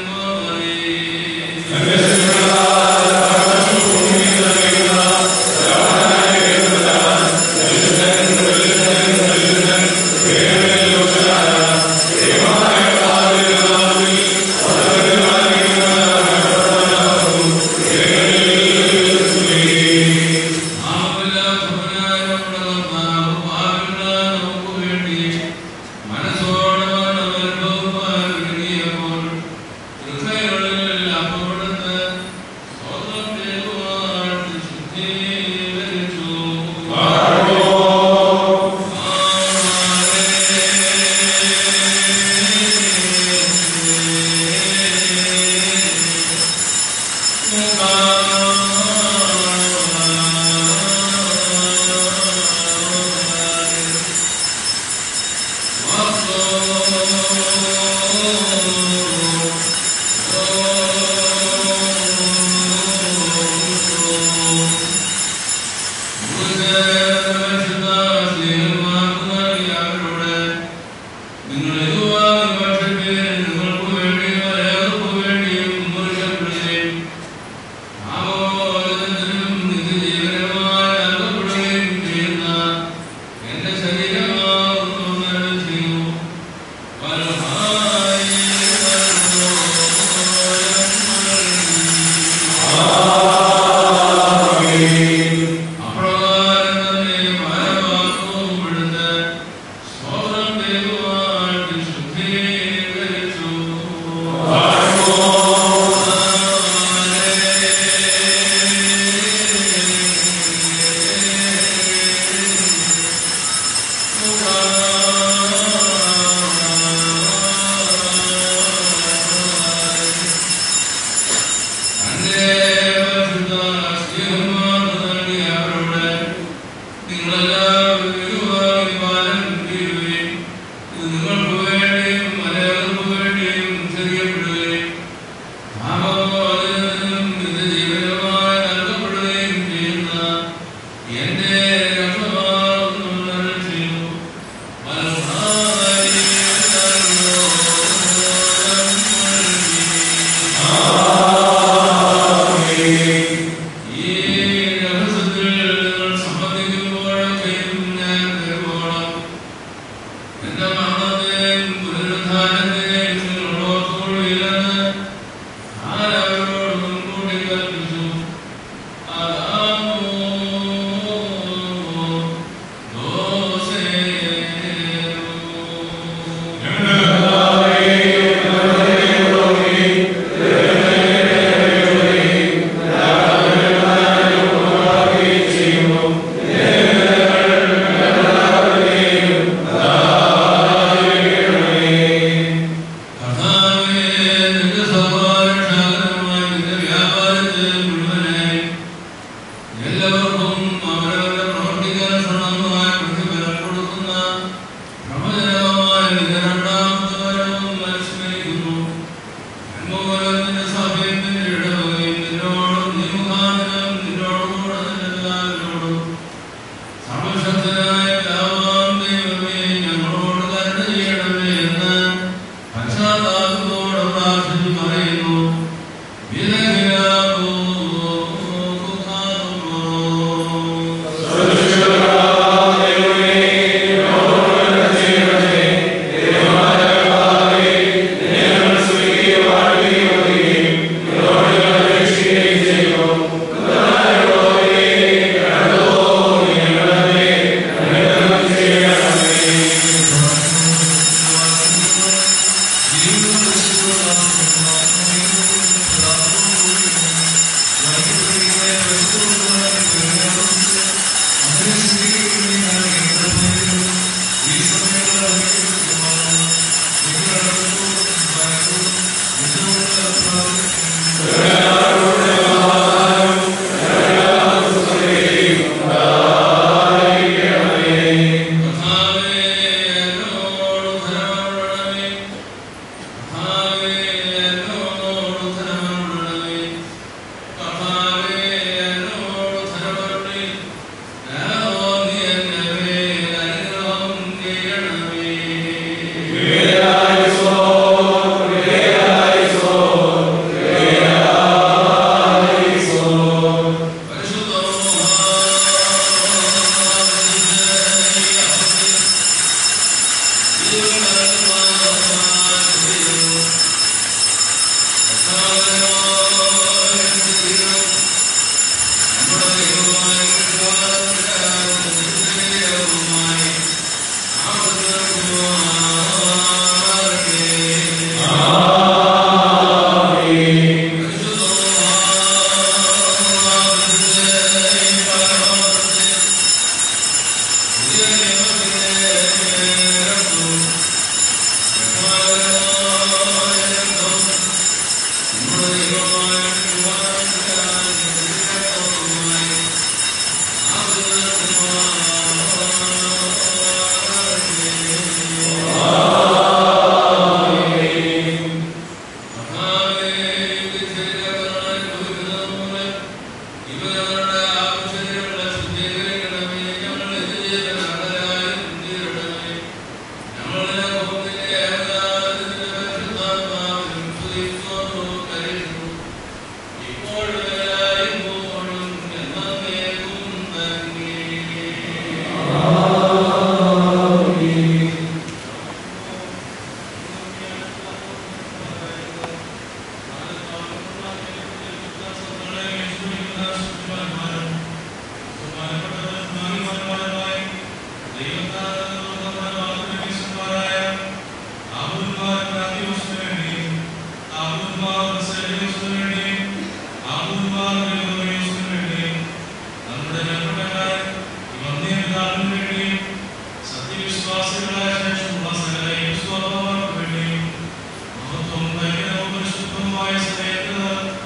സത്യവിശ്വാസികളായ ശേഷമുള്ള സകലയും സ്വഭാവങ്ങൾക്ക് വേണ്ടിയും മഹത്വം ഭയങ്കരവും പരിശുദ്ധവുമായ സമയത്ത്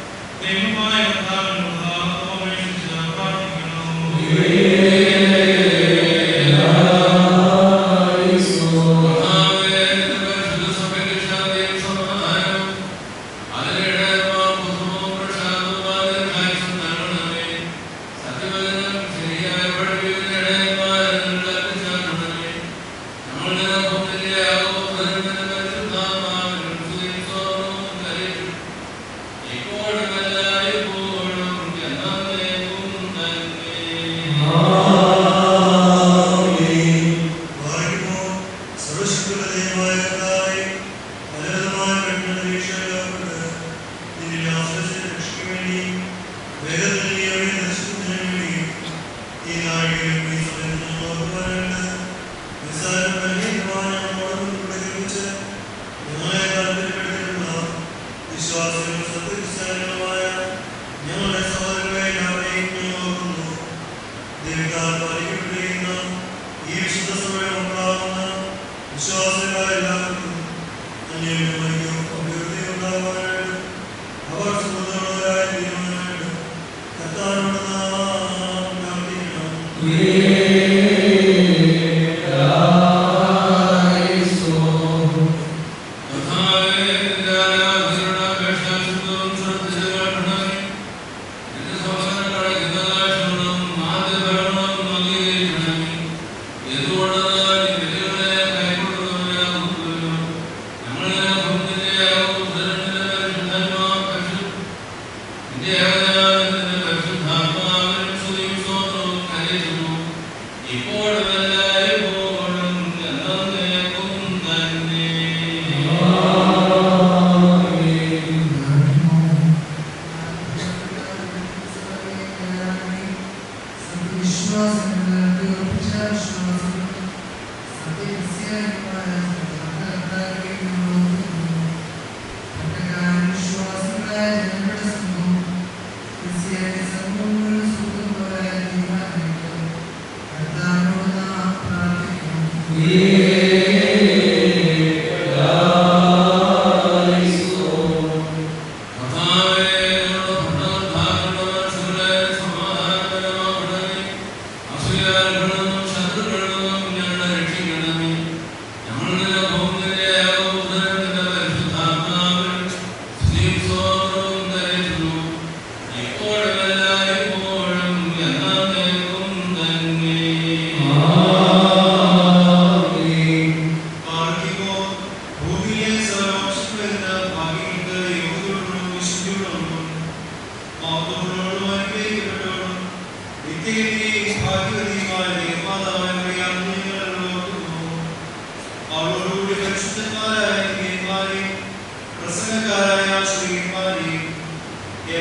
ദൈവമായ കർത്താവിനുള്ള അപേക്ഷിച്ച് വിശ്വാസികളും സത്യക്രിസ്ത്യാനികളുമായ ഞങ്ങളുടെ സഹോദരങ്ങളെ എല്ലാവരെയും ഞങ്ങൾ ഓർക്കുന്നു ദൈവത്താൽ പാലിക്കപ്പെടുന്ന ഈ വിശുദ്ധ സമയം ഉണ്ടാകുന്ന വിശ്വാസികളായ എല്ലാവർക്കും അന്യോന്യമായും അഭിവൃദ്ധി ഉണ്ടാകാനായിട്ട് അവർ സുഹൃത്തുക്കളായ തീരുമാനമായിട്ട് കർത്താവിനോട് നാം പ്രാർത്ഥിക്കണം ഞങ്ങളെ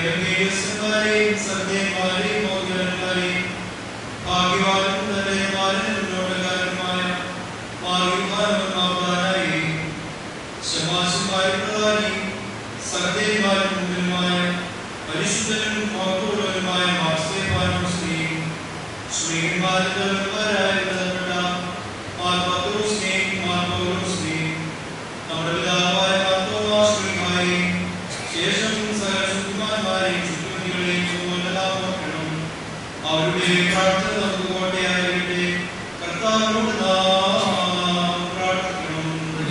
സകലേവന്മാരെയും സന്ധ്യന്മാരെയും മോചനന്മാരെയും ഭാഗ്യവാനും നല്ലയമാനും മുന്നോട്ടുകാരനുമായ മാർഗിമാനായി ശമാശന്മാരും സകലേമാരും മുമ്പിലുമായ പരിശുദ്ധനും മഹത്വപൂർവനുമായ മാർസേമാനും സ്ത്രീയും ശ്രീമാരായ ബന്ധപ്പെട്ട മാർ പത്രോസിനെയും മാർ പൗലോസിനെയും നമ്മുടെ പിതാവായ മാർത്തോമാശ്രീമാരെയും ശേഷം സകല ശുദ്ധിമാന്മാരെയും ശുദ്ധിമതികളെയും ഉന്നതാമർക്കണം അവരുടെ പ്രാർത്ഥന നമുക്ക് കോട്ടയായിരിക്കട്ടെ കർത്താവിനോട് നാം പ്രാർത്ഥിക്കണം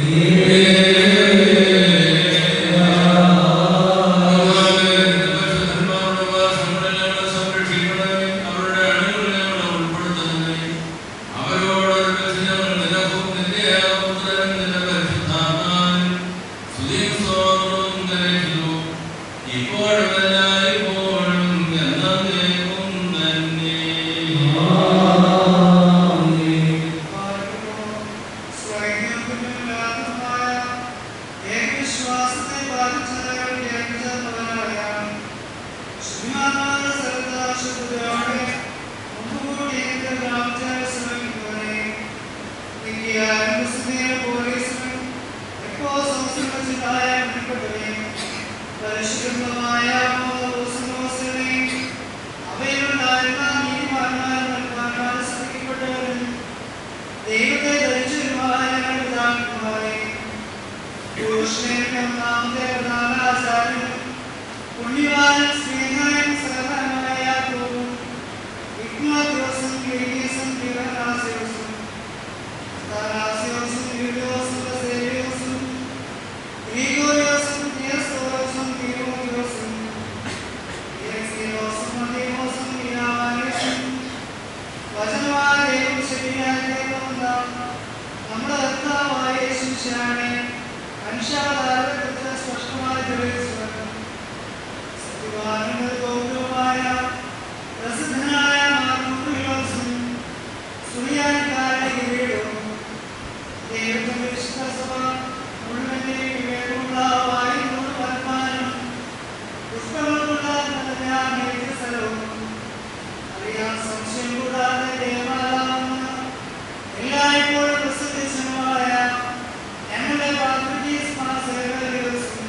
പരിശുദ്ധമായ അവയിലുണ്ടായിരുന്ന നീതിമാന്മാരും നൽകാൻ ശ്രമിക്കപ്പെട്ടവരും ദൈവത്തെ ധരിച്ചവരുമായ ഞങ്ങളുടെ പിതാക്കന്മാരെ പുരുഷനെ ഒന്നാമത്തെ പ്രധാന ആചാര്യനും പുണ്യവാനും സ്നേഹനും സഹനമായ യാക്കോബും ഇഗ്നാത്യോസും ക്ലീനീസും തിരനാസിയോസും താനാസിയോസും യൂലിയോസും ബസേലിയോസും ഗ്രീഗോറിയോസും തിയസ്തോറോസും തിരുമോനിയോസും തിയക്സിയോസും മതീമോസും ഇനാവാനിയോസും വചനമായ ദൈവം ശരിയായ ദൈവമെന്ന നമ്മുടെ കർത്താവായ യേശുശാനെ മനുഷ്യാവതാരത്തെക്കുറിച്ച് സ്പഷ്ടമായി തെളിയിച്ചു സത്യവാനും ഗൗരവമായ പ്രസിദ്ധനായ മാർഗോസും സുറിയാനിക്കാരുടെ കിരീടവും ദൈവത്തിന്റെ വിശുദ്ധ സഭ മുഴുവന്റെയും വിവേകമുള്ള വായുവിനോട് പരമാനും പുഷ്പങ്ങളുള്ള നല്ല സ്ഥലവും അറിയാൻ സംശയം കൂടാതെ ദേവാലാവുന്ന എല്ലായ്പ്പോഴും പ്രസിദ്ധമായ ഞങ്ങളുടെ പാത്രീസ് മാസേവരും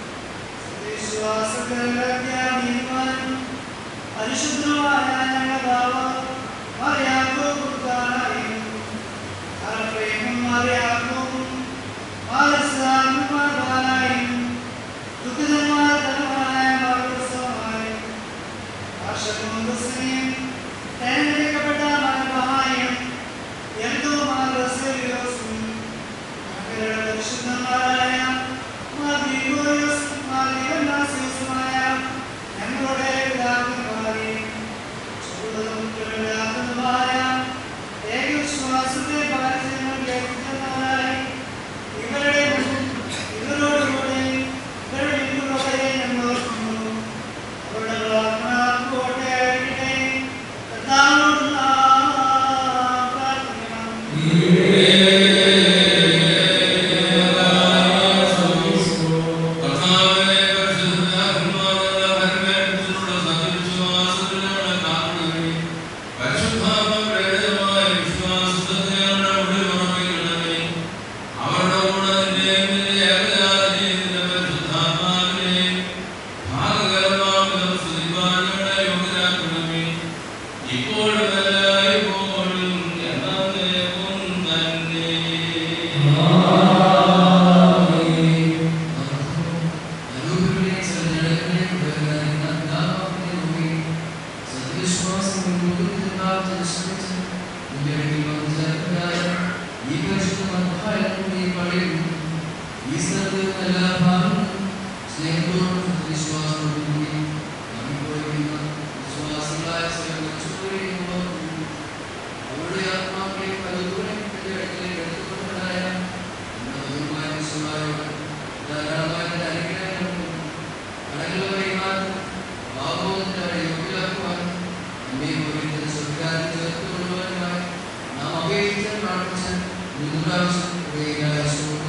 വിശ്വാസത്തിലും പരിശുദ്ധമായ ഞങ്ങളുടെ ഭാവ മറിയാക്കോ കൊടുക്കാനായും പ്രേമം മറിയാക്കും മാനസാത്മാരായും ദുഃഖിതമായ ധനമായ മാർഗസമായും ആശകോന്തസ്നെയും തെരഞ്ഞെടുക്കപ്പെട്ട മനോഹായും എന്തോ മാർഗസേവിയോസും ഞങ്ങളുടെ പരിശുദ്ധന്മാരായ മാർഗീഗോയോസും മാർഗീവനാസിയോസുമായ ഞങ്ങളുടെ പിതാക്കന്മാരെയും ചൂടും പ്രകടാകുന്നതുമായ ഏകവിശ്വാസത്തെ പാലിച്ചവർ ഗ്രഹിക്കുന്നവരായി ഇവരുടെ ഇവരോടുകൂടെ ഇവരുടെ ഇവരുടെ ഞങ്ങൾ ഓർക്കുന്നു അവരുടെ പ്രാർത്ഥന കോട്ടയായിരിക്കട്ടെ കർത്താവിനോട് നാം പ്രാർത്ഥിക്കണം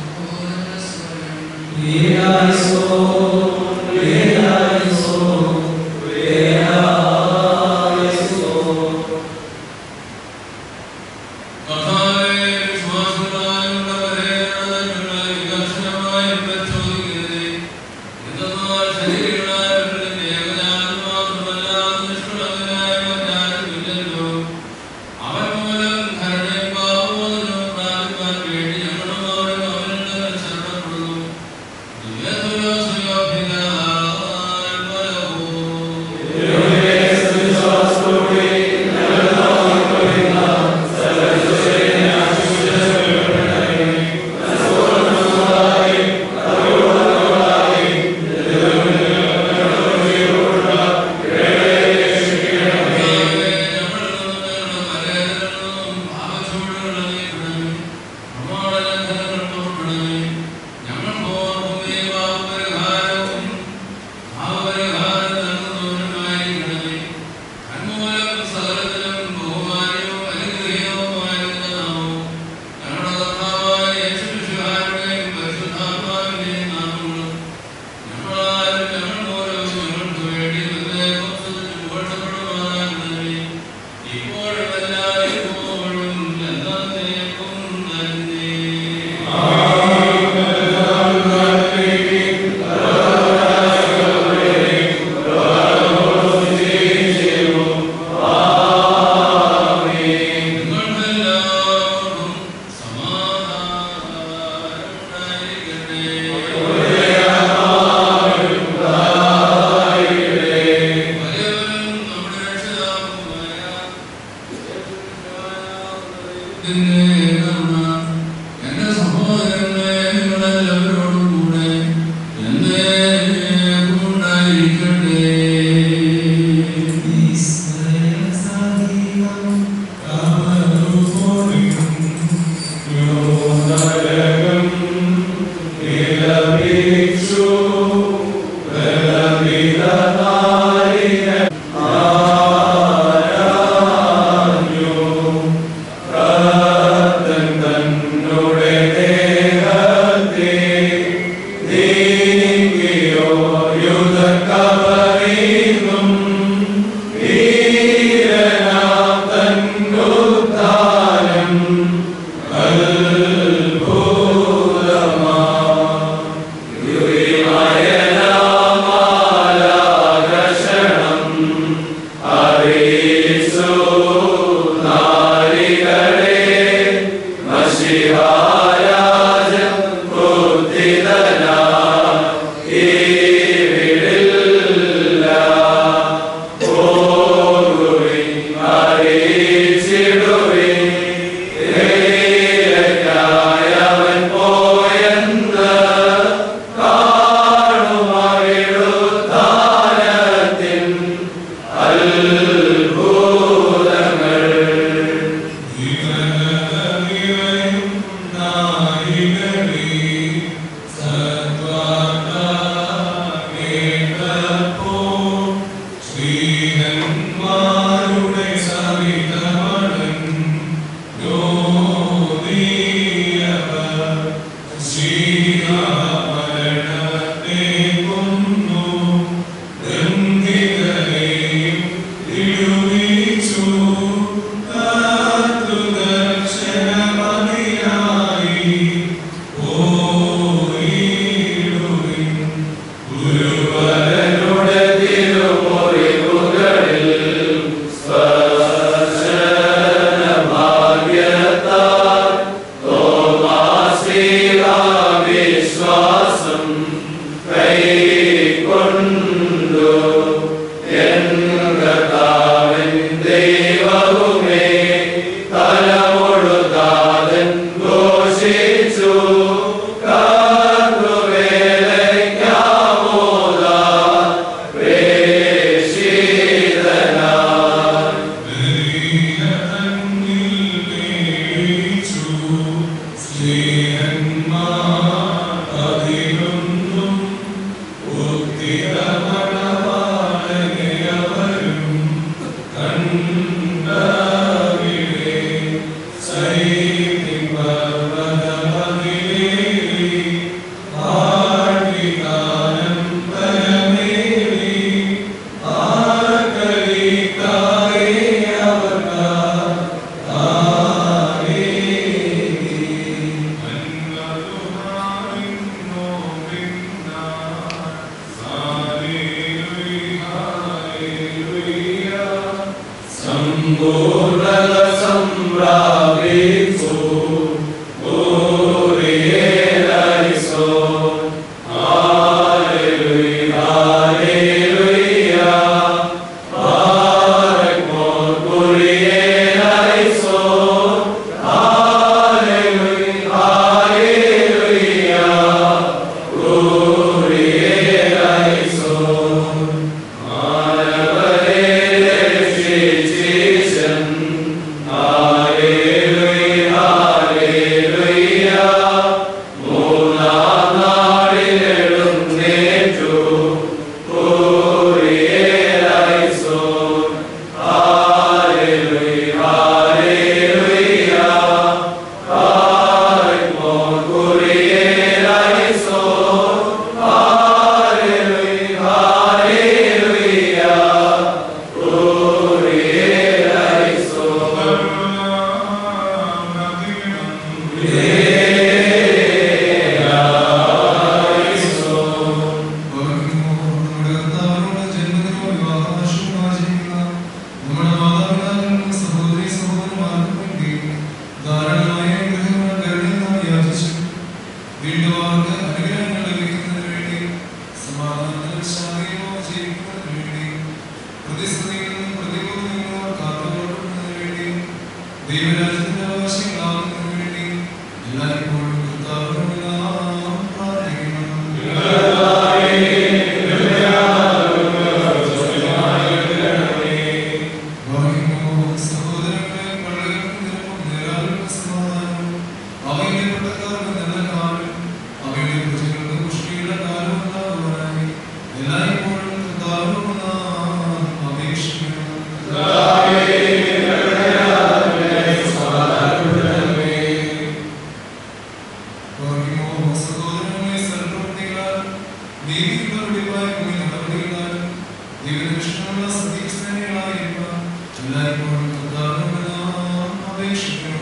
Leia, ഗുരുവരനുടെ വീണ്ടും അവർക്ക് അനുഗ്രഹങ്ങൾ ലഭിക്കുന്നതിന് വേണ്ടി സമാധാനത്തിൽ ശാന്തിയോ ജീവിക്കുന്നതിന് വേണ്ടി പ്രതിസന്ധിയിൽ നിന്നും പ്രതികൂലത്തിൽ നിന്നും അവർ കാത്തുകൊള്ളുന്നതിന് വേണ്ടി ദൈവരാജ്യത്തിന്റെ അവകാശങ്ങളാകുന്നതിന് വേണ്ടി എല്ലായ്പ്പോഴും കർത്താവിനോടെല്ലാം പ്രാർത്ഥിക്കണം സഹോദരങ്ങളെ പള്ളികൾക്ക് നിരപ്പും നേരാളുകൾക്ക് സമാധാനവും അവയുടെ പട്ടക്കാർക്ക് നല്ല കാലം അവയുടെ പ്രജകൾക്ക് പുഷ്ടിയുടെ കാലം ഉണ്ടാകുവാനായി എല്ലായ്പ്പോഴും കർത്താവിനോട് നാം അപേക്ഷിക്കണം ഭാഗ്യമോ സഹോദരങ്ങളെ സർവപ്രവൃത്തികളാൽ നീതിയുള്ള വെളിവായ ഭൂമി നടപടികളാലും ദൈവനിഷ്ഠമുള്ള സതീക്ഷ്ണങ്ങളായിരിക്കാം എല്ലായ്പ്പോഴും കർത്താവിനോട് നാം അപേക്ഷിക്കണം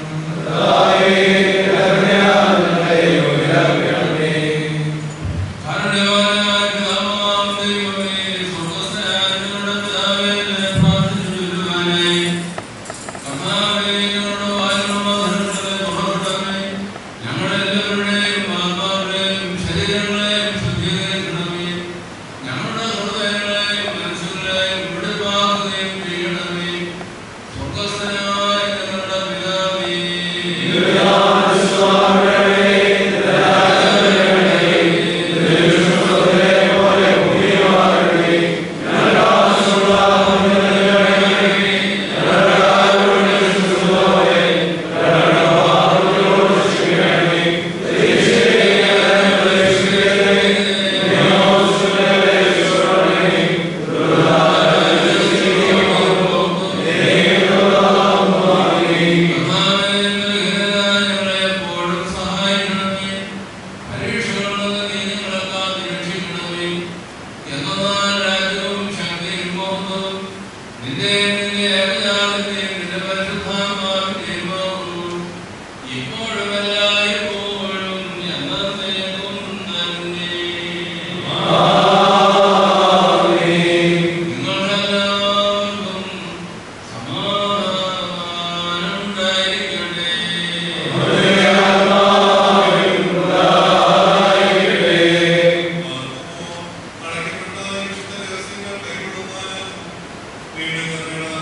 വീണ്ടും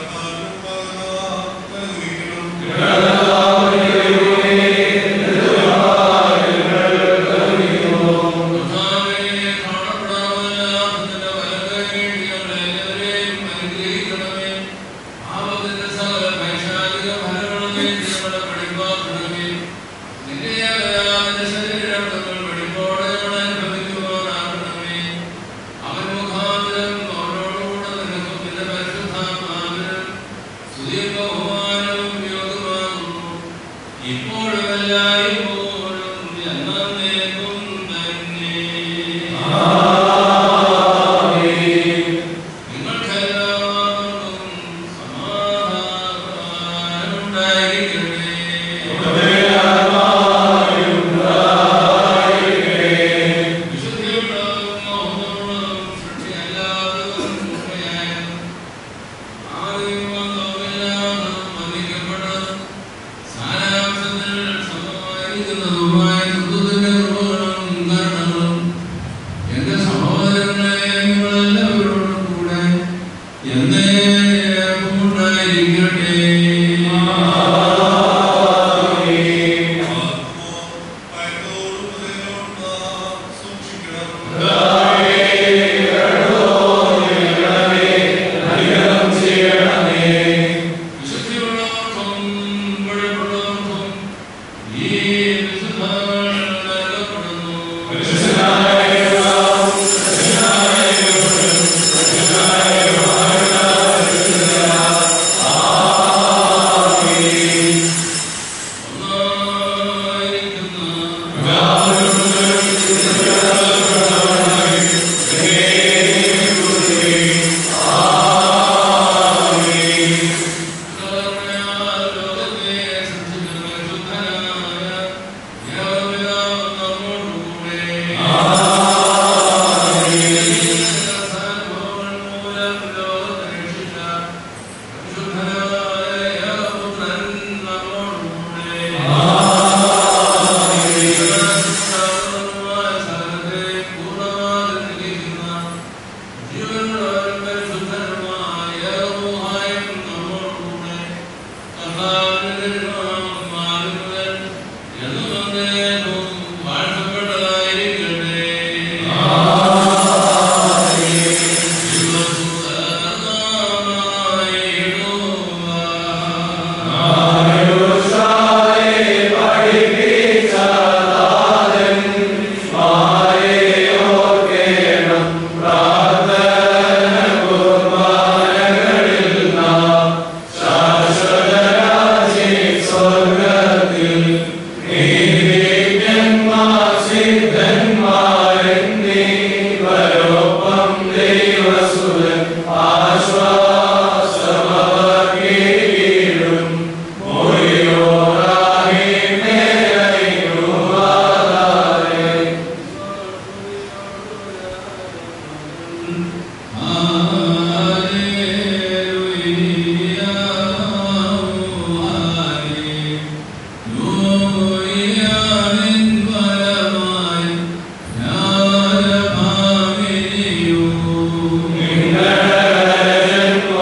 ും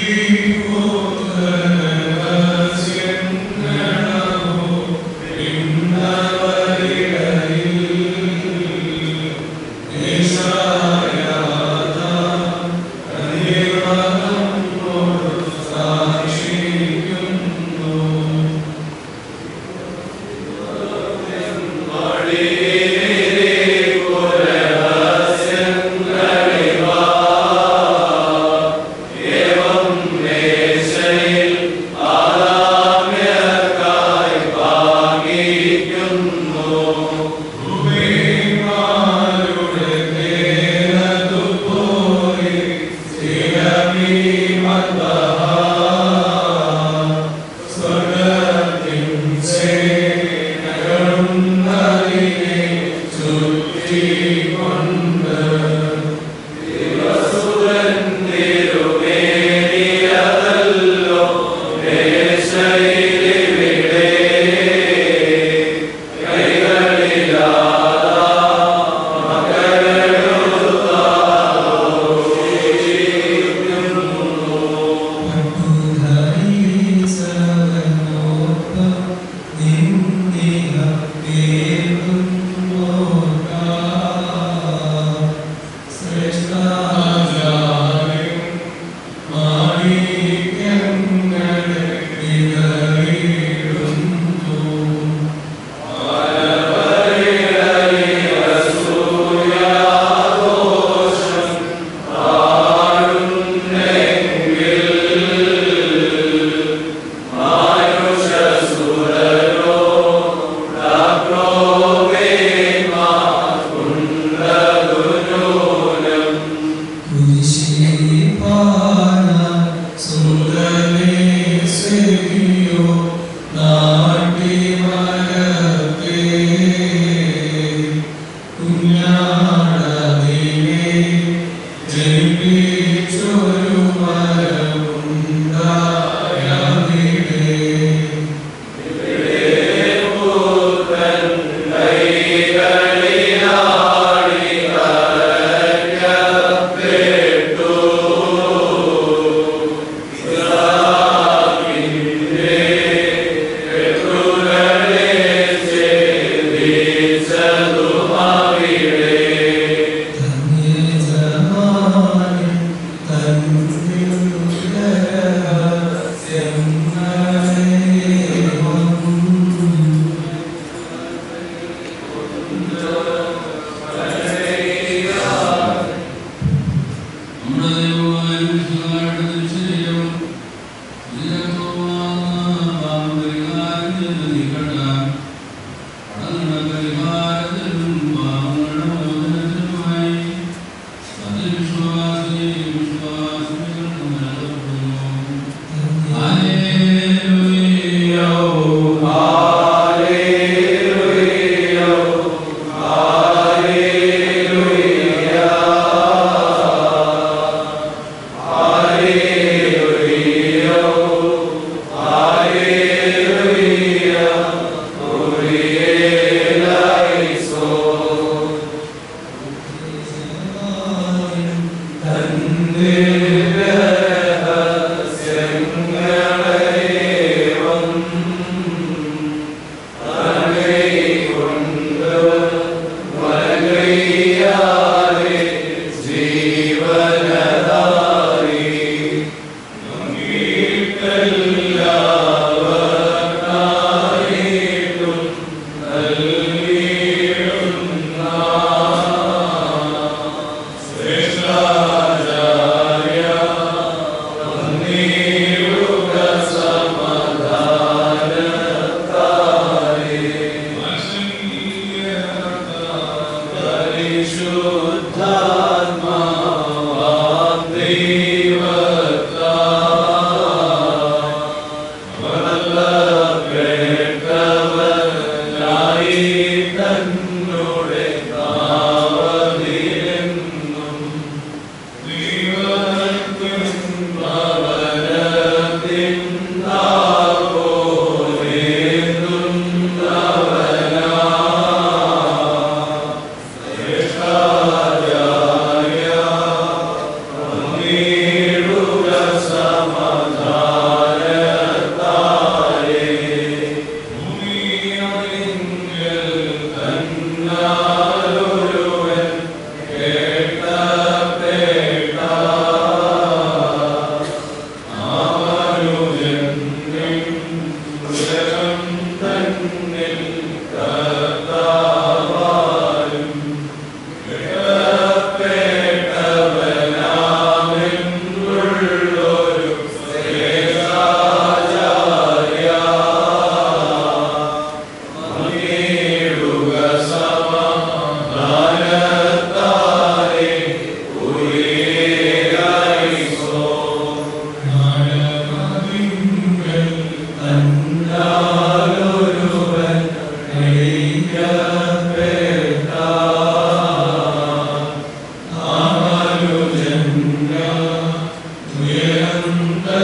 പരിശുദ്ധാത്മാവാം ദൈവത്താൽ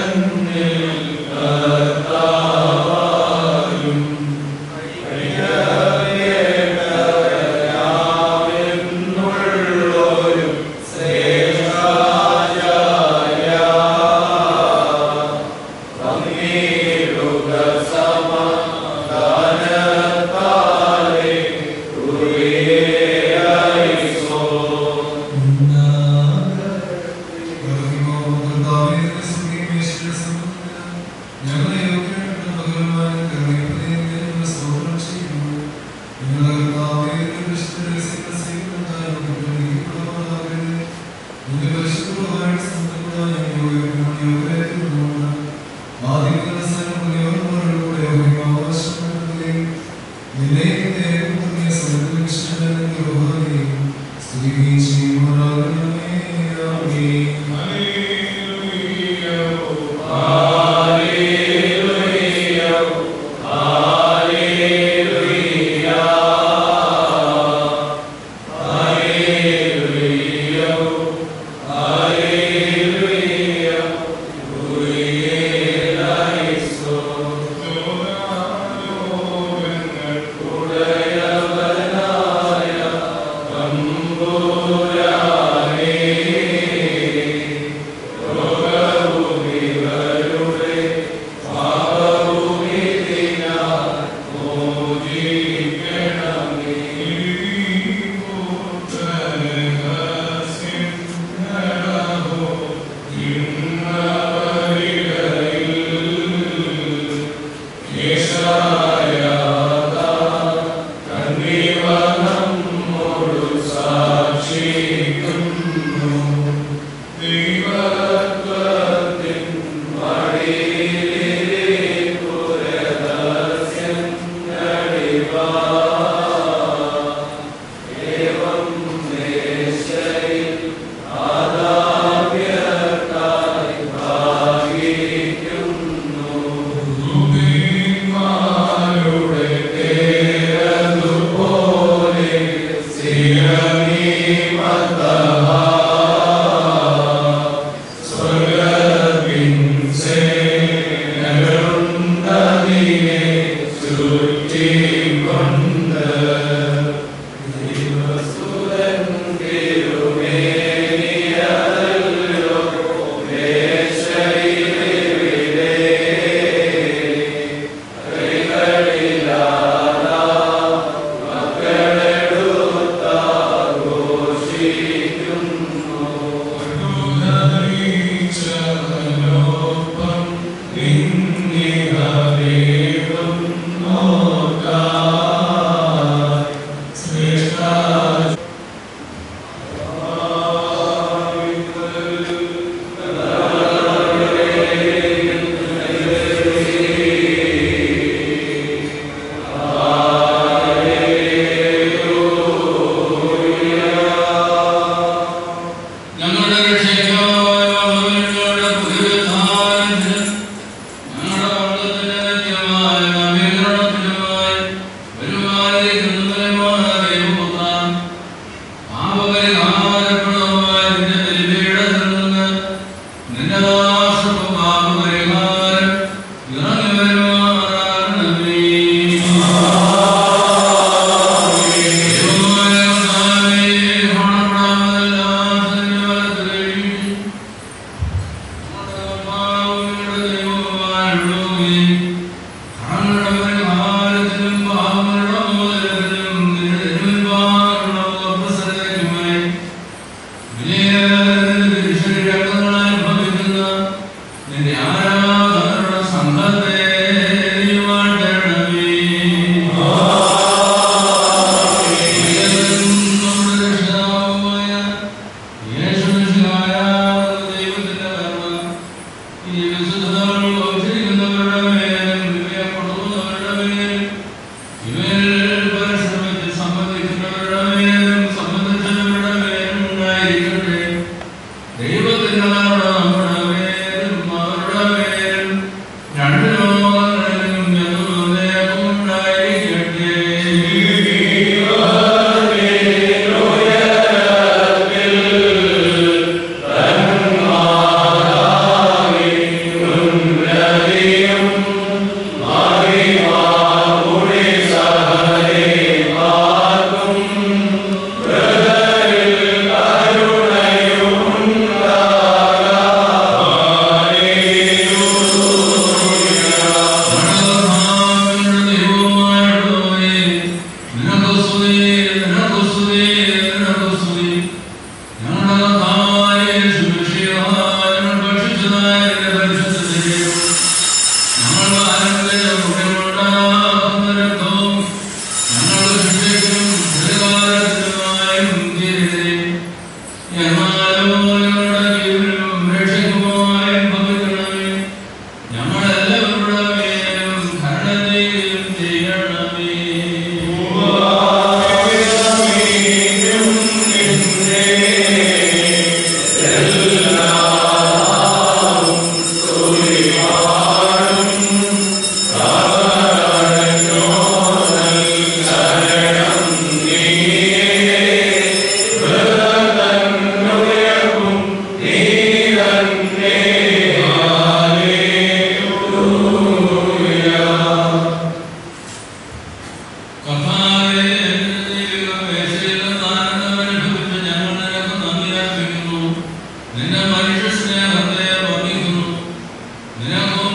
ും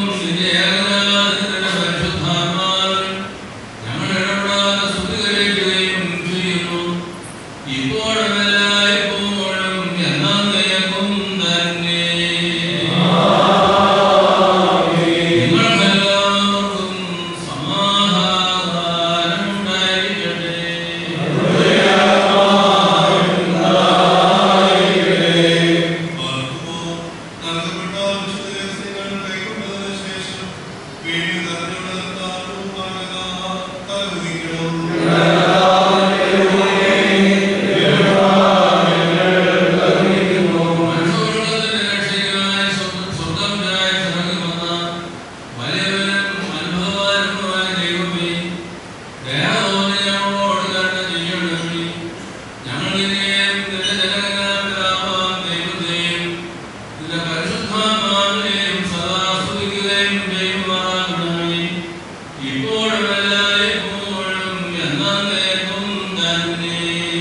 നിന്റെ ഏകനാഥന്റെ പരിശുദ്ധാത്മാവിൽ ഞങ്ങൾ ഇടപെടാതെ സ്തുതികരയുകയും ചെയ്യുന്നു ഇപ്പോഴും എല്ലായ്പ്പോഴും എന്നേക്കും തന്നെ നിങ്ങൾക്കെല്ലാവർക്കും സമാധാനം ഉണ്ടായിരിക്കട്ടെ മനുഷ്യവർഗത്തിന്റെ രക്ഷകനായ സ്വന്തം- സ്വന്തം ജായ ഇറങ്ങി വന്ന വലിയവനും അനുഭവവാനുമായ ദൈവമേ, ദയാതോന്നി ഞങ്ങളോട് കരുണ ചെയ്യണമേ. ഞങ്ങളിനെയും നിന്റെ ജനകനായ ദൈവത്തെയും നിന്റെ പരിശുദ്ധാത്മാവിനെയും സദാ സ്തുതിക്കുകയും ചെയ്യുമാറാകണമേ. ഇപ്പോഴും എല്ലായ്പ്പോഴും എന്നേക്കും തന്നെ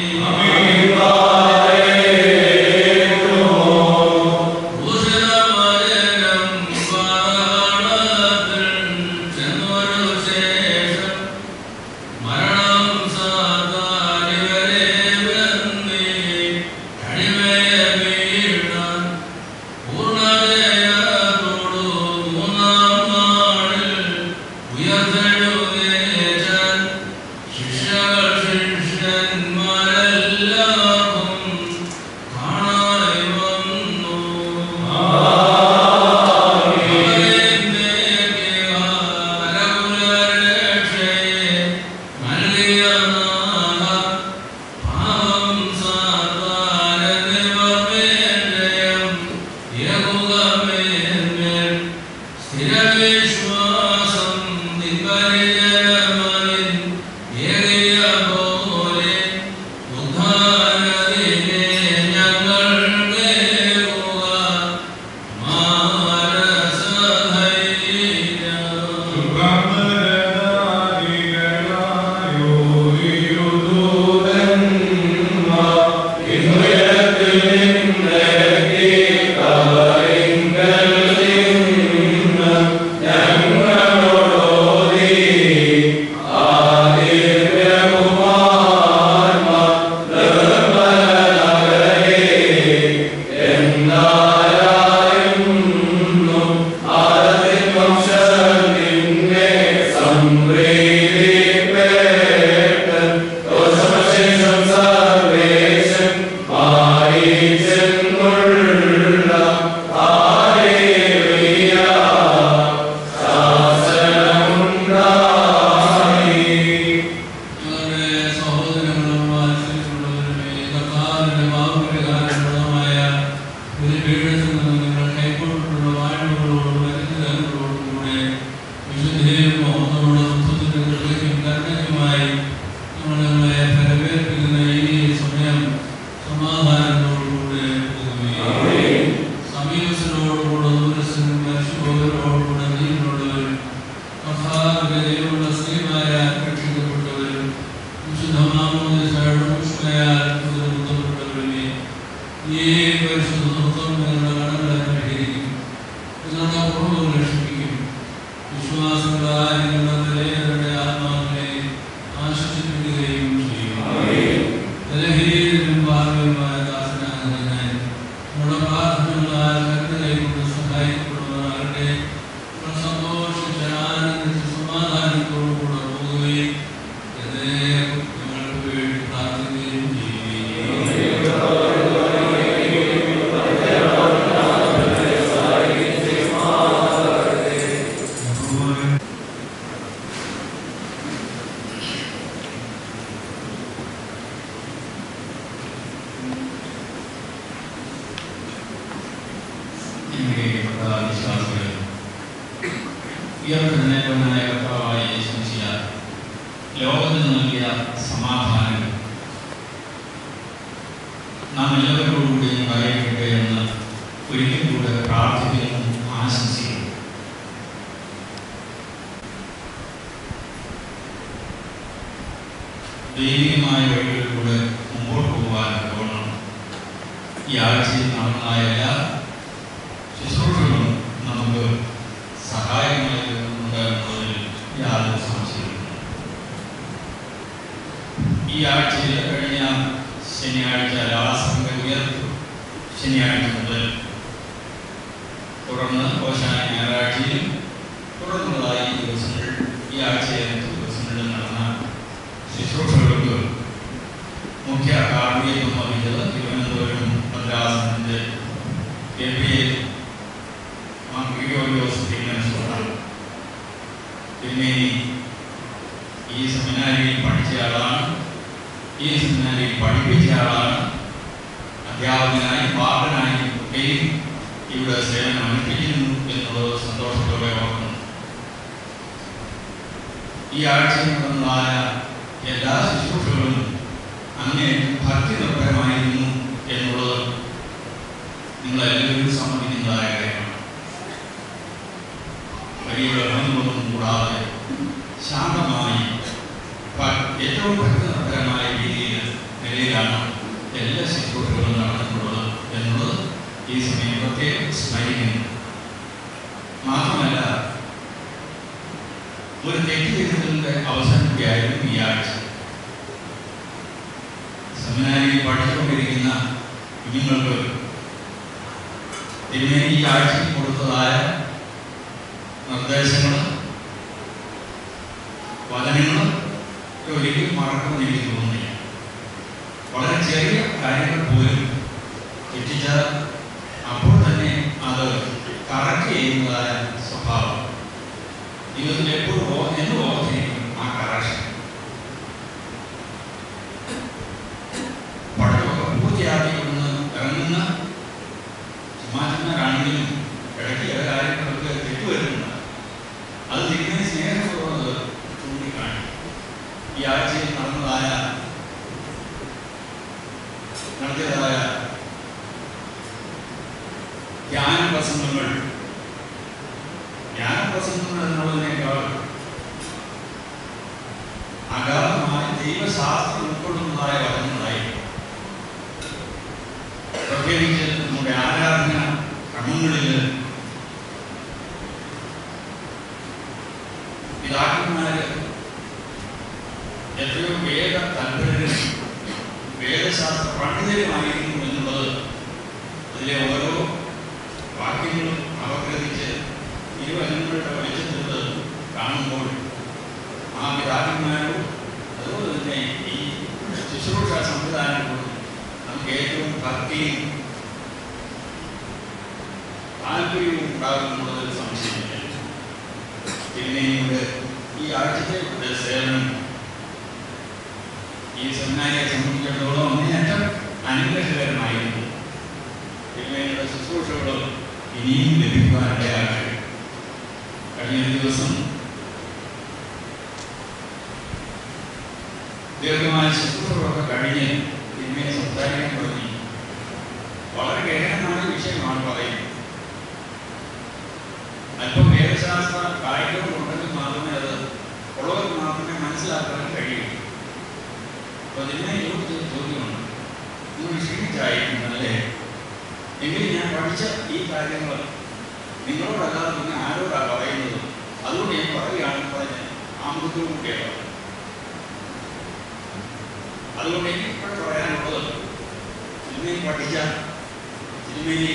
ഭൂഷണമയനം പാതാളത്തിൽ ചെന്നൊരു ശേഷം മരണം സാധാരിവരെ വന്നേ കഴിവയെ വീഴാൻ പൂർണ്ണജയത്തോടു മൂന്നാം നാളിൽ ഉയർത്തെഴുന്നേറ്റാൻ ശിഷ്യകൾ ശിഷ്യന്മാരെല്ലാവർക്കും കാണായി വന്നു സ്ഥിരവിശ്വാസം നിൻപരിചരമതിൻ ഏറിയ പോലെ ഉദ്ധാരതിനെ ഞങ്ങൾ കേൾക്കുക ഞങ്ങളുടെ സഹോദരങ്ങളും വാത്സല്യമുള്ളവരുമേ, കർത്താവിന്റെ പാപപരിഹാരപ്രദമായ ഒരു പീഠത്തിൽ നിന്ന് നിങ്ങൾ കൈക്കൊണ്ടിട്ടുള്ള വാഴ്വുകളോടും അനുഗ്രഹങ്ങളോടും കൂടെ വിശുദ്ധയും മഹത്വമുള്ള സ്വത്തിന്റെ കൃപയ്ക്കും കരുണയ്ക്കുമായി നമ്മൾ നിങ്ങളെ ഫലമേൽപ്പിക്കുന്ന ഈ സമയം സമാധാനത്തോടുകൂടെ പോകുകയും സമീപസ്ഥരോടുകൂടെ ദൂരസ്ഥനും മനുഷ്യബോധരോടുകൂടെ നീതിയുള്ളവരും കർത്താവിന്റെ ദൈവമുള്ള സ്ത്രീമായ രക്ഷിക്കപ്പെട്ടവരും വിശുദ്ധമാമോദിസയുടെ പുഷ്പയാൽ ബുദ്ധപ്പെട്ടവരുമേ ഈ പരിശുദ്ധ നൃത്തം നിങ്ങളുടെ കടങ്ങളെ പരിഹരിക്കും നിങ്ങളുടെ കുറവുകൾ രക്ഷിക്കും വിശ്വാസങ്ങളായ നിങ്ങളുടെ നിലയരുടെ ആത്മാവിനെ ആശ്വസിപ്പിക്കുകയും ചെയ്യും ബലഹീനരും ഭാവിയുമായ ദാസനായ നമ്മുടെ പ്രാർത്ഥനകളാൽ കരുതലൈകൊണ്ട് സഹായിക്കപ്പെടുന്നവരുടെ സന്തോഷിച്ച് ആനന്ദിച്ച് സമാധാനത്തോടുകൂടെ പോകുകയും എന്നേക്കും ഞങ്ങൾക്ക് വേണ്ടി പ്രാർത്ഥിക്കുകയും വിശ്വാസികൾ ഉയർത്തുന്നേറ്റവനായ കർത്താവായ യേശുമിശിഹ ലോകത്തിന് നൽകിയ സമാധാനം നാം എല്ലാവരോടുകൂടിയും പറയട്ടെ എന്ന് ഒരിക്കൽ കൂടെ പ്രാർത്ഥിക്കുന്നു ആശംസിക്കുന്നു ദൈവികമായ വഴികളിലൂടെ മുമ്പോട്ട് പോകാൻ തോന്നണം ഈ ആഴ്ചയിൽ നടന്നതായ എല്ലാ ശുശ്രൂഷകളും നമുക്ക് സഹായമായി തീർന്നുണ്ട് എന്നതിൽ യാതൊരു സംശയമില്ല ഈ ആഴ്ചയിൽ കഴിഞ്ഞ ശനിയാഴ്ച ലാസംഗ ഉയർത്തു ശനിയാഴ്ച മുതൽ തുടർന്ന് ഓശാന ഞായറാഴ്ചയിലും തുടർന്നുള്ളതായി ഈ ദിവസങ്ങൾ ഈ ആഴ്ചയിലെ ദിവസങ്ങളിൽ നടന്ന ശുശ്രൂഷകൾക്ക് മുഖ്യ കാർമ്മികത്വം വഹിച്ചത് തിരുവനന്തപുരം മദ്രാസിന്റെ എം പി എ പിന്നെ ഈ സെമിനാരിയിൽ പഠിച്ച ആളാണ് ഈ സെമിനാരിയിൽ പഠിപ്പിച്ച ആളാണ് അധ്യാപകനായി പാഠനായി ഒക്കെയും ഇവിടെ സേവനം അനുഷ്ഠിക്കുന്നു എന്നുള്ളത് സന്തോഷത്തോടെ ഓർക്കുന്നു ഈ ആഴ്ചയിൽ നടന്നതായ എല്ലാ ശുശ്രൂഷകളും അങ്ങേയറ്റം ഭക്തി നിർഭരമായിരുന്നു എന്നുള്ളത് നിങ്ങളെല്ലാവരും സമ്മതിക്കുന്നതായ കാര്യമാണ് വലിയ ബഹളങ്ങളൊന്നും കൂടാതെ ശാന്തമായി ഭ- ഏറ്റവും ഭക്തി നിർഭരമായ രീതിയിൽ നിലയിലാണ് എല്ലാ ശുശ്രൂഷകളും നടന്നിട്ടുള്ളത് എന്നുള്ളത് ഈ സമയം പ്രത്യേകം സ്മരിക്കുന്നു മാത്രമല്ല ഒരു തെറ്റുതിരുത്തലിന്റെ അവസരം കൂടിയായിരുന്നു ഈ ആഴ്ച സെമിനാരിയിൽ പഠിച്ചുകൊണ്ടിരിക്കുന്ന കുഞ്ഞുങ്ങൾക്ക് തിരുമേനി ഈ ആഴ്ചയിൽ കൊടുത്തതായ നിർദ്ദേശങ്ങൾ വചനങ്ങൾ ഒരിക്കലും മറക്കുമെന്ന് എനിക്ക് തോന്നുന്നില്ല വളരെ ചെറിയ കാര്യങ്ങൾ പോലും തെറ്റിച്ചാൽ അപ്പോൾ തന്നെ അത് കറക്റ്റ് ചെയ്യുന്നതായ സ്വഭാവം ജീവിതത്തിൽ എപ്പോഴും ഓ- എന്ന് ഓർത്തിരിക്കും ആ കറക്ഷൻ പഠനമൊക്കെ പൂർത്തിയാക്കി ഒന്ന് ഇറങ്ങുന്ന ചുമ്മാചുമാരാണെങ്കിലും ഇടയ്ക്ക് ചില കാര്യങ്ങളൊക്കെ തെറ്റുവരുന്നുണ്ട് അത് തിരികെ സ്നേഹപൂർവ്വം ചൂണ്ടിക്കാണി ഈ ആഴ്ചയിൽ നടന്നതായ നടത്തിയതായ ധ്യാന പ്രസംഗങ്ങൾ ധ്യാന പ്രസംഗങ്ങൾ എന്നുള്ളതിനേക്കാൾ അഗാധമായ ദൈവശാസ്ത്രം ഉൾക്കൊള്ളുന്നതായ വചനങ്ങളായി പ്രത്യേകിച്ച് നമ്മുടെ ആരാധന ക്രമങ്ങളിൽ പിതാക്കന്മാര് എത്രയോ വേദ തൽപരരും വേദശാസ്ത്ര പണ്ഡിതരുമായിരുന്നു എന്നുള്ളത് അതിലെ ഓരോ വാക്യങ്ങളും അവഗ്രഹിച്ച് ഇരുവചനങ്ങളുടെ വെളിച്ചത്തിൽ കാണുമ്പോൾ ആ പിതാക്കന്മാരും അതുപോലെ തന്നെ ഈ ശുശ്രൂഷ സംവിധാനങ്ങളും നമുക്ക് ഏറ്റവും ഭക്തിയും താല്പര്യവും ഉണ്ടാകുന്നുള്ളതിൽ സംശയമില്ല തിരുമേനിയുടെ ഈ ആഴ്ചത്തെ ഇവിടെ സേവനം ഈ സെമിനാരിയെ സംബന്ധിച്ചിടത്തോളം അങ്ങേയറ്റം അനുഗ്രഹകരമായിരുന്നു തിരുമേനിയുടെ ശുശ്രൂഷകളും ഇനിയും ലഭിക്കുവാനിടയാകട്ടെ കഴിഞ്ഞ ഒരു ദിവസം ദീർഘമായ ശുശ്രൂഷകളൊക്കെ കഴിഞ്ഞ് തിരുമേനി സംസാരിക്കാൻ തുടങ്ങി വളരെ ഗഹനമായ വിഷയമാണ് പറയുന്നത് അല്പം വേദശാസ്ത്ര കായികം ഉണ്ടെങ്കിൽ മാത്രമേ അത് ഉള്ളവർക്ക് മാത്രമേ മനസ്സിലാക്കാൻ കഴിയൂ അപ്പൊ ഇതിനെ യോജിച്ച ചോദ്യമാണ് നിങ്ങൾ ക്ഷീണിച്ചായിരിക്കും അല്ലേ എങ്കിലും ഞാൻ പഠിച്ച ഈ കാര്യങ്ങൾ നിങ്ങളോടല്ലാതെ പിന്നെ ആരോടാ പറയുന്നത് അതുകൊണ്ട് ഞാൻ പറയുകയാണെന്ന് പറഞ്ഞ് ആമുഖത്തോടു കൂടിയാണ് അതുകൊണ്ട് എനിക്ക് ഇപ്പോൾ പറയാനുള്ളത് സിനിമയിൽ പഠിച്ച സിനിമയിൽ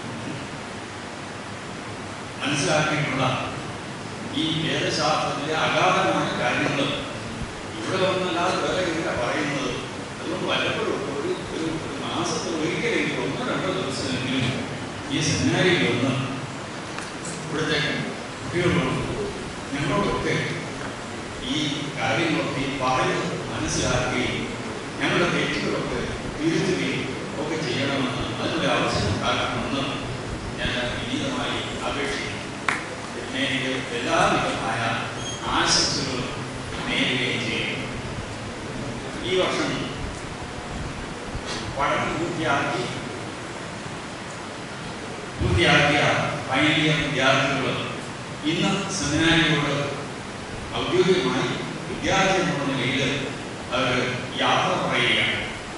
മനസ്സിലാക്കിയിട്ടുള്ള ഈ വേദശാസ്ത്രത്തിലെ അഗാധമായ കാര്യങ്ങൾ ഇവിടെ വന്നല്ലാതെ വേറെ ഇല്ല പറയുന്നത് അതുകൊണ്ട് വല്ലപ്പോഴും ഒരു ഒരു ഒരു മാസത്തിൽ ഒരിക്കലെങ്കിലും ഒന്നോ രണ്ടോ ദിവസമെങ്കിലും ഈ സെമിനാരിയിൽ വന്ന് ഇവിടുത്തെ കുട്ടികളോട് ഞങ്ങളോടൊക്കെ ഈ കാര്യങ്ങളൊക്കെ പറഞ്ഞ് മനസ്സിലാക്കുകയും ഞങ്ങളുടെ തെറ്റുകളൊക്കെ തിരുത്തുകയും ഒക്കെ ചെയ്യണമെന്ന് അതിനുള്ള അവസരം ഉണ്ടാക്കണമെന്ന് ഞാൻ വിനീതമായി അപേക്ഷിക്കുന്നു പിന്നെ എനിക്ക് എല്ലാവിധമായ ആശംസകളും നേരുകയും ചെയ്യും ഈ വർഷം പഠനം പൂർത്തിയാക്കി പൂർത്തിയാക്കിയ ഫൈനൽ ഇയർ വിദ്യാർത്ഥികൾ ഇന്ന് സെമിനാരിയോട് ഔദ്യോഗികമായി വിദ്യാർത്ഥി എന്നുള്ള നിലയിൽ അവർ യാത്ര പറയുകയാണ്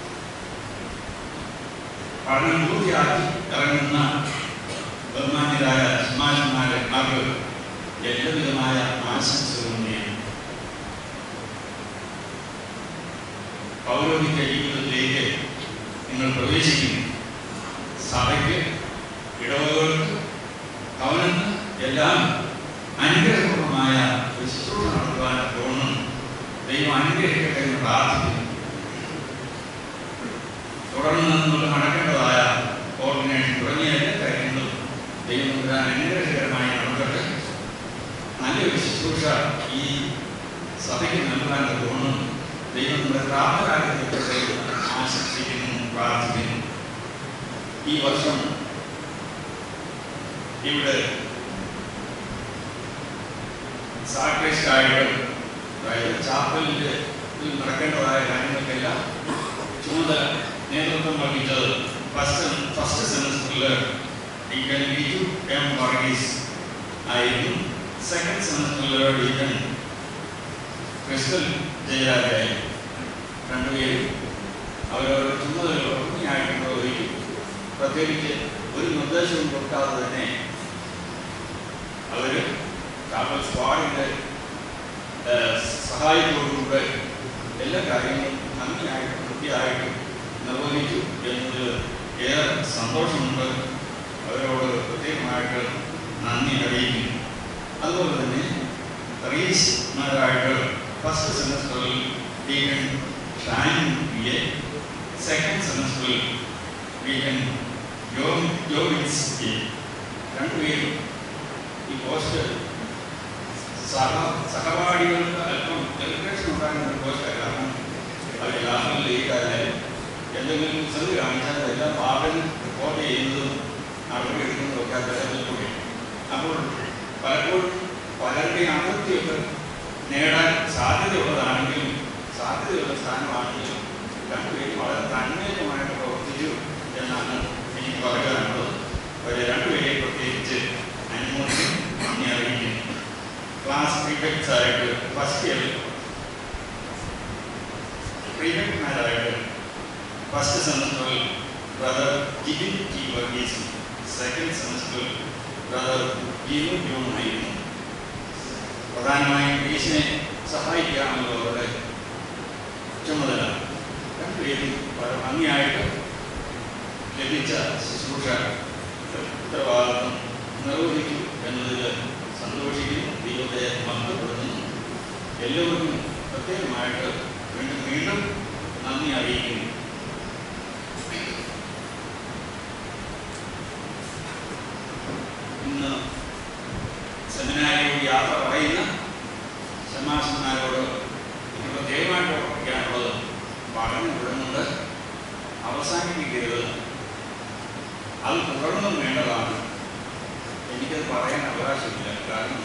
പഠനം പൂർത്തിയാക്കി ഇറങ്ങുന്ന ബഹുമാന്യരായ സമാജന്മാരെ അവർക്ക് എല്ലാവിധമായ ആശംസകളും നേരുന്നു പൗരോഹിക ജീവിതത്തിലേക്ക് നിങ്ങൾ പ്രവേശിക്കുന്നു സഭയ്ക്ക് ഇടവകൾക്ക് ഭവനത്ത് എല്ലാം അനുഗ്രഹപൂർവമായ ഒരു ശുശ്രൂഷ നടത്തുവാൻ തോന്നുന്നു ദൈവം അനുഗ്രഹിക്കട്ടെ എന്ന് പ്രാർത്ഥിക്കുന്നു തുടർന്ന് നമ്മൾ നടക്കേണ്ടതായ കോർഡിനേഷൻ തുടങ്ങിയ എല്ലാ കാര്യങ്ങളും ദൈവം തമ്പുരാൻ അനുഗ്രഹകരമായി നടക്കട്ടെ നല്ലൊരു ശുശ്രൂഷ ഈ സഭയ്ക്ക് നൽകാൻ തോന്നുന്നു ദൈവം നമ്മുടെ പ്രാപ്തരാകട്ടെ ആശംസിക്കുന്നു പ്രാർത്ഥിക്കുന്നു ഈ വർഷം ഇവിടെ സാക്രിസ്റ്റായിട്ട് അതായത് ചാപ്പലിൽ നടക്കേണ്ടതായ കാര്യങ്ങൾക്കെല്ലാം ചുമതല നേതൃത്വം വഹിച്ചത് ഫസ്റ്റ് ഫസ്റ്റ് സെമസ്റ്ററിൽ ഡീക്കൻ ബിജു എം വർഗീസ് ആയിരുന്നു സെക്കൻഡ് സെമസ്റ്ററിൽ ഡീക്കൻ ക്രിസ്റ്റൽ ജയരാജായി രണ്ടുപേരും അവരവരുടെ ചുമതല ഭംഗിയായിട്ട് നിർവഹിക്കും പ്രത്യേകിച്ച് ഒരു നിർദ്ദേശവും കൊടുക്കാതെ തന്നെ അവർ ചാപ്പൽ സ്ക്വാഡിൻ്റെ സഹായത്തോടുകൂടെ എല്ലാ കാര്യങ്ങളും ഭംഗിയായിട്ടും വൃത്തിയായിട്ടും നിർവഹിച്ചു എന്നതിൽ ഏറെ സന്തോഷമുണ്ട് അവരോട് പ്രത്യേകമായിട്ട് നന്ദി അറിയിക്കുന്നു അതുപോലെ തന്നെ റീസ്മാരായിട്ട് ഫസ്റ്റ് സെമസ്റ്ററിൽ deacon Shan P A second സെമസ്റ്ററിൽ ഡീക്കൻ ജോ ജോവിൻസ് എ രണ്ടുപേരും ഈ പോസ്റ്റ് സഹ സഹപാഠികൾക്ക് അല്പം ഡെലിബ്രേഷൻ ഉണ്ടാകുന്ന ഒരു പോസ്റ്റ് കാരണം അവർ ക്ലാസ്സിൽ ലേറ്റ് ആയാലും എന്തെങ്കിലും കുസൃതി കാണിച്ചാൽ എല്ലാം പാടൻ റിപ്പോർട്ട് ചെയ്യുന്നതും നടപടി എടുക്കുന്നതും ഒക്കെ അദ്ദേഹത്തിൽ കൂടി അപ്പോൾ പലപ്പോഴും പലരുടെയും അതിർത്തിയൊക്കെ നേടാൻ സാധ്യതയുള്ളതാണെങ്കിലും സാധ്യതയുള്ള സ്ഥാനമാണെങ്കിലും രണ്ടുപേരും വളരെ തന്മയമായിട്ട് പ്രവർത്തിച്ചു എന്നാണ് എനിക്ക് പറയാനുള്ളത് അവരെ രണ്ടുപേരെയും പ്രത്യേകിച്ച് അനുമോദിക്കും നന്ദി അറിയിക്കുന്നു ക്ലാസ് പ്രീഫെക്ട്സ് ആയിട്ട് ഫസ്റ്റ് ഇയറിൽ പ്രീഫെക്ട്മാരായിട്ട് ഫസ്റ്റ് സെമസ്റ്ററിൽ ബ്രദർ ജിബിൻ ടി വർഗീസും സെക്കൻഡ് സെമസ്റ്ററിൽ ബ്രദർ ജിനു ജോണായിരുന്നു പ്രധാനമായും ഗ്രീസിനെ സഹായിക്കാനുള്ള അവരുടെ ചുമതല രണ്ടുപേരും വളരെ ഭംഗിയായിട്ട് ലഭിച്ച ശുശ്രൂഷ ഉത്തരവാദിത്വം നിർവഹിച്ചു എന്നതിൽ സന്തോഷിക്കുന്നു ദൈവത്തെ മഹത്വപ്പെടുത്തുന്നു എല്ലാവർക്കും പ്രത്യേകമായിട്ട് വീണ്ടും വീണ്ടും നന്ദി അറിയിക്കുന്നു ഇന്ന് സെമിനാരിയോട് യാത്ര പറയുന്ന ഷമാസന്മാരോട് എനിക്ക് പ്രത്യേകമായിട്ട് ഓർമ്മിക്കാനുള്ളത് പഠനം തുടങ്ങുന്നത് അവസാനിപ്പിക്കരുത് അത് തുടർന്നും വേണ്ടതാണ് എനിക്കത് പറയാൻ അവകാശമില്ല കാരണം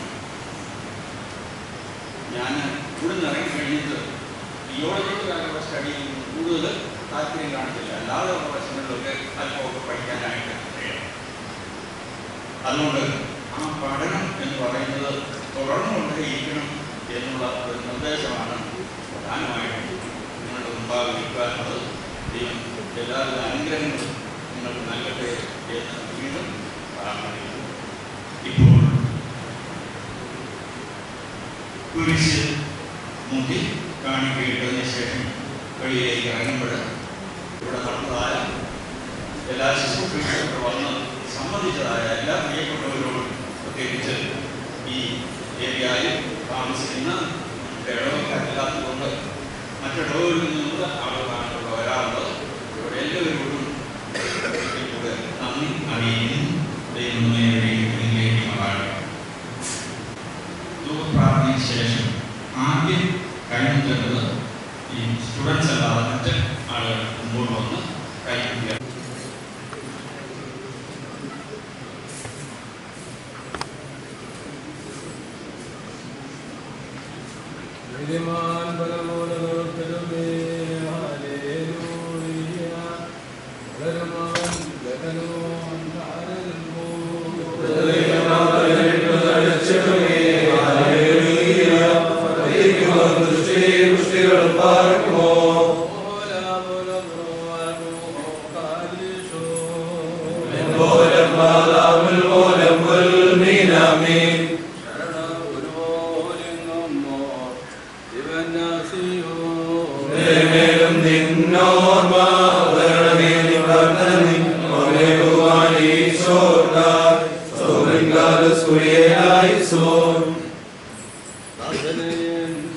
ഞാൻ ഇവിടെ നിന്ന് ഇറങ്ങി കഴിഞ്ഞിട്ട് തിയോളജിക്കലായിട്ടുള്ള സ്റ്റഡിയിൽ കൂടുതൽ താല്പര്യം കാണിച്ചില്ല അല്ലാതെ ഉള്ള പ്രശ്നങ്ങളിലൊക്കെ അല്പമൊക്കെ പഠിക്കാനായിട്ട് കഴിയണം അതുകൊണ്ട് ആ പഠനം എന്ന് പറയുന്നത് തുടർന്നുകൊണ്ടേയിരിക്കണം എന്നുള്ള ഒരു നിർദ്ദേശമാണ് പ്രധാനമായിട്ടും നിങ്ങളുടെ മുമ്പാകെ നിൽക്കാനുള്ളത് ദൈവം എല്ലാവിധ അനുഗ്രഹങ്ങളും നിങ്ങൾക്ക് നൽകട്ടെ എന്ന് വീണ്ടും പ്രാർത്ഥിക്കുന്നു ഇപ്പോൾ കുരിശ് മുക്കി കാണിക്കയിട്ടതിന് ശേഷം വെളിയിലേക്ക് ഇറങ്ങുമ്പോൾ ഇവിടെ നടന്നതായ എല്ലാ ശുശ്രൂഷകളൊക്കെ വന്ന് സംബന്ധിച്ചതായ എല്ലാ പ്രിയപ്പെട്ടവരോടും പ്രത്യേകിച്ച് ഈ ഏരിയയിൽ താമസിക്കുന്ന ഇടവക്കാരില്ലാത്തതുകൊണ്ട് മറ്റിടവുകളിൽ നിന്നുള്ള ആളുകളാണ് ഇവിടെ വരാറുള്ളത് ഇവിടെ എല്ലാവരോടും ഇവിടെ നന്ദി അറിയിക്കുന്നു ദൈവമേലേക്ക് മാറാണ് ധൂപപ്രാർത്ഥനയ്ക്ക് ശേഷം ആദ്യം കഴിഞ്ഞിട്ടുള്ളത് ഈ സ്റ്റുഡൻസ് അല്ലാതെ മറ്റ് ആളുകൾ മുമ്പോട്ട് വന്ന് കൈപ്പിടിക്കുക നീതിമാൻ പരമോദകരുമേ ഹല്ലേലൂയ ധർമ്മവൻ ഗതനോൻ ഭാരതമോ ോലം മാതാമുൽ ഓലം മുൽ മീനാമീൻ ശരണം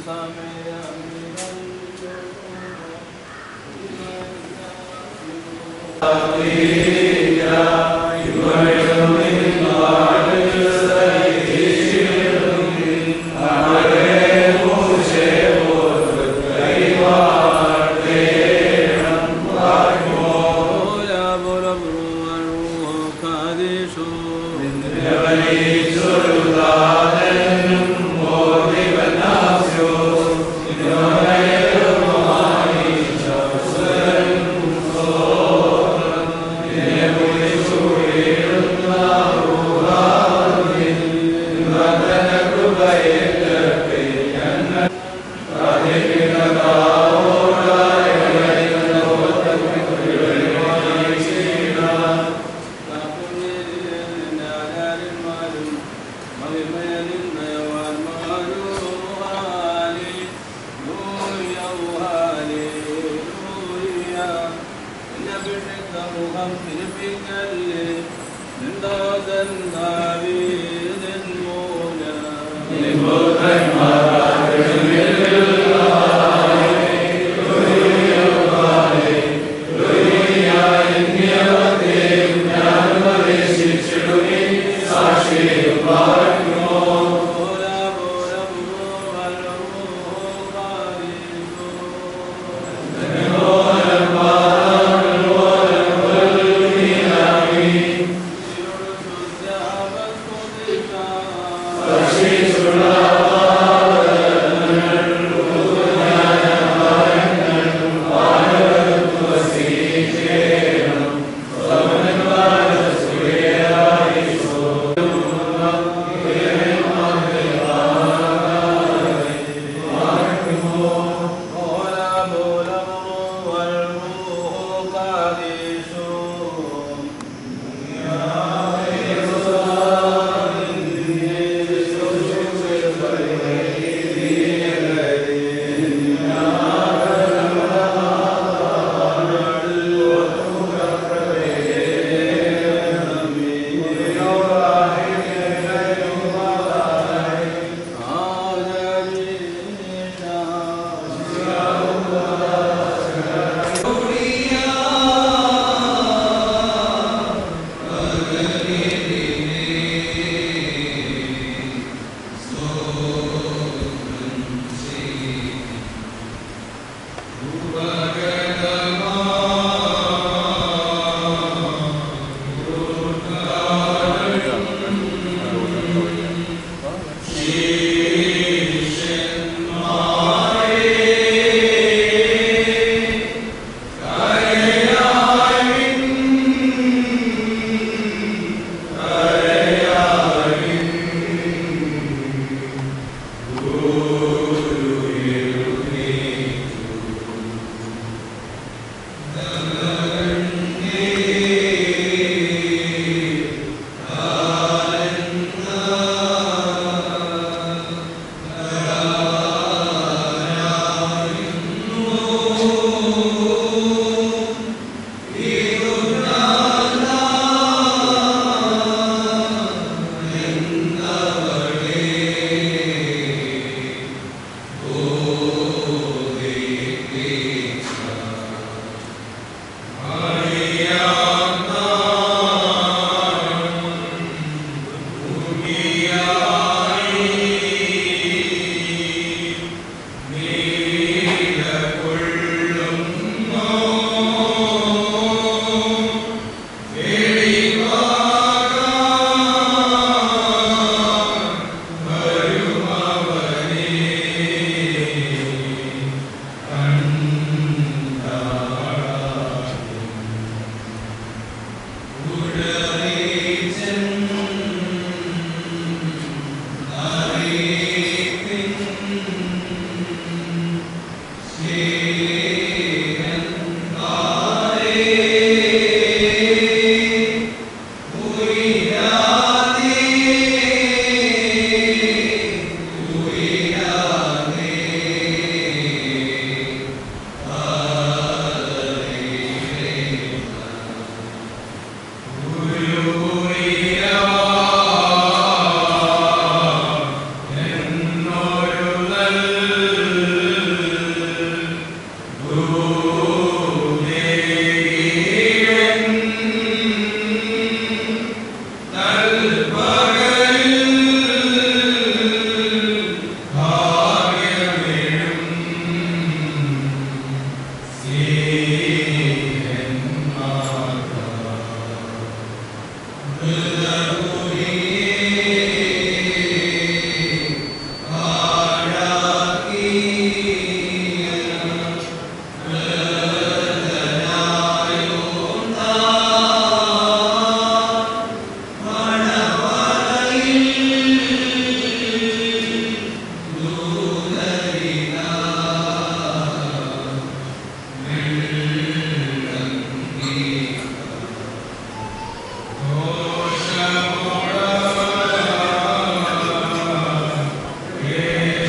Shri Sula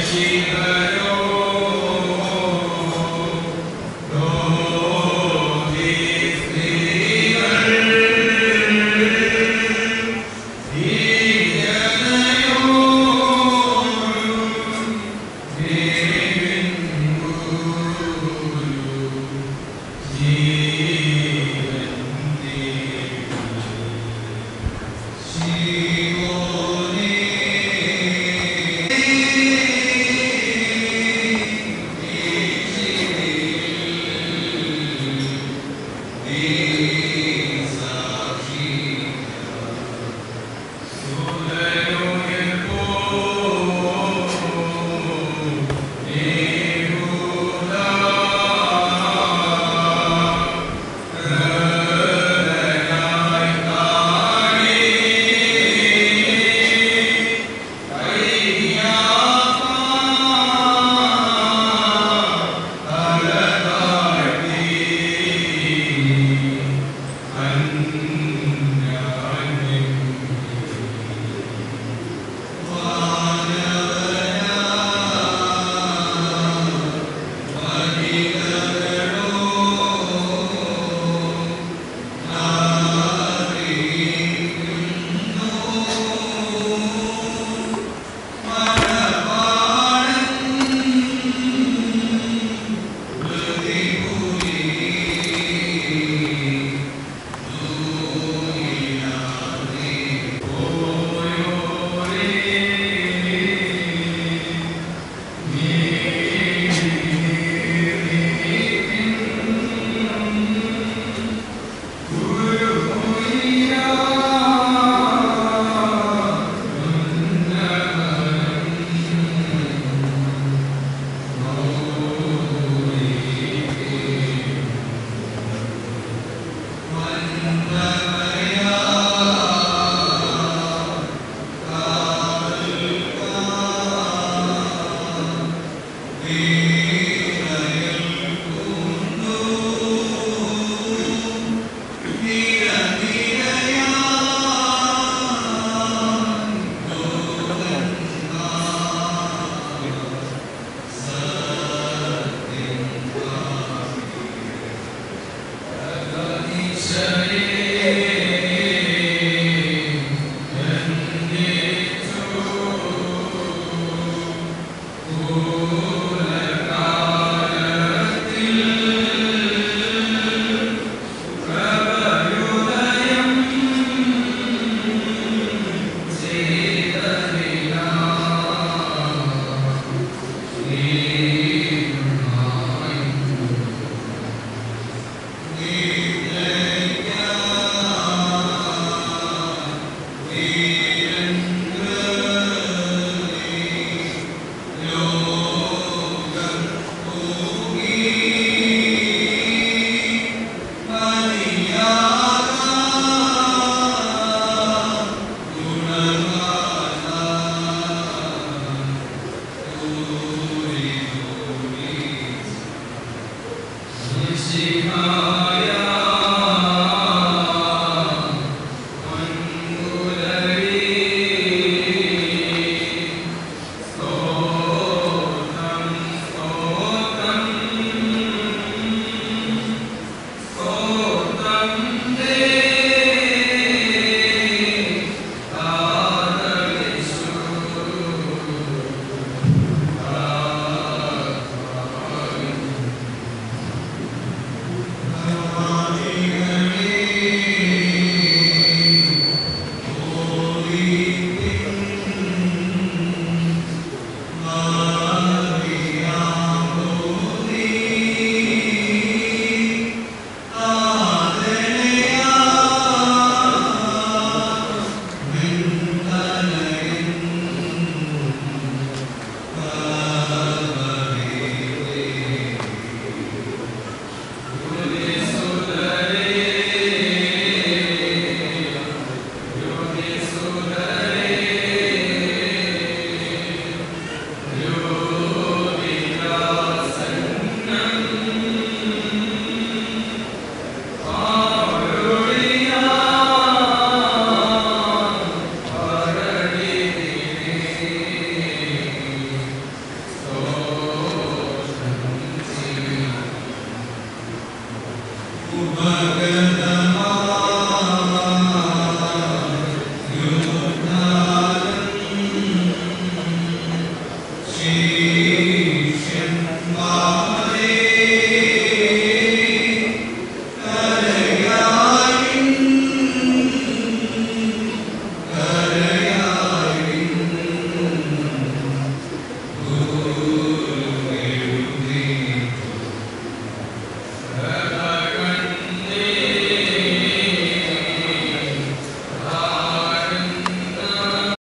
Jesus.